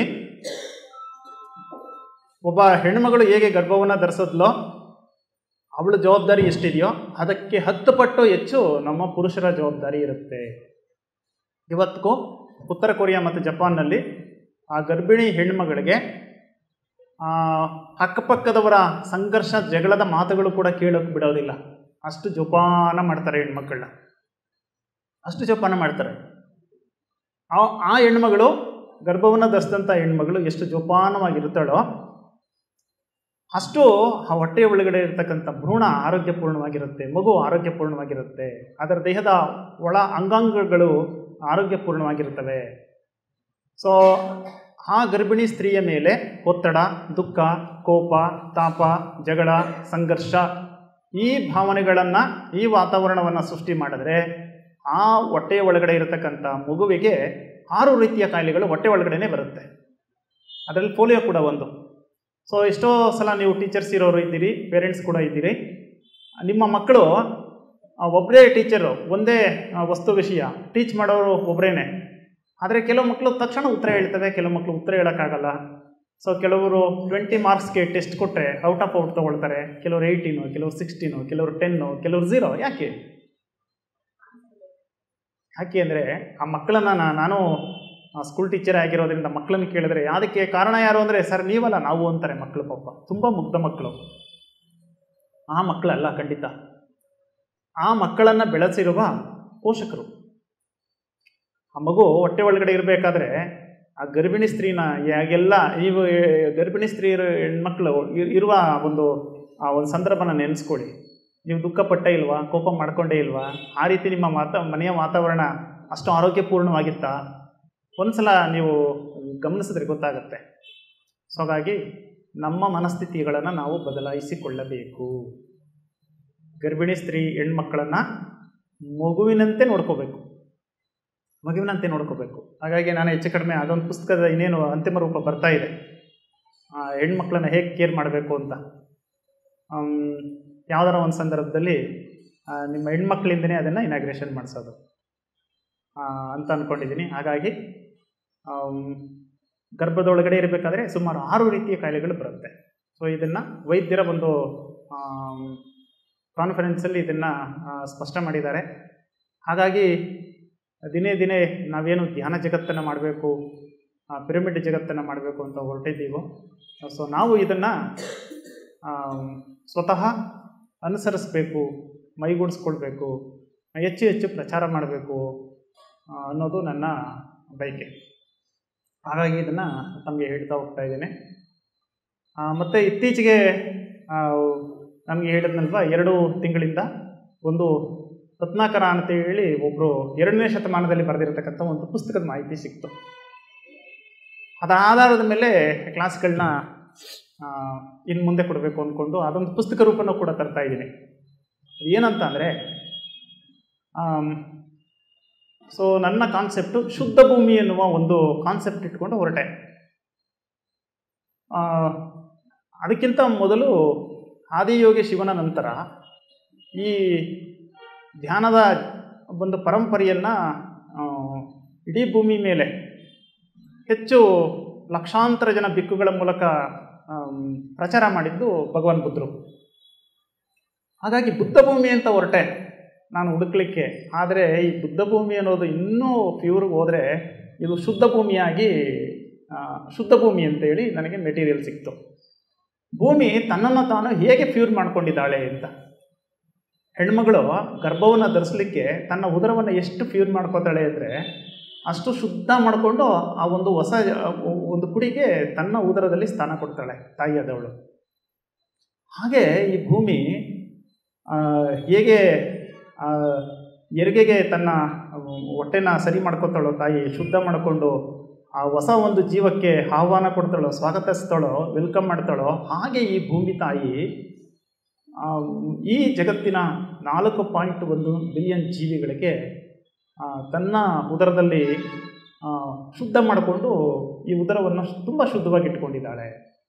ಒಬ್ಬ ಹೆಣ್ಮಗಳು ಹೇಗೆ ಗರ್ಭವನ್ನು ಧರಿಸಿದ್ಲೋ ಅವಳ ಜವಾಬ್ದಾರಿ ಎಷ್ಟಿದೆಯೋ ಅದಕ್ಕೆ ಹತ್ತು ಪಟ್ಟು ಹೆಚ್ಚು ನಮ್ಮ ಪುರುಷರ ಜವಾಬ್ದಾರಿ ಇರುತ್ತೆ ಇವತ್ತಿಗೂ ಉತ್ತರ ಕೊರಿಯಾ ಮತ್ತು ಜಪಾನ್ನಲ್ಲಿ ಆ ಗರ್ಭಿಣಿ ಹೆಣ್ಮಗಳಿಗೆ ಆ, ಅಕ್ಕಪಕ್ಕದವರ ಸಂಘರ್ಷ ಜಗಳದ ಮಾತುಗಳು ಕೂಡ ಕೇಳೋಕೆ ಬಿಡೋದಿಲ್ಲ ಅಷ್ಟು ಜೋಪಾನ ಮಾಡ್ತಾರೆ ಹೆಣ್ಮಕ್ಕಳನ್ನ ಅಷ್ಟು ಜೋಪಾನ ಮಾಡ್ತಾರೆ ಆ ಆ ಹೆಣ್ಮಗಳು ಗರ್ಭವನ್ನು ಧರಿಸಿದಂಥ ಹೆಣ್ಮಗಳು ಎಷ್ಟು ಜೋಪಾನವಾಗಿರ್ತಾಳೋ ಅಷ್ಟು ಆ ಹೊಟ್ಟೆಯ ಒಳಗಡೆ ಇರತಕ್ಕಂಥ ಭ್ರೂಣ ಆರೋಗ್ಯಪೂರ್ಣವಾಗಿರುತ್ತೆ ಮಗು ಆರೋಗ್ಯಪೂರ್ಣವಾಗಿರುತ್ತೆ ಅದರ ದೇಹದ ಒಳ ಅಂಗಾಂಗಗಳು ಆರೋಗ್ಯಪೂರ್ಣವಾಗಿರ್ತವೆ ಸೊ ಆ ಗರ್ಭಿಣಿ ಸ್ತ್ರೀಯ ಮೇಲೆ ಒತ್ತಡ ದುಃಖ ಕೋಪ ತಾಪ ಜಗಳ ಸಂಘರ್ಷ ಈ ಭಾವನೆಗಳನ್ನು ಈ ವಾತಾವರಣವನ್ನು ಸೃಷ್ಟಿ ಮಾಡಿದ್ರೆ ಆ ಹೊಟ್ಟೆಯ ಒಳಗಡೆ ಇರತಕ್ಕಂಥ ಮಗುವಿಗೆ ಆರು ರೀತಿಯ ಕಾಯಿಲೆಗಳು ಹೊಟ್ಟೆ ಒಳಗಡೆನೇ ಬರುತ್ತೆ ಅದರಲ್ಲಿ ಪೋಲಿಯೋ ಕೂಡ ಒಂದು ಸೊ ಎಷ್ಟೋ ಸಲ ನೀವು ಟೀಚರ್ಸ್ ಇರೋರು ಇದ್ದೀರಿ ಪೇರೆಂಟ್ಸ್ ಕೂಡ ಇದ್ದೀರಿ ನಿಮ್ಮ ಮಕ್ಕಳು ಆ, ಒಬ್ಬರೇ ಟೀಚರು ಒಂದೇ ಆ, ವಸ್ತು ವಿಷಯ ಟೀಚ್ ಮಾಡೋರು ಒಬ್ಬರೇನೆ ಆದರೆ ಕೆಲವು ಮಕ್ಕಳು ತಕ್ಷಣ ಉತ್ತರ ಹೇಳ್ತವೆ ಕೆಲವು ಮಕ್ಕಳು ಉತ್ತರ ಹೇಳೋಕ್ಕಾಗಲ್ಲ ಸೊ ಕೆಲವರು ಟ್ವೆಂಟಿ ಮಾರ್ಕ್ಸ್ಗೆ ಟೆಸ್ಟ್ ಕೊಟ್ಟರೆ ಔಟ್ ಆಫ್ ಔಟ್ ತೊಗೊಳ್ತಾರೆ ಕೆಲವರು ಏಯ್ಟೀನು ಕೆಲವರು ಸಿಕ್ಸ್ಟೀನು ಕೆಲವರು ಟೆನ್ನು ಕೆಲವರು ಝೀರೋ ಯಾಕೆ ಯಾಕೆ ಅಂದರೆ ಆ ಮಕ್ಕಳನ್ನು ನಾ- ನಾನು ಸ್ಕೂಲ್ ಟೀಚರ್ ಆಗಿರೋದ್ರಿಂದ ಮಕ್ಕಳನ್ನು ಕೇಳಿದ್ರೆ ಅದಕ್ಕೆ ಕಾರಣ ಯಾರು ಅಂದರೆ ಸರ್ ನೀವಲ್ಲ ನಾವು ಅಂತಾರೆ ಮಕ್ಕಳು ಪಾಪ ತುಂಬ ಮುಗ್ಧ ಮಕ್ಕಳು ಆ ಮಕ್ಕಳಲ್ಲ ಖಂಡಿತ ಆ ಮಕ್ಕಳನ್ನು ಬೆಳೆಸಿರುವ ಪೋಷಕರು ಆ ಮಗು ಹೊಟ್ಟೆ ಒಳಗಡೆ ಇರಬೇಕಾದ್ರೆ ಆ ಗರ್ಭಿಣಿ ಸ್ತ್ರೀನ ಯಾಗೆಲ್ಲ ಇವು ಗರ್ಭಿಣಿ ಸ್ತ್ರೀಯರು ಹೆಣ್ಮಕ್ಳು ಇ- ಇರುವ ಒಂದು ಆ ಒಂದು ಸಂದರ್ಭನ ನೆನೆಸ್ಕೊಳ್ಳಿ ನೀವು ದುಃಖಪಟ್ಟೇ ಇಲ್ವಾ ಕೋಪ ಮಾಡ್ಕೊಂಡೇ ಇಲ್ವಾ ಆ ರೀತಿ ನಿಮ್ಮ ವಾತ ಮನೆಯ ವಾತಾವರಣ ಅಷ್ಟು ಆರೋಗ್ಯಪೂರ್ಣವಾಗಿತ್ತಾ ಒಂದ್ಸಲ ನೀವು ಗಮನಿಸಿದ್ರೆ ಗೊತ್ತಾಗುತ್ತೆ ಸೊ ಹಾಗಾಗಿ ನಮ್ಮ ಮನಸ್ಥಿತಿಗಳನ್ನು ನಾವು ಬದಲಾಯಿಸಿಕೊಳ್ಳಬೇಕು ಗರ್ಭಿಣಿ ಸ್ತ್ರೀ ಹೆಣ್ಮಕ್ಕಳನ್ನು ಮಗುವಿನಂತೆ ನೋಡ್ಕೋಬೇಕು ಮಗುವಿನಂತೆ ನೋಡ್ಕೋಬೇಕು ಹಾಗಾಗಿ ನಾನು ಹೆಚ್ಚು ಕಡಿಮೆ ಅದೊಂದು ಪುಸ್ತಕದ ಇನ್ನೇನು ಅಂತಿಮ ರೂಪ ಬರ್ತಾ ಇದೆ ಆ, ಹೆಣ್ಮಕ್ಳನ್ನ ಹೇಗೆ ಕೇರ್ ಮಾಡಬೇಕು ಅಂತ ಆಮ್, ಯಾವ್ದಾರ ಒಂದು ಸಂದರ್ಭದಲ್ಲಿ ಆ, ನಿಮ್ಮ ಹೆಣ್ಮಕ್ಳಿಂದನೇ ಅದನ್ನು ಇನಾಗ್ರೇಷನ್ ಮಾಡಿಸೋದು ಆ, ಅಂತ ಅಂದ್ಕೊಂಡಿದ್ದೀನಿ ಹಾಗಾಗಿ ಆಮ್, ಗರ್ಭದೊಳಗಡೆ ಇರಬೇಕಾದ್ರೆ ಸುಮಾರು ಆರು ರೀತಿಯ ಕಾಯಿಲೆಗಳು ಬರುತ್ತೆ ಸೊ ಇದನ್ನು ವೈದ್ಯರ ಒಂದು ಕಾನ್ಫರೆನ್ಸಲ್ಲಿ ಇದನ್ನು ಸ್ಪಷ್ಟ ಮಾಡಿದ್ದಾರೆ ಹಾಗಾಗಿ ದಿನೇ ದಿನೇ ನಾವೇನು ಧ್ಯಾನ ಜಗತ್ತನ್ನು ಮಾಡಬೇಕು ಪಿರಮಿಡ್ ಜಗತ್ತನ್ನು ಮಾಡಬೇಕು ಅಂತ ಹೊರಟಿದ್ದೀವೋ ಸೊ ನಾವು ಇದನ್ನು ಸ್ವತಃ ಅನುಸರಿಸಬೇಕು ಮೈಗೂಡಿಸ್ಕೊಳ್ಬೇಕು ಹೆಚ್ಚು ಹೆಚ್ಚು ಪ್ರಚಾರ ಮಾಡಬೇಕು ಅನ್ನೋದು ನನ್ನ ಬಯಕೆ ಹಾಗಾಗಿ ಇದನ್ನು ತಮಗೆ ಹೇಳ್ತಾ ಹೋಗ್ತಾ ಇದ್ದೇನೆ ಮತ್ತು ಇತ್ತೀಚೆಗೆ ನಮಗೆ ಹೇಳಿದ್ನಲ್ವ ಎರಡು ತಿಂಗಳಿಂದ ಒಂದು ರತ್ನಾಕರ ಅಂತ ಹೇಳಿ ಒಬ್ಬರು ಎರಡನೇ ಶತಮಾನದಲ್ಲಿ ಬರೆದಿರತಕ್ಕಂಥ ಒಂದು ಪುಸ್ತಕದ ಮಾಹಿತಿ ಸಿಕ್ತು ಅದರ ಆಧಾರದ ಮೇಲೆ ಕ್ಲಾಸ್ಗಳನ್ನ ಇನ್ನು ಮುಂದೆ ಕೊಡಬೇಕು ಅಂದ್ಕೊಂಡು ಅದೊಂದು ಪುಸ್ತಕ ರೂಪನೂ ಕೂಡ ತರ್ತಾ ಇದ್ದೀನಿ ಏನಂತ ಅಂದರೆ ಸೊ ನನ್ನ ಕಾನ್ಸೆಪ್ಟು ಶುದ್ಧ ಭೂಮಿ ಎನ್ನುವ ಒಂದು ಕಾನ್ಸೆಪ್ಟ್ ಇಟ್ಕೊಂಡು ಹೊರಟೆ ಆ, ಅದಕ್ಕಿಂತ ಮೊದಲು ಆದಿಯೋಗಿ ಶಿವನ ನಂತರ ಈ ಧ್ಯಾನದ ಒಂದು ಪರಂಪರೆಯನ್ನು ಇಡೀ ಭೂಮಿ ಮೇಲೆ ಹೆಚ್ಚು ಲಕ್ಷಾಂತರ ಜನ ಬಿಕ್ಕುಗಳ ಮೂಲಕ ಆಮ್, ಪ್ರಚಾರ ಮಾಡಿದ್ದು ಭಗವಾನ್ ಬುದ್ಧರು ಹಾಗಾಗಿ ಬುದ್ಧ ಭೂಮಿ ಅಂತ ಹೊರಟೆ ನಾನು ಹುಡುಕ್ಲಿಕ್ಕೆ ಆದರೆ ಈ ಬುದ್ಧ ಭೂಮಿ ಅನ್ನೋದು ಇನ್ನೂ ಪ್ಯೂರ್ಗೆ ಹೋದರೆ ಇದು ಶುದ್ಧ ಭೂಮಿಯಾಗಿ ಆ, ಶುದ್ಧ ಭೂಮಿ ಅಂತೇಳಿ ನನಗೆ ಮೆಟೀರಿಯಲ್ ಸಿಕ್ತು ಭೂಮಿ ತನ್ನನ್ನು ತಾನು ಹೇಗೆ ಪ್ಯೂರ್ ಮಾಡ್ಕೊಂಡಿದ್ದಾಳೆ ಅಂತ ಹೆಣ್ಮಗಳು ಗರ್ಭವನ್ನು ಧರಿಸಲಿಕ್ಕೆ ತನ್ನ ಉದರವನ್ನು ಎಷ್ಟು ಪ್ಯೂರ್ ಮಾಡ್ಕೋತಾಳೆ ಅಂದರೆ ಅಷ್ಟು ಶುದ್ಧ ಮಾಡಿಕೊಂಡು ಆ ಒಂದು ಹೊಸ ಆ, ಒಂದು ಕುಡಿಗೆ ತನ್ನ ಉದರದಲ್ಲಿ ಸ್ಥಾನ ಕೊಡ್ತಾಳೆ ತಾಯಿಯಾದವಳು ಹಾಗೆ ಈ ಭೂಮಿ ಆ, ಹೇಗೆ ಆ, ಹೆರಿಗೆಗೆ ತನ್ನ ಹೊಟ್ಟೆನ ಸರಿ ಮಾಡ್ಕೊತಾಳೋ ತಾಯಿ ಶುದ್ಧ ಮಾಡಿಕೊಂಡು ಆ ಹೊಸ ಒಂದು ಜೀವಕ್ಕೆ ಆಹ್ವಾನ ಕೊಡ್ತಾಳೋ ಸ್ವಾಗತಿಸ್ತಾಳೋ ವೆಲ್ಕಮ್ ಮಾಡ್ತಾಳೋ ಹಾಗೆ ಈ ಭೂಮಿ ತಾಯಿ ಆ, ಈ ಜಗತ್ತಿನ ನಾಲ್ಕು ಪಾಯಿಂಟ್ ಒಂದು ಬಿಲಿಯನ್ ಜೀವಿಗಳಿಗೆ ಆ, ತನ್ನ ಉದರದಲ್ಲಿ ಆ, ಶುದ್ಧ ಮಾಡಿಕೊಂಡು ಈ ಉದರವನ್ನು ತುಂಬ ಶುದ್ಧವಾಗಿ ಇಟ್ಕೊಂಡಿದ್ದಾಳೆ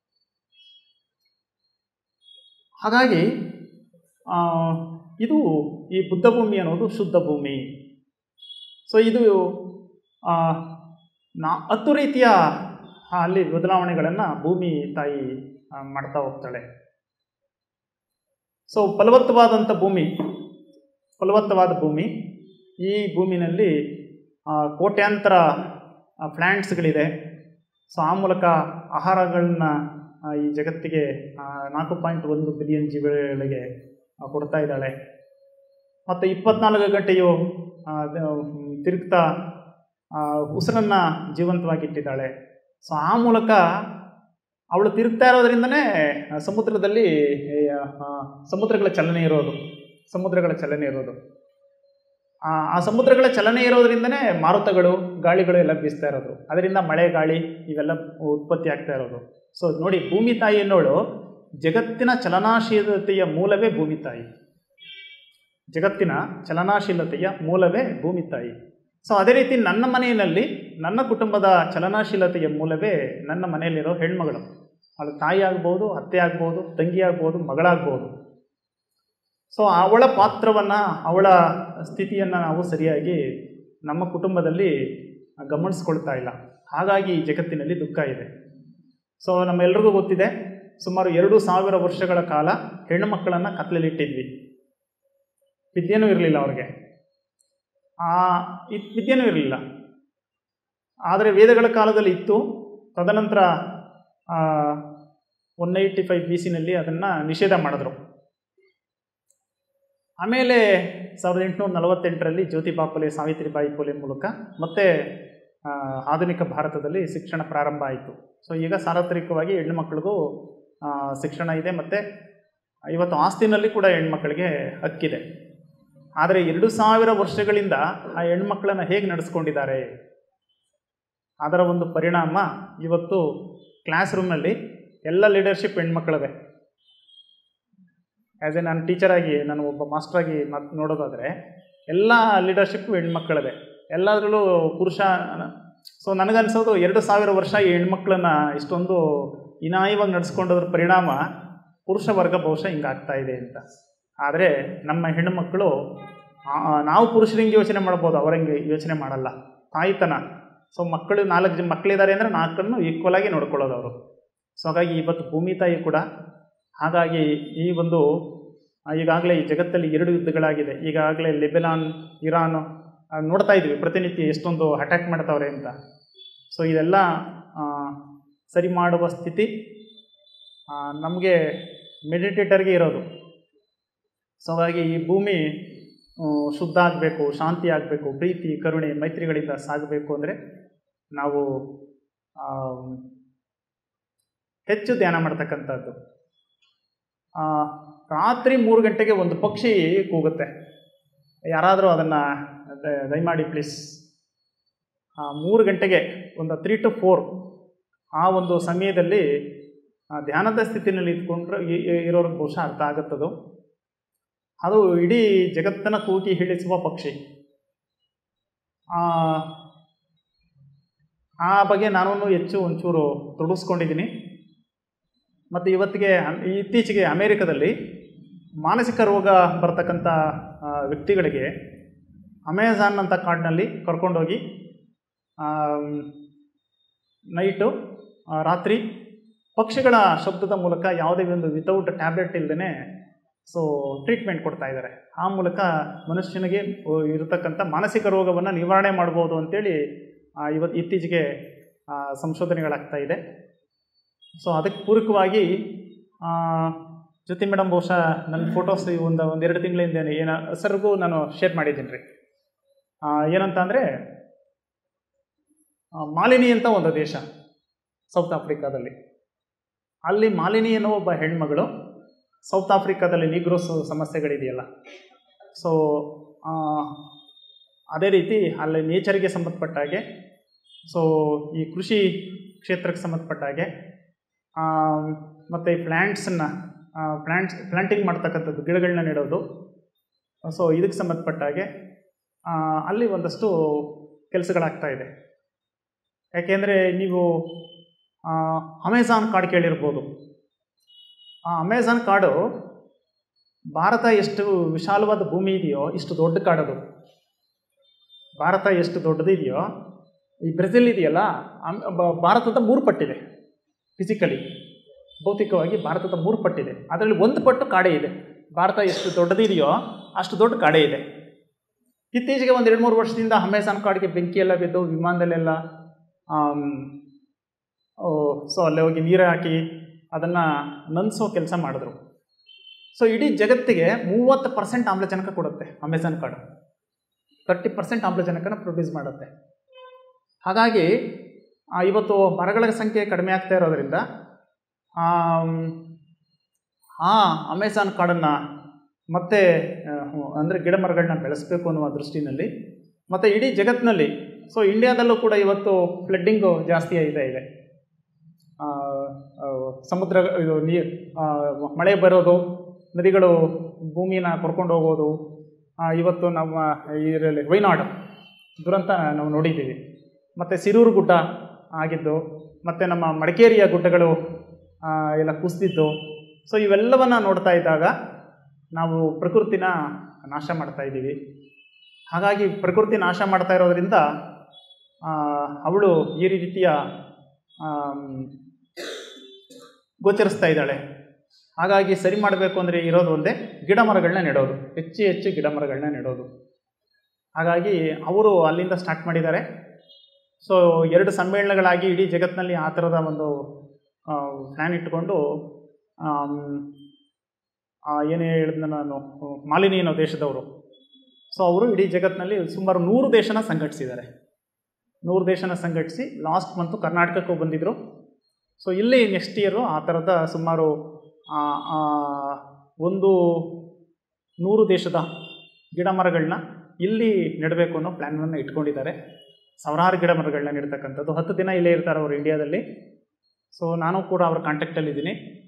ಹಾಗಾಗಿ ಆ, ಇದು ಈ ಬುದ್ಧ ಭೂಮಿ ಅನ್ನೋದು ಶುದ್ಧ ಭೂಮಿ ಸೊ ಇದು ಆ, ನಾ ಹತ್ತು ರೀತಿಯ ಅಲ್ಲಿ ಬದಲಾವಣೆಗಳನ್ನು ಭೂಮಿ ತಾಯಿ ಆ, ಮಾಡ್ತಾ ಹೋಗ್ತಾಳೆ ಸೊ ಫಲವತ್ತವಾದಂಥ ಭೂಮಿ ಫಲವತ್ತವಾದ ಭೂಮಿ ಈ ಭೂಮಿನಲ್ಲಿ ಆ, ಕೋಟ್ಯಾಂತರ ಪ್ಲ್ಯಾಂಟ್ಸ್ಗಳಿದೆ ಸೊ ಆ ಮೂಲಕ ಆಹಾರಗಳನ್ನ ಆ, ಈ ಜಗತ್ತಿಗೆ ಆ, ನಾಲ್ಕು ಪಾಯಿಂಟ್ ಒಂದು ಬಿಲಿಯನ್ ಜೀವಿಗಳಿಗೆ ಆ, ಕೊಡ್ತಾ ಇದ್ದಾಳೆ ಮತ್ತು ಇಪ್ಪತ್ನಾಲ್ಕು ಗಂಟೆಯು ಆ, ದ- ತಿರುಗ್ತಾ ಆ, ಉಸಿರನ್ನು ಜೀವಂತವಾಗಿಟ್ಟಿದ್ದಾಳೆ ಸೊ ಆ ಮೂಲಕ ಅವಳು ತಿರುಗ್ತಾ ಇರೋದ್ರಿಂದನೇ ಆ, ಸಮುದ್ರದಲ್ಲಿ ಆ, ಸಮುದ್ರಗಳ ಚಲನೆ ಇರೋದು ಸಮುದ್ರಗಳ ಚಲನೆ ಇರೋದು ಆ ಆ ಸಮುದ್ರಗಳ ಚಲನೆ ಇರೋದ್ರಿಂದನೇ ಮಾರುತಗಳು ಗಾಳಿಗಳು ಎಲ್ಲ ಬೀಸ್ತಾ ಇರೋದು ಅದರಿಂದ ಮಳೆ ಗಾಳಿ ಇವೆಲ್ಲ ಉತ್ಪತ್ತಿ ಆಗ್ತಾ ಇರೋದು ಸೊ ನೋಡಿ ಭೂಮಿ ತಾಯಿ ಅನ್ನೋಳು ಜಗತ್ತಿನ ಚಲನಾಶೀಲತೆಯ ಮೂಲವೇ ಭೂಮಿ ತಾಯಿ ಜಗತ್ತಿನ ಚಲನಾಶೀಲತೆಯ ಮೂಲವೇ ಭೂಮಿ ತಾಯಿ ಸೊ ಅದೇ ರೀತಿ ನನ್ನ ಮನೆಯಲ್ಲಿ ನನ್ನ ಕುಟುಂಬದ ಚಲನಾಶೀಲತೆಯ ಮೂಲವೇ ನನ್ನ ಮನೆಯಲ್ಲಿರೋ ಹೆಣ್ಮಗಳು ಅದು ತಾಯಿ ಆಗ್ಬೋದು ಅತ್ತೆ ಆಗ್ಬೋದು ತಂಗಿ ಆಗ್ಬೋದು ಮಗಳಾಗ್ಬೋದು ಸೊ ಅವಳ ಪಾತ್ರವನ್ನು ಅವಳ ಸ್ಥಿತಿಯನ್ನು ನಾವು ಸರಿಯಾಗಿ ನಮ್ಮ ಕುಟುಂಬದಲ್ಲಿ ಗಮನಿಸ್ಕೊಳ್ತಾ ಇಲ್ಲ ಹಾಗಾಗಿ ಈ ಜಗತ್ತಿನಲ್ಲಿ ದುಃಖ ಇದೆ ಸೊ ನಮ್ಮೆಲ್ರಿಗೂ ಗೊತ್ತಿದೆ ಸುಮಾರು ಎರಡು ಸಾವಿರ ವರ್ಷಗಳ ಕಾಲ ಹೆಣ್ಣು ಮಕ್ಕಳನ್ನು ಕತ್ಲಲ್ಲಿಟ್ಟಿದ್ವಿ ವಿದ್ಯೆನೂ ಇರಲಿಲ್ಲ ಅವ್ರಿಗೆ ಆ ಇದ್ ವಿದ್ಯೆನೂ ಇರಲಿಲ್ಲ ಆದರೆ ವೇದಗಳ ಕಾಲದಲ್ಲಿ ಇತ್ತು ತದನಂತರ ಒನ್ ಏಯ್ಟಿ ಫೈವ್ ಬಿ ಸಿನಲ್ಲಿ ಅದನ್ನು ನಿಷೇಧ ಮಾಡಿದ್ರು ಆಮೇಲೆ ಸಾವಿರದ ಎಂಟುನೂರ ನಲವತ್ತೆಂಟರಲ್ಲಿ ಜ್ಯೋತಿಬಾ ಫುಲೆ ಸಾವಿತ್ರಿಬಾಯಿ ಫುಲೆ ಮೂಲಕ ಮತ್ತೆ ಆ, ಆಧುನಿಕ ಭಾರತದಲ್ಲಿ ಶಿಕ್ಷಣ ಪ್ರಾರಂಭ ಆಯಿತು ಸೊ ಈಗ ಸಾರ್ವತ್ರಿಕವಾಗಿ ಹೆಣ್ಣು ಮಕ್ಕಳಿಗೂ ಆ, ಶಿಕ್ಷಣ ಇದೆ ಮತ್ತು ಇವತ್ತು ಆಸ್ತಿನಲ್ಲಿ ಕೂಡ ಹೆಣ್ಮಕ್ಳಿಗೆ ಹಕ್ಕಿದೆ ಆದರೆ ಎರಡು ಸಾವಿರ ವರ್ಷಗಳಿಂದ ಆ ಹೆಣ್ಮಕ್ಳನ್ನು ಹೇಗೆ ನಡೆಸ್ಕೊಂಡಿದ್ದಾರೆ ಅದರ ಒಂದು ಪರಿಣಾಮ ಇವತ್ತು ಕ್ಲಾಸ್ ರೂಮ್ನಲ್ಲಿ ಎಲ್ಲ ಲೀಡರ್ಶಿಪ್ ಹೆಣ್ಮಕ್ಳವೆ ಆ್ಯಸ್ ಎ ನಾನು ಟೀಚರಾಗಿ ನಾನು ಒಬ್ಬ ಮಾಸ್ಟ್ರಾಗಿ ಮಾತು ನೋಡೋದಾದರೆ ಎಲ್ಲ ಲೀಡರ್ಶಿಪ್ ಹೆಣ್ಮಕ್ಳವೆ ಎಲ್ಲದರಲ್ಲೂ ಪುರುಷ ಸೊ ನನಗನ್ಸೋದು ಎರಡು ಸಾವಿರ ವರ್ಷ ಈ ಹೆಣ್ಮಕ್ಳನ್ನ ಇಷ್ಟೊಂದು ಇನಾಯವಾಗಿ ನಡೆಸ್ಕೊಂಡೋದ್ರ ಪರಿಣಾಮ ಪುರುಷ ವರ್ಗ ಬಹುಶಃ ಹಿಂಗಾಗ್ತಾ ಇದೆ ಅಂತ ಆದರೆ ನಮ್ಮ ಹೆಣ್ಣುಮಕ್ಕಳು ಆ, ನಾವು ಪುರುಷರಿಂಗೆ ಯೋಚನೆ ಮಾಡ್ಬೋದು ಅವರಂಗೆ ಯೋಚನೆ ಮಾಡಲ್ಲ ತಾಯ್ತನ ಸೊ ಮಕ್ಕಳು ನಾಲ್ಕು ಜನ ಮಕ್ಕಳಿದ್ದಾರೆ ಅಂದರೆ ನಾಲ್ಕನ್ನು ಈಕ್ವಲ್ ಆಗಿ ನೋಡ್ಕೊಳ್ಳೋದು ಅವರು ಸೊ ಹಾಗಾಗಿ ಇವತ್ತು ಭೂಮಿ ತಾಯಿ ಕೂಡ ಹಾಗಾಗಿ ಈ ಒಂದು ಆ, ಈಗಾಗಲೇ ಈ ಜಗತ್ತಲ್ಲಿ ಎರಡು ಯುದ್ಧಗಳಾಗಿದೆ ಈಗಾಗಲೇ ಲೆಬೆನಾನ್ ಇರಾನ್ ಆ, ನೋಡ್ತಾ ಇದ್ವಿ ಪ್ರತಿನಿತ್ಯ ಎಷ್ಟೊಂದು ಅಟ್ಯಾಕ್ ಮಾಡ್ತಾವ್ರೆ ಅಂತ ಸೊ ಇದೆಲ್ಲ ಆ, ಸರಿ ಮಾಡುವ ಸ್ಥಿತಿ ನಮಗೆ ಮೆಡಿಟೇಟರ್ಗೆ ಇರೋದು ಸೊ ಹಾಗಾಗಿ ಈ ಭೂಮಿ ಆ, ಶುದ್ಧ ಆಗಬೇಕು ಶಾಂತಿ ಆಗಬೇಕು ಪ್ರೀತಿ ಕರುಣೆ ಮೈತ್ರಿಗಳಿಂದ ಸಾಗಬೇಕು ಅಂದರೆ ನಾವು ಆ, ಹೆಚ್ಚು ಧ್ಯಾನ ಮಾಡ್ತಕ್ಕಂಥದ್ದು ಆ, ರಾತ್ರಿ ಮೂರು ಗಂಟೆಗೆ ಒಂದು ಪಕ್ಷಿ ಕೂಗುತ್ತೆ ಯಾರಾದರೂ ಅದನ್ನು ದಯಮಾಡಿ ಪ್ಲೀಸ್ ಮೂರು ಗಂಟೆಗೆ ಒಂದು ತ್ರೀ ಟು ಫೋರ್ ಆ ಒಂದು ಸಮಯದಲ್ಲಿ ಆ, ಧ್ಯಾನದ ಸ್ಥಿತಿನಲ್ಲಿ ಇದ್ಕೊಂಡ್ರೆ ಇ- ಇ- ಇರೋರ್ಗೆ ಬಹುಶಃ ಅರ್ಥ ಆಗುತ್ತದು ಅದು ಇಡೀ ಜಗತ್ತನ್ನು ಕೂಗಿ ಹಿಡಿಸುವ ಪಕ್ಷಿ ಆ, ಆ ಬಗ್ಗೆ ನಾನು ಹೆಚ್ಚು ಒಂಚೂರು ತೊಡಗಿಸ್ಕೊಂಡಿದ್ದೀನಿ ಮತ್ತು ಇವತ್ತಿಗೆ ಅಮ್- ಇತ್ತೀಚೆಗೆ ಅಮೇರಿಕದಲ್ಲಿ ಮಾನಸಿಕ ರೋಗ ಬರ್ತಕ್ಕಂಥ ಆ, ವ್ಯಕ್ತಿಗಳಿಗೆ ಅಮೆಝಾನ್ ಅಂತ ಕಾಡಿನಲ್ಲಿ ಕರ್ಕೊಂಡೋಗಿ ನೈಟು ಆ, ರಾತ್ರಿ ಪಕ್ಷಿಗಳ ಶಬ್ದದ ಮೂಲಕ ಯಾವುದೇ ಒಂದು ವಿತೌಟ್ ಟ್ಯಾಬ್ಲೆಟ್ ಇಲ್ಲದೇ ಸೊ ಟ್ರೀಟ್ಮೆಂಟ್ ಕೊಡ್ತಾ ಇದ್ದಾರೆ ಆ ಮೂಲಕ ಮನುಷ್ಯನಿಗೆ ಆ, ಇರತಕ್ಕಂಥ ಮಾನಸಿಕ ರೋಗವನ್ನು ನಿವಾರಣೆ ಮಾಡ್ಬೋದು ಅಂತೇಳಿ ಇವತ್ತು ಇತ್ತೀಚೆಗೆ ಆ, ಸಂಶೋಧನೆಗಳಾಗ್ತಾ ಇದೆ ಸೊ ಅದಕ್ಕೆ ಪೂರಕವಾಗಿ ಆ, ಜ್ಯೋತಿ ಮೇಡಮ್ ಬಹುಶಃ ನನ್ನ ಫೋಟೋಸ್ ಒಂದು ಒಂದೆರಡು ತಿಂಗಳಿಂದ ಏನ ಸರ್ಗೂ ನಾನು ಶೇರ್ ಮಾಡಿದ್ದೀನಿ ರೀ ಆ, ಏನಂತ ಅಂದರೆ ಮಾಲಿನಿ ಅಂತ ಒಂದು ದೇಶ ಸೌತ್ ಆಫ್ರಿಕಾದಲ್ಲಿ ಅಲ್ಲಿ ಮಾಲಿನಿ ಅನ್ನೋ ಒಬ್ಬ ಹೆಣ್ಮಗಳು ಸೌತ್ ಆಫ್ರಿಕಾದಲ್ಲಿ ನಿಗ್ರೋಸ್ ಸಮಸ್ಯೆಗಳಿದೆಯಲ್ಲ ಸೊ ಅದೇ ರೀತಿ ಅಲ್ಲಿ ನೇಚರ್ಗೆ ಸಂಬಂಧಪಟ್ಟ ಹಾಗೆ ಸೊ ಈ ಕೃಷಿ ಕ್ಷೇತ್ರಕ್ಕೆ ಸಂಬಂಧಪಟ್ಟ ಹಾಗೆ ಮತ್ತು ಈ ಪ್ಲ್ಯಾಂಟ್ಸನ್ನು ಪ್ಲ್ಯಾಂಟ್ಸ್ ಪ್ಲ್ಯಾಂಟಿಂಗ್ ಮಾಡ್ತಕ್ಕಂಥದ್ದು ಗಿಡಗಳನ್ನ ನೆಡೋದು ಸೊ ಇದಕ್ಕೆ ಸಂಬಂಧಪಟ್ಟ ಹಾಗೆ ಆ, ಅಲ್ಲಿ ಒಂದಷ್ಟು ಕೆಲಸಗಳಾಗ್ತಾ ಇದೆ ಯಾಕೆಂದರೆ ನೀವು ಆ, ಅಮೆಝಾನ್ ಕಾಡು ಕೇಳಿರ್ಬೋದು ಆ ಅಮೆಝಾನ್ ಕಾಡು ಭಾರತ ಎಷ್ಟು ವಿಶಾಲವಾದ ಭೂಮಿ ಇದೆಯೋ ಇಷ್ಟು ದೊಡ್ಡ ಕಾಡದು ಭಾರತ ಎಷ್ಟು ದೊಡ್ಡದಿದೆಯೋ ಈ ಬ್ರೆಜಿಲ್ ಇದೆಯಲ್ಲ ಅಮ್- ಬ- ಭಾರತದ ಮೂರು ಪಟ್ಟಿದೆ ಫಿಸಿಕಲಿ ಭೌತಿಕವಾಗಿ ಭಾರತದ ಮೂರು ಪಟ್ಟಿದೆ ಅದರಲ್ಲಿ ಒಂದು ಪಟ್ಟು ಕಾಡೇ ಇದೆ ಭಾರತ ಎಷ್ಟು ದೊಡ್ಡದಿದೆಯೋ ಅಷ್ಟು ದೊಡ್ಡ ಕಾಡೇ ಇದೆ ಇತ್ತೀಚೆಗೆ ಒಂದು ಎರಡು ಮೂರು ವರ್ಷದಿಂದ ಅಮೆಝಾನ್ ಕಾಡಿಗೆ ಬೆಂಕಿ ಎಲ್ಲ ಬಿದ್ದು ವಿಮಾನದಲ್ಲೆಲ್ಲ ಸೊ ಅಲ್ಲೇ ಹೋಗಿ ನೀರು ಹಾಕಿ ಅದನ್ನು ನಂದಿಸೋ ಕೆಲಸ ಮಾಡಿದ್ರು ಸೊ ಇಡೀ ಜಗತ್ತಿಗೆ ಮೂವತ್ತು ಪರ್ಸೆಂಟ್ ಆಮ್ಲಜನಕ ಕೊಡುತ್ತೆ ಅಮೆಝಾನ್ ಕಾಡು ತರ್ಟಿ ಪರ್ಸೆಂಟ್ ಆಮ್ಲಜನಕನ ಪ್ರೊಡ್ಯೂಸ್ ಮಾಡುತ್ತೆ ಹಾಗಾಗಿ ಆ, ಇವತ್ತು ಮರಗಳ ಸಂಖ್ಯೆ ಕಡಿಮೆ ಆಗ್ತಾ ಇರೋದ್ರಿಂದ ಆಮ್, ಆ ಅಮೆಝಾನ್ ಕಾಡನ್ನು ಮತ್ತೆ ಅಂದರೆ ಗಿಡ ಮರಗಳನ್ನ ಬೆಳೆಸಬೇಕು ಅನ್ನುವ ದೃಷ್ಟಿನಲ್ಲಿ ಮತ್ತು ಇಡೀ ಜಗತ್ತಿನಲ್ಲಿ ಸೊ ಇಂಡಿಯಾದಲ್ಲೂ ಕೂಡ ಇವತ್ತು ಫ್ಲಡ್ಡಿಂಗು ಜಾಸ್ತಿ ಆಯ್ತಾ ಇದೆ ಆ, ಆ, ಸಮುದ್ರ ಇದು ನೀರು ಮಳೆ ಬರೋದು ನದಿಗಳು ಭೂಮಿನ ಕೊರ್ಕೊಂಡು ಹೋಗೋದು ಆ, ಇವತ್ತು ನಮ್ಮ ಇದರಲ್ಲಿ ವೈನಾಡು ದುರಂತ ನಾವು ನೋಡಿದ್ದೀವಿ ಮತ್ತು ಸಿರೂರು ಗುಡ್ಡ ಆಗಿದ್ದು ಮತ್ತು ನಮ್ಮ ಮಡಿಕೇರಿಯ ಗುಡ್ಡಗಳು ಆ, ಎಲ್ಲ ಕುಸಿದಿದ್ದು ಸೊ ಇವೆಲ್ಲವನ್ನು ನೋಡ್ತಾ ಇದ್ದಾಗ ನಾವು ಪ್ರಕೃತಿನ ನಾಶ ಮಾಡ್ತಾ ಇದ್ದೀವಿ ಹಾಗಾಗಿ ಪ್ರಕೃತಿ ನಾಶ ಮಾಡ್ತಾ ಇರೋದ್ರಿಂದ ಆ, ಅವಳು ಈ ರೀತಿಯ ಆಮ್, ಗೋಚರಿಸ್ತಾ ಇದ್ದಾಳೆ ಹಾಗಾಗಿ ಸರಿ ಮಾಡಬೇಕು ಅಂದರೆ ಇರೋದು ಒಂದೇ ಗಿಡ ಮರಗಳನ್ನ ನೆಡೋದು ಹೆಚ್ಚು ಹೆಚ್ಚು ಗಿಡ ಮರಗಳನ್ನ ನೆಡೋದು ಹಾಗಾಗಿ ಅವರು ಅಲ್ಲಿಂದ ಸ್ಟಾರ್ಟ್ ಮಾಡಿದ್ದಾರೆ ಸೊ ಎರಡು ಸಮ್ಮೇಳನಗಳಾಗಿ ಇಡೀ ಜಗತ್ತಿನಲ್ಲಿ ಆ ಥರದ ಒಂದು ಪ್ಲ್ಯಾನ್ ಇಟ್ಕೊಂಡು ಆಮ್, ಆ, ಏನೇ ಹೇಳಿದ್ನ ನಾನು ಮಾಲಿನಿ ಅನ್ನೋ ದೇಶದವರು ಸೊ ಅವರು ಇಡೀ ಜಗತ್ತಿನಲ್ಲಿ ಸುಮಾರು ನೂರು ದೇಶನ ಸಂಘಟಿಸಿದ್ದಾರೆ ನೂರು ದೇಶನ ಸಂಘಟಿಸಿ ಲಾಸ್ಟ್ ಮಂತು ಕರ್ನಾಟಕಕ್ಕೂ ಬಂದಿದ್ದರು ಸೊ ಇಲ್ಲಿ ನೆಕ್ಸ್ಟ್ ಇಯರು ಆ ಥರದ ಸುಮಾರು ಆ, ಆ, ಒಂದು ನೂರು ದೇಶದ ಗಿಡ ಮರಗಳನ್ನ ಇಲ್ಲಿ ನೆಡಬೇಕು ಅನ್ನೋ ಪ್ಲ್ಯಾನನ್ನು ಇಟ್ಕೊಂಡಿದ್ದಾರೆ ಸಾವಿರಾರು ಗಿಡ ಮರಗಳನ್ನ ನೆಡ್ತಕ್ಕಂಥದ್ದು ಹತ್ತು ದಿನ ಇಲ್ಲೇ ಇರ್ತಾರೆ ಅವರು ಇಂಡಿಯಾದಲ್ಲಿ ಸೊ ನಾನು ಕೂಡ ಅವ್ರ ಕಾಂಟ್ಯಾಕ್ಟಲ್ಲಿದ್ದೀನಿ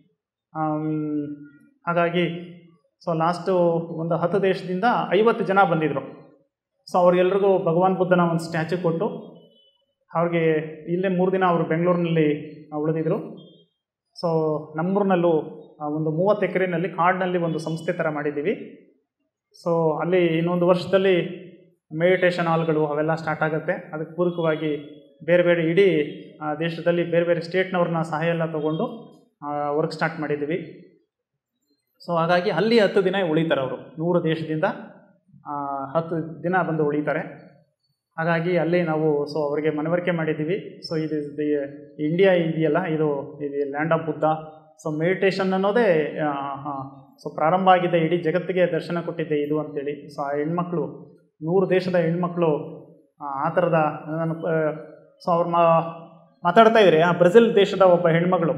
ಹಾಗಾಗಿ ಸೊ ಲಾಸ್ಟು ಒಂದು ಹತ್ತು ದೇಶದಿಂದ ಐವತ್ತು ಜನ ಬಂದಿದ್ದರು ಸೊ ಅವ್ರಿಗೆಲ್ರಿಗೂ ಭಗವಾನ್ ಬುದ್ಧನ ಒಂದು ಸ್ಟ್ಯಾಚು ಕೊಟ್ಟು ಅವ್ರಿಗೆ ಇಲ್ಲೇ ಮೂರು ದಿನ ಅವರು ಬೆಂಗಳೂರಿನಲ್ಲಿ ಉಳಿದಿದ್ರು ಸೊ ನಮ್ಮೂರಿನಲ್ಲೂ ಆ, ಒಂದು ಮೂವತ್ತು ಎಕರೆನಲ್ಲಿ ಕಾಡಿನಲ್ಲಿ ಒಂದು ಸಂಸ್ಥೆ ಥರ ಮಾಡಿದ್ದೀವಿ ಸೊ ಅಲ್ಲಿ ಇನ್ನೊಂದು ವರ್ಷದಲ್ಲಿ ಮೆಡಿಟೇಷನ್ ಹಾಲ್ಗಳು ಅವೆಲ್ಲ ಸ್ಟಾರ್ಟ್ ಆಗುತ್ತೆ ಅದಕ್ಕೆ ಪೂರಕವಾಗಿ ಬೇರೆ ಬೇರೆ ಇಡೀ ಆ, ದೇಶದಲ್ಲಿ ಬೇರೆ ಬೇರೆ ಸ್ಟೇಟ್ನವ್ರನ್ನ ಸಹಾಯ ಎಲ್ಲ ತೊಗೊಂಡು ವರ್ಕ್ ಸ್ಟಾರ್ಟ್ ಮಾಡಿದ್ದೀವಿ ಸೊ ಹಾಗಾಗಿ ಅಲ್ಲಿ ಹತ್ತು ದಿನ ಉಳಿತಾರೆ ಅವರು ನೂರು ದೇಶದಿಂದ ಆ, ಹತ್ತು ದಿನ ಬಂದು ಉಳಿತಾರೆ ಹಾಗಾಗಿ ಅಲ್ಲಿ ನಾವು ಸೊ ಅವರಿಗೆ ಮನವರಿಕೆ ಮಾಡಿದ್ದೀವಿ ಸೊ ಇದು ದಿ ಇಂಡಿಯಾ ಇದೆಯಲ್ಲ ಇದು ಇದು land of Buddha so meditation ಅನ್ನೋದೇ ಸೊ ಪ್ರಾರಂಭ ಆಗಿದೆ ಇಡೀ ಜಗತ್ತಿಗೆ ದರ್ಶನ ಕೊಟ್ಟಿದ್ದೆ ಇದು ಅಂತೇಳಿ ಸೊ ಆ ಹೆಣ್ಮಕ್ಳು ನೂರು ದೇಶದ ಹೆಣ್ಮಕ್ಳು ಆ ಆ ಥರದ ನಾನು ಸೊ ಅವ್ರು ಮಾ ಮಾತಾಡ್ತಾ ಇದ್ರಿ ಆ ಬ್ರೆಜಿಲ್ ದೇಶದ ಒಬ್ಬ ಹೆಣ್ಮಗಳು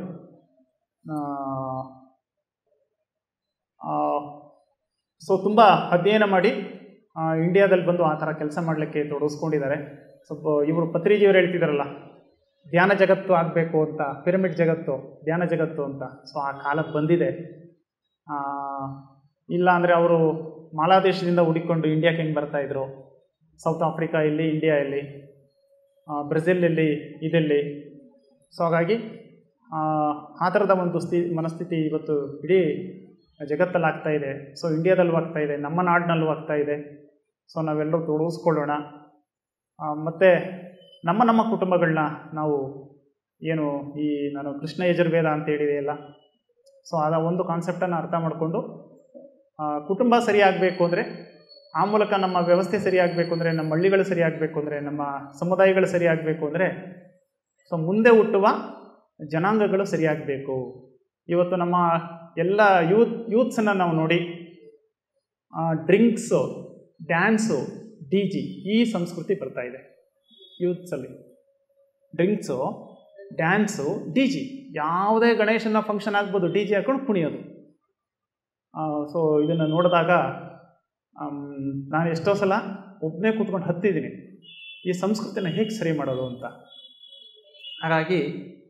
ಸೊ ತುಂಬ ಅಧ್ಯಯನ ಮಾಡಿ ಆ, ಇಂಡಿಯಾದಲ್ಲಿ ಬಂದು ಆ ಥರ ಕೆಲಸ ಮಾಡಲಿಕ್ಕೆ ತೊಡಗಿಸ್ಕೊಂಡಿದ್ದಾರೆ ಸ್ವಲ್ಪ ಇವರು ಪತ್ರಿಜಿಯವರು ಹೇಳ್ತಿದ್ದಾರಲ್ಲ ಧ್ಯಾನ ಜಗತ್ತು ಆಗಬೇಕು ಅಂತ ಪಿರಮಿಡ್ ಜಗತ್ತು ಧ್ಯಾನ ಜಗತ್ತು ಅಂತ ಸೊ ಆ ಕಾಲ ಬಂದಿದೆ ಆ, ಇಲ್ಲ ಅಂದರೆ ಅವರು ಮಾಲಾದೇಶದಿಂದ ಹುಡುಕೊಂಡು ಇಂಡಿಯಾಕ್ಕೆ ಹೆಂಗೆ ಬರ್ತಾಯಿದ್ರು ಸೌತ್ ಆಫ್ರಿಕಾ ಇಲ್ಲಿ ಇಂಡಿಯಾ ಇಲ್ಲಿ ಆ, ಬ್ರೆಜಿಲಲ್ಲಿ ಇದೆಲ್ಲಿ ಸೊ ಹಾಗಾಗಿ ಆ, ಆ ಥರದ ಒಂದು ಸ್ಥಿ ಮನಸ್ಥಿತಿ ಇವತ್ತು ಇಡೀ ಜಗತ್ತಲ್ಲಿ ಆಗ್ತಾ ಇದೆ ಸೊ ಇಂಡಿಯಾದಲ್ಲೂ ಆಗ್ತಾ ಇದೆ ನಮ್ಮ ನಾಡಿನಲ್ಲೂ ಆಗ್ತಾ ಇದೆ ಸೊ ನಾವೆಲ್ಲರೂ ತೊಡಗಿಸ್ಕೊಳ್ಳೋಣ ಮತ್ತು ನಮ್ಮ ನಮ್ಮ ಕುಟುಂಬಗಳನ್ನ ನಾವು ಏನು ಈ ನಾನು ಕೃಷ್ಣ ಯಜುರ್ವೇದ ಅಂತ ಹೇಳಿದೆಯಲ್ಲ ಸೊ ಅದ ಒಂದು ಕಾನ್ಸೆಪ್ಟನ್ನು ಅರ್ಥ ಮಾಡಿಕೊಂಡು ಕುಟುಂಬ ಸರಿಯಾಗಬೇಕು ಅಂದರೆ ಆ ಮೂಲಕ ನಮ್ಮ ವ್ಯವಸ್ಥೆ ಸರಿಯಾಗಬೇಕು ಅಂದರೆ ನಮ್ಮ ಹಳ್ಳಿಗಳು ಸರಿಯಾಗಬೇಕು ಅಂದರೆ ನಮ್ಮ ಸಮುದಾಯಗಳು ಸರಿಯಾಗಬೇಕು ಅಂದರೆ ಸೊ ಮುಂದೆ ಹುಟ್ಟುವ ಜನಾಂಗಗಳು ಸರಿಯಾಗಬೇಕು ಇವತ್ತು ನಮ್ಮ ಎಲ್ಲ ಯೂತ್ ಯೂತ್ಸನ್ನು ನಾವು ನೋಡಿ ಡ್ರಿಂಕ್ಸು ಡ್ಯಾನ್ಸು ಡಿ ಜಿ ಈ ಸಂಸ್ಕೃತಿ ಬರ್ತಾ ಇದೆ ಯೂತ್ಸಲ್ಲಿ ಡ್ರಿಂಕ್ಸು ಡ್ಯಾನ್ಸು ಡಿ ಜಿ ಯಾವುದೇ ಗಣೇಶನ ಫಂಕ್ಷನ್ ಆಗ್ಬೋದು ಡಿ ಜಿ ಹಾಕೊಂಡು ಕುಣಿಯೋದು ಸೊ ಇದನ್ನು ನೋಡಿದಾಗ ಆಮ್, ನಾನು ಎಷ್ಟೋ ಸಲ ಒಬ್ಬನೇ ಕೂತ್ಕೊಂಡು ಹತ್ತಿದ್ದೀನಿ ಈ ಸಂಸ್ಕೃತಿನ ಹೇಗೆ ಸರಿ ಮಾಡೋದು ಅಂತ ಹಾಗಾಗಿ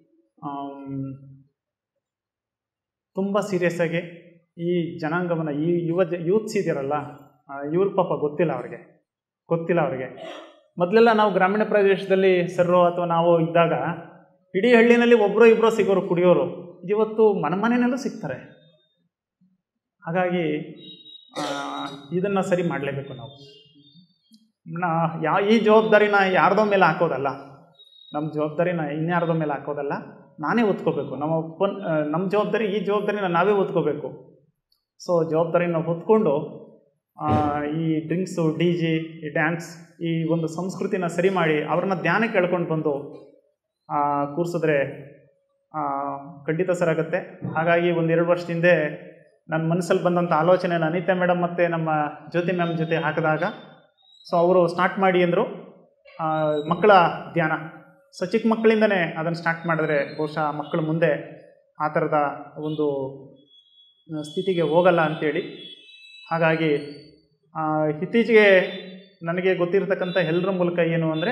ತುಂಬ ಸೀರಿಯಸ್ ಆಗಿ ಈ ಜನಾಂಗವನ್ನು ಈ ಯುವ ಜ ಯೂತ್ಸ್ ಇದೆಯಲ್ಲ ಇವ್ರ ಪಾಪ ಗೊತ್ತಿಲ್ಲ ಅವ್ರಿಗೆ ಗೊತ್ತಿಲ್ಲ ಅವ್ರಿಗೆ ಮೊದಲೆಲ್ಲ ನಾವು ಗ್ರಾಮೀಣ ಪ್ರದೇಶದಲ್ಲಿ ಸರ್ರೋ ಅಥವಾ ನಾವು ಇದ್ದಾಗ ಇಡೀ ಹಳ್ಳಿನಲ್ಲಿ ಒಬ್ಬರು ಇಬ್ಬರು ಸಿಗೋರು ಕುಡಿಯೋರು ಇವತ್ತು ಮನೆ ಮನೆಯಲ್ಲೂ ಸಿಗ್ತಾರೆ ಹಾಗಾಗಿ ಇದನ್ನು ಸರಿ ಮಾಡಲೇಬೇಕು ನಾವು ನಾ ಯಾ ಈ ಜವಾಬ್ದಾರಿನ ಯಾರ್ದೋ ಮೇಲೆ ಹಾಕೋದಲ್ಲ ನಮ್ಮ ಜವಾಬ್ದಾರಿನ ಇನ್ಯಾರ್ದೋ ಮೇಲೆ ಹಾಕೋದಲ್ಲ ನಾನೇ ಒತ್ಕೋಬೇಕು ನಮ್ಮ ಒಪ್ಪನ್ ನಮ್ಮ ಜವಾಬ್ದಾರಿ ಈ ಜವಾಬ್ದಾರಿನ ನಾವೇ ಒತ್ಕೋಬೇಕು ಸೊ ಜವಾಬ್ದಾರಿನ ಹೊತ್ಕೊಂಡು ಆ, ಈ ಡ್ರಿಂಕ್ಸು ಡಿ ಜಿ ಈ ಡ್ಯಾನ್ಸ್ ಈ ಒಂದು ಸಂಸ್ಕೃತಿನ ಸರಿ ಮಾಡಿ ಅವ್ರನ್ನ ಧ್ಯಾನಕ್ಕೆ ಎಳ್ಕೊಂಡು ಬಂದು ಆ, ಕೂರ್ಸಿದ್ರೆ ಆ, ಖಂಡಿತ ಸರಾಗುತ್ತೆ ಹಾಗಾಗಿ ಒಂದೆರಡು ವರ್ಷದ ಹಿಂದೆ ನನ್ನ ಮನಸ್ಸಲ್ಲಿ ಬಂದಂಥ ಆಲೋಚನೆನ ಅನಿತಾ ಮೇಡಮ್ ಮತ್ತು ನಮ್ಮ ಜ್ಯೋತಿ ಮ್ಯಾಮ್ ಜೊತೆ ಹಾಕಿದಾಗ ಸೊ ಅವರು ಸ್ಟಾರ್ಟ್ ಮಾಡಿ ಅಂದರು ಮಕ್ಕಳ ಧ್ಯಾನ ಸೊ ಚಿಕ್ಕ ಮಕ್ಕಳಿಂದನೇ ಅದನ್ನು ಸ್ಟಾರ್ಟ್ ಮಾಡಿದ್ರೆ ಬಹುಶಃ ಮಕ್ಕಳು ಮುಂದೆ ಆ ಥರದ ಒಂದು ಆ, ಸ್ಥಿತಿಗೆ ಹೋಗಲ್ಲ ಅಂಥೇಳಿ ಹಾಗಾಗಿ ಆ, ಇತ್ತೀಚೆಗೆ ನನಗೆ ಗೊತ್ತಿರತಕ್ಕಂಥ ಎಲ್ಲರ ಮೂಲಕ ಏನು ಅಂದರೆ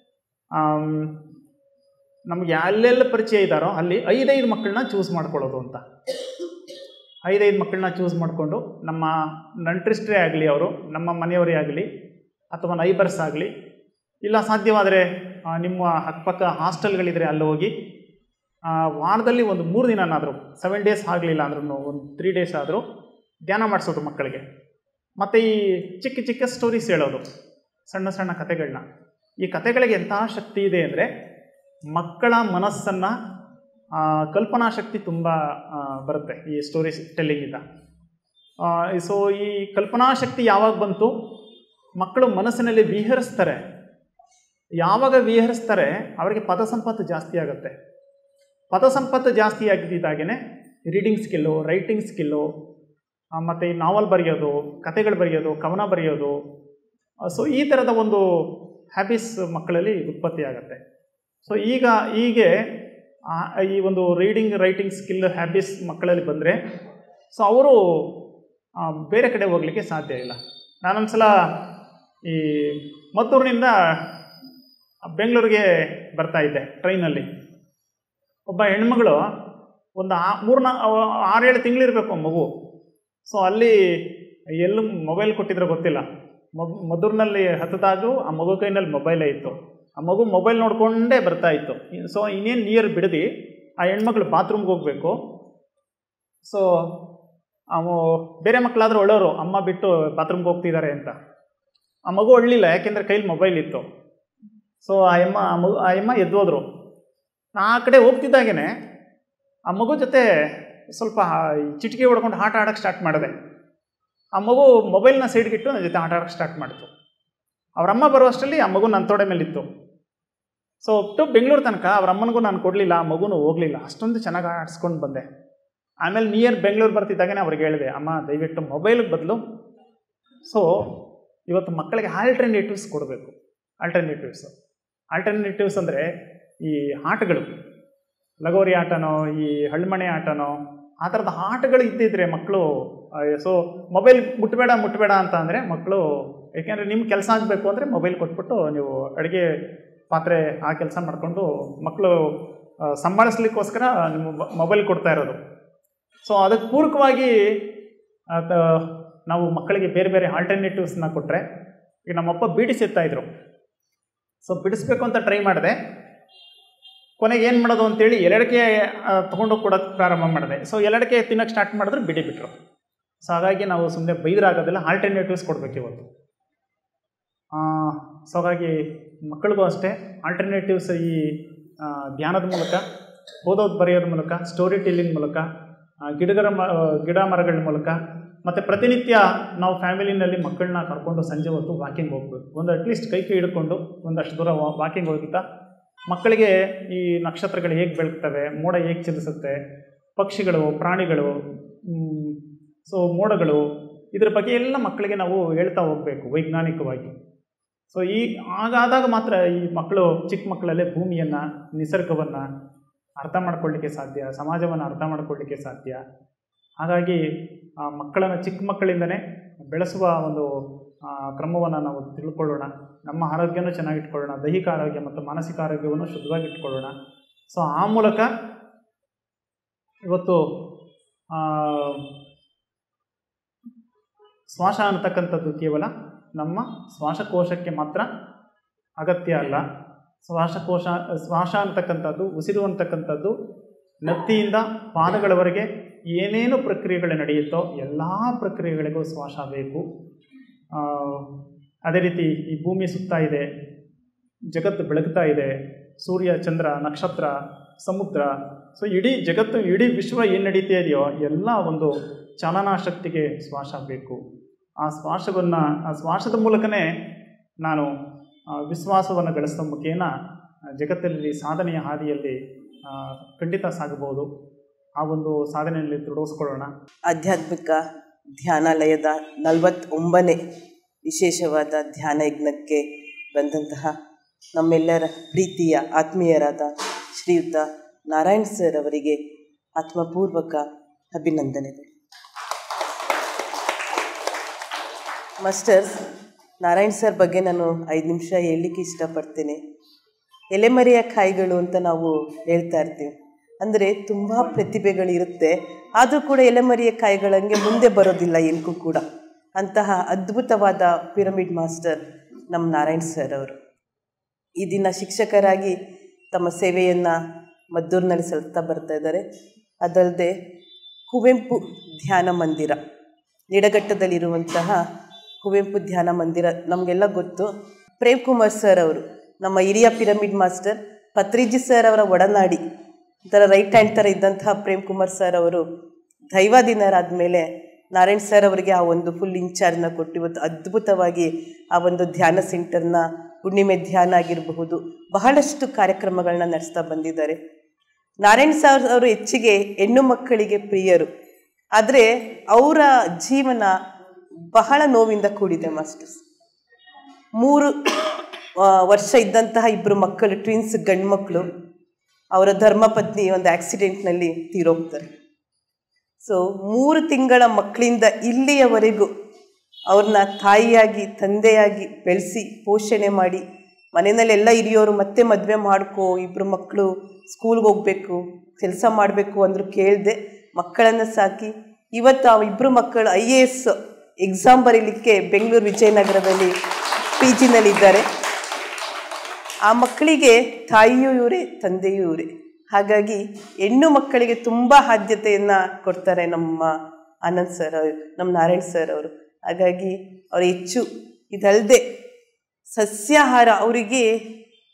ನಮಗೆ ಎಲ್ಲೆಲ್ಲ ಪರಿಚಯ ಇದ್ದಾರೋ ಅಲ್ಲಿ ಐದೈದು ಮಕ್ಕಳನ್ನ ಚೂಸ್ ಮಾಡ್ಕೊಳ್ಳೋದು ಅಂತ ಐದೈದು ಮಕ್ಕಳನ್ನ ಚೂಸ್ ಮಾಡಿಕೊಂಡು ನಮ್ಮ ನಂಟ್ರಿಸ್ಟ್ರೇ ಆಗಲಿ ಅವರು ನಮ್ಮ ಮನೆಯವರೇ ಆಗಲಿ ಅಥವಾ ನೈಬರ್ಸ್ ಆಗಲಿ ಇಲ್ಲ ಸಾಧ್ಯವಾದರೆ ಆ, ನಿಮ್ಮ ಅಕ್ಕಪಕ್ಕ ಹಾಸ್ಟೆಲ್ಗಳಿದ್ರೆ ಅಲ್ಲಿ ಹೋಗಿ ಆ, ವಾರದಲ್ಲಿ ಒಂದು ಮೂರು ದಿನನಾದರೂ ಸೆವೆನ್ ಡೇಸ್ ಆಗಲಿಲ್ಲ ಅಂದ್ರೂ ಒಂದು ತ್ರೀ ಡೇಸ್ ಆದರೂ ಧ್ಯಾನ ಮಾಡಿಸೋದು ಮಕ್ಕಳಿಗೆ ಮತ್ತು ಈ ಚಿಕ್ಕ ಚಿಕ್ಕ ಸ್ಟೋರೀಸ್ ಹೇಳೋದು ಸಣ್ಣ ಸಣ್ಣ ಕಥೆಗಳನ್ನ ಈ ಕಥೆಗಳಿಗೆ ಎಂತಹ ಶಕ್ತಿ ಇದೆ ಅಂದರೆ ಮಕ್ಕಳ ಮನಸ್ಸನ್ನು ಕಲ್ಪನಾ ಶಕ್ತಿ ತುಂಬ ಆ, ಬರುತ್ತೆ ಈ ಸ್ಟೋರೀಸ್ ಟೆಲ್ಲಿಂಗಿಂದ ಸೊ ಈ ಕಲ್ಪನಾ ಶಕ್ತಿ ಯಾವಾಗ ಬಂತು ಮಕ್ಕಳು ಮನಸ್ಸಿನಲ್ಲಿ ವಿಹರಿಸ್ತಾರೆ ಯಾವಾಗ ವಿಹರಿಸ್ತಾರೆ ಅವರಿಗೆ ಪದ ಸಂಪತ್ತು ಜಾಸ್ತಿ ಆಗುತ್ತೆ ಪದ ಸಂಪತ್ತು ಜಾಸ್ತಿ ಆಗಿದ್ದಾಗೇ ರೀಡಿಂಗ್ ಸ್ಕಿಲ್ಲು ರೈಟಿಂಗ್ ಸ್ಕಿಲ್ಲು ಮತ್ತು ಈ ನಾವಲ್ ಬರೆಯೋದು ಕತೆಗಳು ಬರೆಯೋದು ಕವನ ಬರೆಯೋದು ಸೊ ಈ ಥರದ ಒಂದು ಹ್ಯಾಬಿಸ್ ಮಕ್ಕಳಲ್ಲಿ ಉತ್ಪತ್ತಿ ಆಗುತ್ತೆ ಸೊ ಈಗ ಹೀಗೆ ಆ, ಈ ಒಂದು ರೀಡಿಂಗ್ ರೈಟಿಂಗ್ ಸ್ಕಿಲ್ ಹ್ಯಾಬಿಸ್ ಮಕ್ಕಳಲ್ಲಿ ಬಂದರೆ ಸೊ ಅವರು ಆ, ಬೇರೆ ಕಡೆ ಹೋಗಲಿಕ್ಕೆ ಸಾಧ್ಯ ಇಲ್ಲ ನಾನೊಂದ್ಸಲ ಈ ಮದ್ದೂರಿನಿಂದ ಬೆಂಗಳೂರಿಗೆ ಬರ್ತಾ ಇದ್ದೆ ಟ್ರೈನಲ್ಲಿ ಒಬ್ಬ ಹೆಣ್ಮಗಳು ಒಂದು ಆ ಮೂರ್ನಾ ಆರೇಳು ತಿಂಗಳಿರಬೇಕು ಆ ಮಗು ಸೊ ಅಲ್ಲಿ ಎಲ್ಲೂ ಮೊಬೈಲ್ ಕೊಟ್ಟಿದ್ರೆ ಗೊತ್ತಿಲ್ಲ ಮೊಬ್ ಮದ್ದೂರಿನಲ್ಲಿ ಹತ್ತದಾಗೂ ಆ ಮಗು ಕೈನಲ್ಲಿ ಮೊಬೈಲೇ ಇತ್ತು ಆ ಮಗು ಮೊಬೈಲ್ ನೋಡಿಕೊಂಡೇ ಬರ್ತಾ ಇತ್ತು ಸೊ ಇನ್ನೇನು ನಿಯರ್ ಬಿಡದಿ ಆ ಹೆಣ್ಮಕ್ಳು ಬಾತ್ರೂಮ್ಗೆ ಹೋಗಬೇಕು ಸೊ ಅವು ಬೇರೆ ಮಕ್ಕಳಾದ್ರೆ ಒಳ್ಳೆಯವರು ಅಮ್ಮ ಬಿಟ್ಟು ಬಾತ್ರೂಮ್ಗೆ ಹೋಗ್ತಿದ್ದಾರೆ ಅಂತ ಆ ಮಗು ಒಳ್ಳಿಲ್ಲ ಯಾಕೆಂದರೆ ಕೈಲಿ ಮೊಬೈಲ್ ಇತ್ತು ಸೊ ಆ ಅಮ್ಮ ಆ ಮಗು ಆ ಅಮ್ಮ ಎದ್ದು ಹೋದ್ರು ನಾ ಆ ಕಡೆ ಹೋಗ್ತಿದ್ದಾಗೇನೆ ಆ ಮಗು ಜೊತೆ ಸ್ವಲ್ಪ ಚಿಟಿಕೆ ಹೊಡ್ಕೊಂಡು ಆಟ ಆಡೋಕ್ಕೆ ಸ್ಟಾರ್ಟ್ ಮಾಡಿದೆ ಆ ಮಗು ಮೊಬೈಲ್ನ ಸೈಡ್ಗಿಟ್ಟು ನನ್ನ ಜೊತೆ ಆಟ ಆಡೋಕ್ಕೆ ಸ್ಟಾರ್ಟ್ ಮಾಡಿತು ಅವ್ರ ಅಮ್ಮ ಬರುವಷ್ಟರಲ್ಲಿ ಆ ಮಗು ನನ್ನ ತೊಡೆ ಮೇಲಿತ್ತು ಸೊ ಟು ಬೆಂಗಳೂರು ತನಕ ಅವ್ರ ಅಮ್ಮನಿಗೂ ನಾನು ಕೊಡಲಿಲ್ಲ ಆ ಮಗುನೂ ಹೋಗಲಿಲ್ಲ ಅಷ್ಟೊಂದು ಚೆನ್ನಾಗಿ ಆಡಿಸ್ಕೊಂಡು ಬಂದೆ ಆಮೇಲೆ ನಿಯರ್ ಬೆಂಗಳೂರು ಬರ್ತಿದ್ದಾಗನೇ ಅವ್ರಿಗೆ ಹೇಳಿದೆ ಅಮ್ಮ ದಯವಿಟ್ಟು ಮೊಬೈಲ್ಗೆ ಬದಲು ಸೊ ಇವತ್ತು ಮಕ್ಕಳಿಗೆ ಆಲ್ಟರ್ನೇಟಿವ್ಸ್ ಕೊಡಬೇಕು ಆಲ್ಟರ್ನೇಟಿವ್ಸ್ ಆಲ್ಟರ್ನೇಟಿವ್ಸ್ ಅಂದರೆ ಈ ಆಟಗಳು ಲಗೋರಿ ಆಟನೋ ಈ ಹಳ್ಮಣೆ ಆಟನೋ ಆ ಥರದ ಆಟಗಳು ಇದ್ದಿದ್ರೆ ಮಕ್ಕಳು ಸೊ ಮೊಬೈಲ್ ಮುಟ್ಬೇಡ ಮುಟ್ಬೇಡ ಅಂತ ಅಂದರೆ ಮಕ್ಕಳು ಏಕೆಂದರೆ ನಿಮ್ಮ ಕೆಲಸ ಆಗಬೇಕು ಅಂದರೆ ಮೊಬೈಲ್ ಕೊಟ್ಬಿಟ್ಟು ನೀವು ಅಡುಗೆ ಪಾತ್ರೆ ಆ ಕೆಲಸ ಮಾಡಿಕೊಂಡು ಮಕ್ಕಳು ಆ, ಸಂಭಾಳಿಸ್ಲಿಕ್ಕೋಸ್ಕರ ನಿಮ್ಮ ಮೊಬೈಲ್ ಕೊಡ್ತಾ ಇರೋದು ಸೊ ಅದಕ್ಕೆ ಪೂರಕವಾಗಿ ಅದ ನಾವು ಮಕ್ಕಳಿಗೆ ಬೇರೆ ಬೇರೆ ಆಲ್ಟರ್ನೇಟಿವ್ಸ್ನ ಕೊಟ್ಟರೆ ಈಗ ನಮ್ಮಪ್ಪ ಬೀಡಿಸಿರ್ತಾ ಇದ್ರು ಸೊ ಬಿಡಿಸ್ಬೇಕು ಅಂತ ಟ್ರೈ ಮಾಡಿದೆ ಕೊನೆಗೆ ಏನು ಮಾಡೋದು ಅಂತೇಳಿ ಎಲೆಡಕ್ಕೆ ತೊಗೊಂಡೋಗಿ ಕೊಡೋಕ್ಕೆ ಪ್ರಾರಂಭ ಮಾಡಿದೆ ಸೊ ಎಲೆಡಕ್ಕೆ ತಿನ್ನೋಕ್ಕೆ ಸ್ಟಾರ್ಟ್ ಮಾಡಿದ್ರೆ ಬಿಡಿ ಬಿಟ್ರು ಸೊ ಹಾಗಾಗಿ ನಾವು ಸುಮ್ಮನೆ ಬೈದ್ರಾಗೋದಿಲ್ಲ ಆಲ್ಟರ್ನೇಟಿವ್ಸ್ ಕೊಡಬೇಕು ಇವತ್ತು ಸೊ ಹಾಗಾಗಿ ಮಕ್ಕಳಿಗೂ ಅಷ್ಟೇ ಆಲ್ಟರ್ನೇಟಿವ್ಸ್ ಈ ಆ, ಧ್ಯಾನದ ಮೂಲಕ ಓದೋದು ಬರೆಯೋದ್ರ ಮೂಲಕ ಸ್ಟೋರಿ ಟೆಲ್ಲಿಂಗ್ ಮೂಲಕ ಆ, ಗಿಡಗರ ಮ ಗಿಡ ಮರಗಳ ಮೂಲಕ ಮತ್ತು ಪ್ರತಿನಿತ್ಯ ನಾವು ಫ್ಯಾಮಿಲಿನಲ್ಲಿ ಮಕ್ಕಳನ್ನ ಕರ್ಕೊಂಡು ಸಂಜೆ ಹೊತ್ತು ವಾಕಿಂಗ್ ಹೋಗ್ಬೇಕು ಒಂದು ಅಟ್ಲೀಸ್ಟ್ ಕೈ ಕೈ ಹಿಡ್ಕೊಂಡು ಒಂದಷ್ಟು ದೂರ ವಾಕಿಂಗ್ ಹೋಗಿತ್ತಾ ಮಕ್ಕಳಿಗೆ ಈ ನಕ್ಷತ್ರಗಳು ಹೇಗೆ ಬೆಳಗ್ತವೆ ಮೋಡ ಹೇಗೆ ಚಲಿಸುತ್ತೆ ಪಕ್ಷಿಗಳು ಪ್ರಾಣಿಗಳು ಸೊ ಮೋಡಗಳು ಇದ್ರ ಬಗ್ಗೆ ಎಲ್ಲ ಮಕ್ಕಳಿಗೆ ನಾವು ಹೇಳ್ತಾ ಹೋಗಬೇಕು ವೈಜ್ಞಾನಿಕವಾಗಿ ಸೊ ಈ ಹಾಗಾದಾಗ ಮಾತ್ರ ಈ ಮಕ್ಕಳು ಚಿಕ್ಕ ಮಕ್ಕಳಲ್ಲೇ ಭೂಮಿಯನ್ನು ನಿಸರ್ಗವನ್ನು ಅರ್ಥ ಮಾಡ್ಕೊಳ್ಳಿಕ್ಕೆ ಸಾಧ್ಯ ಸಮಾಜವನ್ನು ಅರ್ಥ ಮಾಡ್ಕೊಳ್ಳಿಕ್ಕೆ ಸಾಧ್ಯ ಹಾಗಾಗಿ ಆ ಮಕ್ಕಳನ್ನು ಚಿಕ್ಕ ಮಕ್ಕಳಿಂದನೇ ಬೆಳೆಸುವ ಒಂದು ಕ್ರಮವನ್ನು ನಾವು ತಿಳ್ಕೊಳ್ಳೋಣ ನಮ್ಮ ಆರೋಗ್ಯನೂ ಚೆನ್ನಾಗಿಟ್ಕೊಳ್ಳೋಣ ದೈಹಿಕ ಆರೋಗ್ಯ ಮತ್ತು ಮಾನಸಿಕ ಆರೋಗ್ಯವನ್ನು ಶುದ್ಧವಾಗಿ ಇಟ್ಕೊಳ್ಳೋಣ ಸೊ ಆ ಮೂಲಕ ಇವತ್ತು ಆ, ಶ್ವಾಸ ಅನ್ನತಕ್ಕಂಥದ್ದು ಕೇವಲ ನಮ್ಮ ಶ್ವಾಸಕೋಶಕ್ಕೆ ಮಾತ್ರ ಅಗತ್ಯ ಅಲ್ಲ ಶ್ವಾಸಕೋಶ ಶ್ವಾಸ ಅಂತಕ್ಕಂಥದ್ದು ಉಸಿರು ಅಂತಕ್ಕಂಥದ್ದು ನತ್ತಿಯಿಂದ ಪಾದಗಳವರೆಗೆ ಏನೇನು ಪ್ರಕ್ರಿಯೆಗಳು ನಡೆಯುತ್ತೋ ಎಲ್ಲ ಪ್ರಕ್ರಿಯೆಗಳಿಗೂ ಶ್ವಾಸ ಬೇಕು ಆ, ಅದೇ ರೀತಿ ಈ ಭೂಮಿ ಸುತ್ತಾ ಇದೆ ಜಗತ್ತು ಬೆಳಗ್ತಾ ಇದೆ ಸೂರ್ಯ ಚಂದ್ರ ನಕ್ಷತ್ರ ಸಮುದ್ರ ಸೊ ಇಡೀ ಜಗತ್ತು ಇಡೀ ವಿಶ್ವ ಏನು ನಡೀತಾ ಇದೆಯೋ ಎಲ್ಲ ಒಂದು ಚಾಲನಾ ಶಕ್ತಿಗೆ ಶ್ವಾಸ ಬೇಕು ಆ ಶ್ವಾಸವನ್ನು ಆ ಶ್ವಾಸದ ಮೂಲಕನೇ ನಾನು ಆ, ವಿಶ್ವಾಸವನ್ನು ಗಳಿಸಿದ ಮುಖೇನ ಆ, ಜಗತ್ತಿನಲ್ಲಿ ಸಾಧನೆಯ ಹಾದಿಯಲ್ಲಿ ಆ, ಖಂಡಿತ ಸಾಗಬಹುದು ಆ ಒಂದು ಸಾಧನೆಯಲ್ಲಿ ದೃಢಿಸ್ಕೊಳ್ಳೋಣ ಆಧ್ಯಾತ್ಮಿಕ ಧ್ಯಾನಾಲಯದ ನಲವತ್ತೊಂಬನೇ ವಿಶೇಷವಾದ ಧ್ಯಾನ ಯಜ್ಞಕ್ಕೆ ಬಂದಂತಹ ನಮ್ಮೆಲ್ಲರ ಪ್ರೀತಿಯ ಆತ್ಮೀಯರಾದ ಶ್ರೀಯುತ ನಾರಾಯಣ್ ಸರ್ ಅವರಿಗೆ ಆತ್ಮಪೂರ್ವಕ ಅಭಿನಂದನೆಗಳು ಮಾಸ್ಟರ್ಸ್ ನಾರಾಯಣ್ ಸರ್ ಬಗ್ಗೆ ನಾನು ಐದು ನಿಮಿಷ ಹೇಳಲಿಕ್ಕೆ ಇಷ್ಟಪಡ್ತೇನೆ ಎಲೆಮರೆಯ ಕಾಯಿಗಳು ಅಂತ ನಾವು ಹೇಳ್ತಾ ಇರ್ತೀವಿ ಅಂದರೆ ತುಂಬ ಪ್ರತಿಭೆಗಳಿರುತ್ತೆ ಆದರೂ ಕೂಡ ಎಲೆಮರೆಯ ಕಾಯಿಗಳಂಗೆ ಮುಂದೆ ಬರೋದಿಲ್ಲ ಏನಕ್ಕೂ ಕೂಡ ಅಂತಹ ಅದ್ಭುತವಾದ ಪಿರಮಿಡ್ ಮಾಸ್ಟರ್ ನಮ್ಮ ನಾರಾಯಣ್ ಸರ್ ಅವರು ಈ ದಿನ ಶಿಕ್ಷಕರಾಗಿ ತಮ್ಮ ಸೇವೆಯನ್ನು ಮದ್ದೂರಿನಲ್ಲಿ ಸಲ್ಲಿಸ್ತಾ ಬರ್ತಾ ಇದ್ದಾರೆ ಅದಲ್ಲದೆ ಕುವೆಂಪು ಧ್ಯಾನ ಮಂದಿರ ನಿಡಘಟ್ಟದಲ್ಲಿರುವಂತಹ ಕುವೆಂಪು ಧ್ಯಾನ ಮಂದಿರ ನಮಗೆಲ್ಲ ಗೊತ್ತು ಪ್ರೇಮ್ ಕುಮಾರ್ ಸರ್ ಅವರು ನಮ್ಮ ಹಿರಿಯ ಪಿರಮಿಡ್ ಮಾಸ್ಟರ್ ಪತ್ರಿಜಿ ಸರ್ ಅವರ ಒಡನಾಡಿ ಒಂಥರ ರೈಟ್ ಹ್ಯಾಂಡ್ ಥರ ಇದ್ದಂತಹ ಪ್ರೇಮ್ ಕುಮಾರ್ ಸರ್ ಅವರು ದೈವಾಧೀನರಾದ ಮೇಲೆ ನಾರಾಯಣ್ ಸರ್ ಅವರಿಗೆ ಆ ಒಂದು ಫುಲ್ ಇನ್ಚಾರ್ಜ್ನ ಕೊಟ್ಟು ಇವತ್ತು ಅದ್ಭುತವಾಗಿ ಆ ಒಂದು ಧ್ಯಾನ ಸೆಂಟರ್ನ ಹುಣ್ಣಿಮೆ ಧ್ಯಾನ ಆಗಿರಬಹುದು ಬಹಳಷ್ಟು ಕಾರ್ಯಕ್ರಮಗಳನ್ನ ನಡೆಸ್ತಾ ಬಂದಿದ್ದಾರೆ ನಾರಾಯಣ್ ಸರ್ ಅವರು ಹೆಚ್ಚಿಗೆ ಹೆಣ್ಣು ಮಕ್ಕಳಿಗೆ ಪ್ರಿಯರು ಆದರೆ ಅವರ ಜೀವನ ಬಹಳ ನೋವಿಂದ ಕೂಡಿದೆ ಮಾಸ್ಟರ್ಸ್ ಮೂರು ಆ, ವರ್ಷ ಇದ್ದಂತಹ ಇಬ್ಬರು ಮಕ್ಕಳು ಟ್ವಿನ್ಸ್ ಗಂಡು ಮಕ್ಕಳು ಅವರ ಧರ್ಮಪತ್ನಿ ಒಂದು ಆಕ್ಸಿಡೆಂಟ್ನಲ್ಲಿ ತೀರೋಗ್ತಾರೆ ಸೊ ಮೂರು ತಿಂಗಳ ಮಕ್ಕಳಿಂದ ಇಲ್ಲಿಯವರೆಗೂ ಅವ್ರನ್ನ ತಾಯಿಯಾಗಿ ತಂದೆಯಾಗಿ ಬೆಳೆಸಿ ಪೋಷಣೆ ಮಾಡಿ ಮನೆಯಲ್ಲೆಲ್ಲ ಹಿರಿಯೋರು ಮತ್ತೆ ಮದುವೆ ಮಾಡ್ಕೋ ಇಬ್ಬರು ಮಕ್ಕಳು ಸ್ಕೂಲ್ಗೆ ಹೋಗಬೇಕು ಕೆಲಸ ಮಾಡಬೇಕು ಅಂದರು ಕೇಳಿದೆ ಮಕ್ಕಳನ್ನು ಸಾಕಿ ಇವತ್ತು ಆ ಇಬ್ಬರು ಮಕ್ಕಳು ಐ ಎ ಎಸ್ ಎಕ್ಸಾಮ್ ಬರೀಲಿಕ್ಕೆ ಬೆಂಗಳೂರು ವಿಜಯನಗರದಲ್ಲಿ ಪಿ ಜಿನಲ್ಲಿದ್ದಾರೆ ಆ ಮಕ್ಕಳಿಗೆ ತಾಯಿಯೂ ಇವರೇ ತಂದೆಯೂ ಇವರೇ ಹಾಗಾಗಿ ಹೆಣ್ಣು ಮಕ್ಕಳಿಗೆ ತುಂಬ ಆದ್ಯತೆಯನ್ನು ಕೊಡ್ತಾರೆ ನಮ್ಮ ಆನಂದ್ ಸರ್ ಅವರು ನಮ್ಮ ನಾರಾಯಣ್ ಸರ್ ಅವರು ಹಾಗಾಗಿ ಅವರು ಹೆಚ್ಚು ಇದಲ್ಲದೆ ಸಸ್ಯಾಹಾರ ಅವರಿಗೆ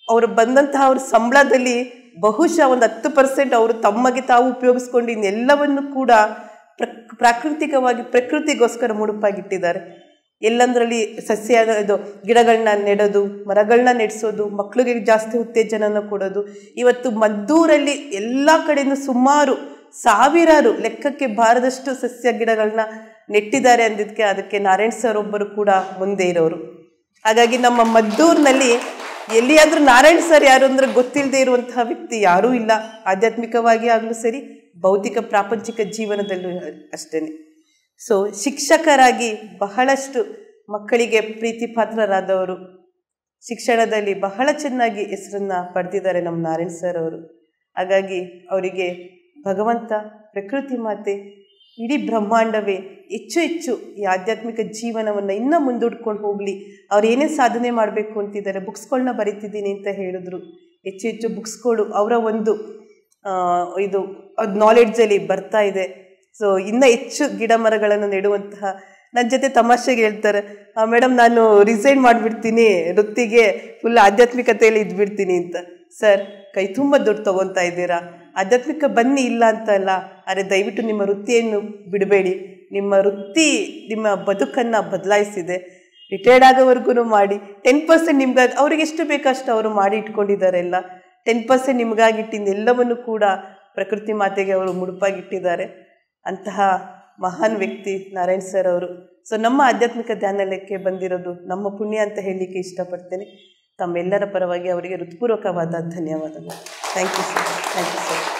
ಅವರು ಬಂದಂತಹ ಅವ್ರ ಸಂಬಳದಲ್ಲಿ ಬಹುಶಃ ಒಂದು ಹತ್ತು ಪರ್ಸೆಂಟ್ ಅವರು ತಮ್ಮಗೆ ತಾವು ಉಪಯೋಗಿಸ್ಕೊಂಡು ಇನ್ನೆಲ್ಲವನ್ನು ಕೂಡ ಪ್ರಕ್ ಪ್ರಾಕೃತಿಕವಾಗಿ ಪ್ರಕೃತಿಗೋಸ್ಕರ ಮುಡುಪಾಗಿಟ್ಟಿದ್ದಾರೆ ಎಲ್ಲಂದ್ರಲ್ಲಿ ಸಸ್ಯ ಇದು ಗಿಡಗಳನ್ನ ನೆಡೋದು ಮರಗಳನ್ನ ನೆಡ್ಸೋದು ಮಕ್ಕಳಿಗೆ ಜಾಸ್ತಿ ಉತ್ತೇಜನನ ಕೊಡೋದು ಇವತ್ತು ಮದ್ದೂರಲ್ಲಿ ಎಲ್ಲ ಕಡೆಯಿಂದ ಸುಮಾರು ಸಾವಿರಾರು ಲೆಕ್ಕಕ್ಕೆ ಬಾರದಷ್ಟು ಸಸ್ಯ ಗಿಡಗಳನ್ನ ನೆಟ್ಟಿದ್ದಾರೆ ಅಂದಿದ್ದಕ್ಕೆ ಅದಕ್ಕೆ ನಾರಾಯಣ್ ಸರ್ ಒಬ್ಬರು ಕೂಡ ಮುಂದೆ ಇರೋರು ಹಾಗಾಗಿ ನಮ್ಮ ಮದ್ದೂರಿನಲ್ಲಿ ಎಲ್ಲಿಯಾದ್ರೂ ನಾರಾಯಣ್ ಸರ್ ಯಾರು ಅಂದ್ರೆ ಗೊತ್ತಿಲ್ಲದೆ ಇರುವಂತಹ ವ್ಯಕ್ತಿ ಯಾರೂ ಇಲ್ಲ ಆಧ್ಯಾತ್ಮಿಕವಾಗಿ ಆಗಲೂ ಸರಿ ಭೌತಿಕ ಪ್ರಾಪಂಚಿಕ ಜೀವನದಲ್ಲೂ ಅಷ್ಟೇನೆ ಸೊ ಶಿಕ್ಷಕರಾಗಿ ಬಹಳಷ್ಟು ಮಕ್ಕಳಿಗೆ ಪ್ರೀತಿ ಪಾತ್ರರಾದವರು ಶಿಕ್ಷಣದಲ್ಲಿ ಬಹಳ ಚೆನ್ನಾಗಿ ಹೆಸರನ್ನ ಪಡೆದಿದ್ದಾರೆ ನಮ್ಮ ನಾರಾಯಣ್ ಸರ್ ಅವರು ಹಾಗಾಗಿ ಅವರಿಗೆ ಭಗವಂತ ಪ್ರಕೃತಿ ಮಾತೆ ಇಡೀ ಬ್ರಹ್ಮಾಂಡವೇ ಹೆಚ್ಚು ಹೆಚ್ಚು ಈ ಆಧ್ಯಾತ್ಮಿಕ ಜೀವನವನ್ನು ಇನ್ನೂ ಮುಂದೂಡ್ಕೊಂಡು ಹೋಗಲಿ ಅವ್ರು ಏನೇನು ಸಾಧನೆ ಮಾಡಬೇಕು ಅಂತಿದ್ದಾರೆ ಬುಕ್ಸ್ಗಳನ್ನ ಬರಿತಿದ್ದೀನಿ ಅಂತ ಹೇಳಿದ್ರು ಹೆಚ್ಚು ಹೆಚ್ಚು ಬುಕ್ಸ್ಗಳು ಅವರ ಒಂದು ಆ, ಇದು ಅದು ನಾಲೆಡ್ಜಲ್ಲಿ ಬರ್ತಾ ಇದೆ ಸೊ ಇನ್ನೂ ಹೆಚ್ಚು ಗಿಡ ಮರಗಳನ್ನು ನೆಡುವಂತಹ ನನ್ನ ಜೊತೆ ತಮಾಷೆಗೆ ಹೇಳ್ತಾರೆ ಮೇಡಮ್ ನಾನು ರಿಸೈನ್ ಮಾಡಿಬಿಡ್ತೀನಿ ವೃತ್ತಿಗೆ ಫುಲ್ ಆಧ್ಯಾತ್ಮಿಕತೆಯಲ್ಲಿ ಇದ್ಬಿಡ್ತೀನಿ ಅಂತ ಸರ್ ಕೈ ತುಂಬ ದುಡ್ಡು ತಗೊತಾ ಇದ್ದೀರಾ ಆಧ್ಯಾತ್ಮಿಕ ಬನ್ನಿ ಇಲ್ಲ ಅಂತ ಅಲ್ಲ ಆದರೆ ದಯವಿಟ್ಟು ನಿಮ್ಮ ವೃತ್ತಿಯನ್ನು ಬಿಡಬೇಡಿ ನಿಮ್ಮ ವೃತ್ತಿ ನಿಮ್ಮ ಬದುಕನ್ನು ಬದಲಾಯಿಸಿದೆ ರಿಟೈರ್ಡ್ ಆಗೋವರೆಗೂ ಮಾಡಿ ಟೆನ್ ಪರ್ಸೆಂಟ್ ನಿಮ್ಗಾಗಿ ಅವ್ರಿಗೆ ಎಷ್ಟು ಬೇಕೋ ಅಷ್ಟು ಅವರು ಮಾಡಿ ಇಟ್ಕೊಂಡಿದ್ದಾರೆ ಎಲ್ಲ ಟೆನ್ ಪರ್ಸೆಂಟ್ ನಿಮಗಾಗಿಟ್ಟಿಂದ ಎಲ್ಲವನ್ನು ಕೂಡ ಪ್ರಕೃತಿ ಮಾತೆಗೆ ಅವರು ಮುಡುಪಾಗಿಟ್ಟಿದ್ದಾರೆ ಅಂತಹ ಮಹಾನ್ ವ್ಯಕ್ತಿ ನಾರಾಯಣ್ ಸರ್ ಅವರು ಸೊ ನಮ್ಮ ಆಧ್ಯಾತ್ಮಿಕ ಧ್ಯಾನಾಲಯಕ್ಕೆ ಬಂದಿರೋದು ನಮ್ಮ ಪುಣ್ಯ ಅಂತ ಹೇಳಲಿಕ್ಕೆ ಇಷ್ಟಪಡ್ತೇನೆ ತಮ್ಮೆಲ್ಲರ ಪರವಾಗಿ ಅವರಿಗೆ ಹೃತ್ಪೂರ್ವಕವಾದ ಧನ್ಯವಾದಗಳು thank you sir thank you sir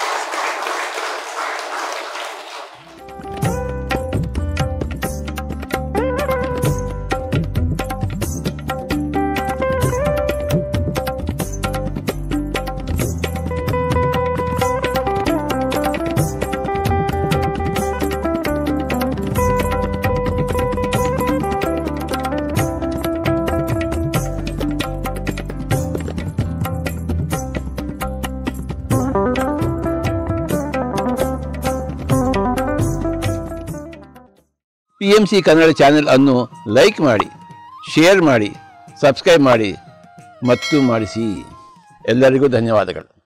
P M C Kannada channel ಅನ್ನು ಲೈಕ್ ಮಾಡಿ ಶೇರ್ ಮಾಡಿ ಸಬ್ಸ್ಕ್ರೈಬ್ ಮಾಡಿ ಮತ್ತು ಮಾಡಿಸಿ ಎಲ್ಲರಿಗೂ ಧನ್ಯವಾದಗಳು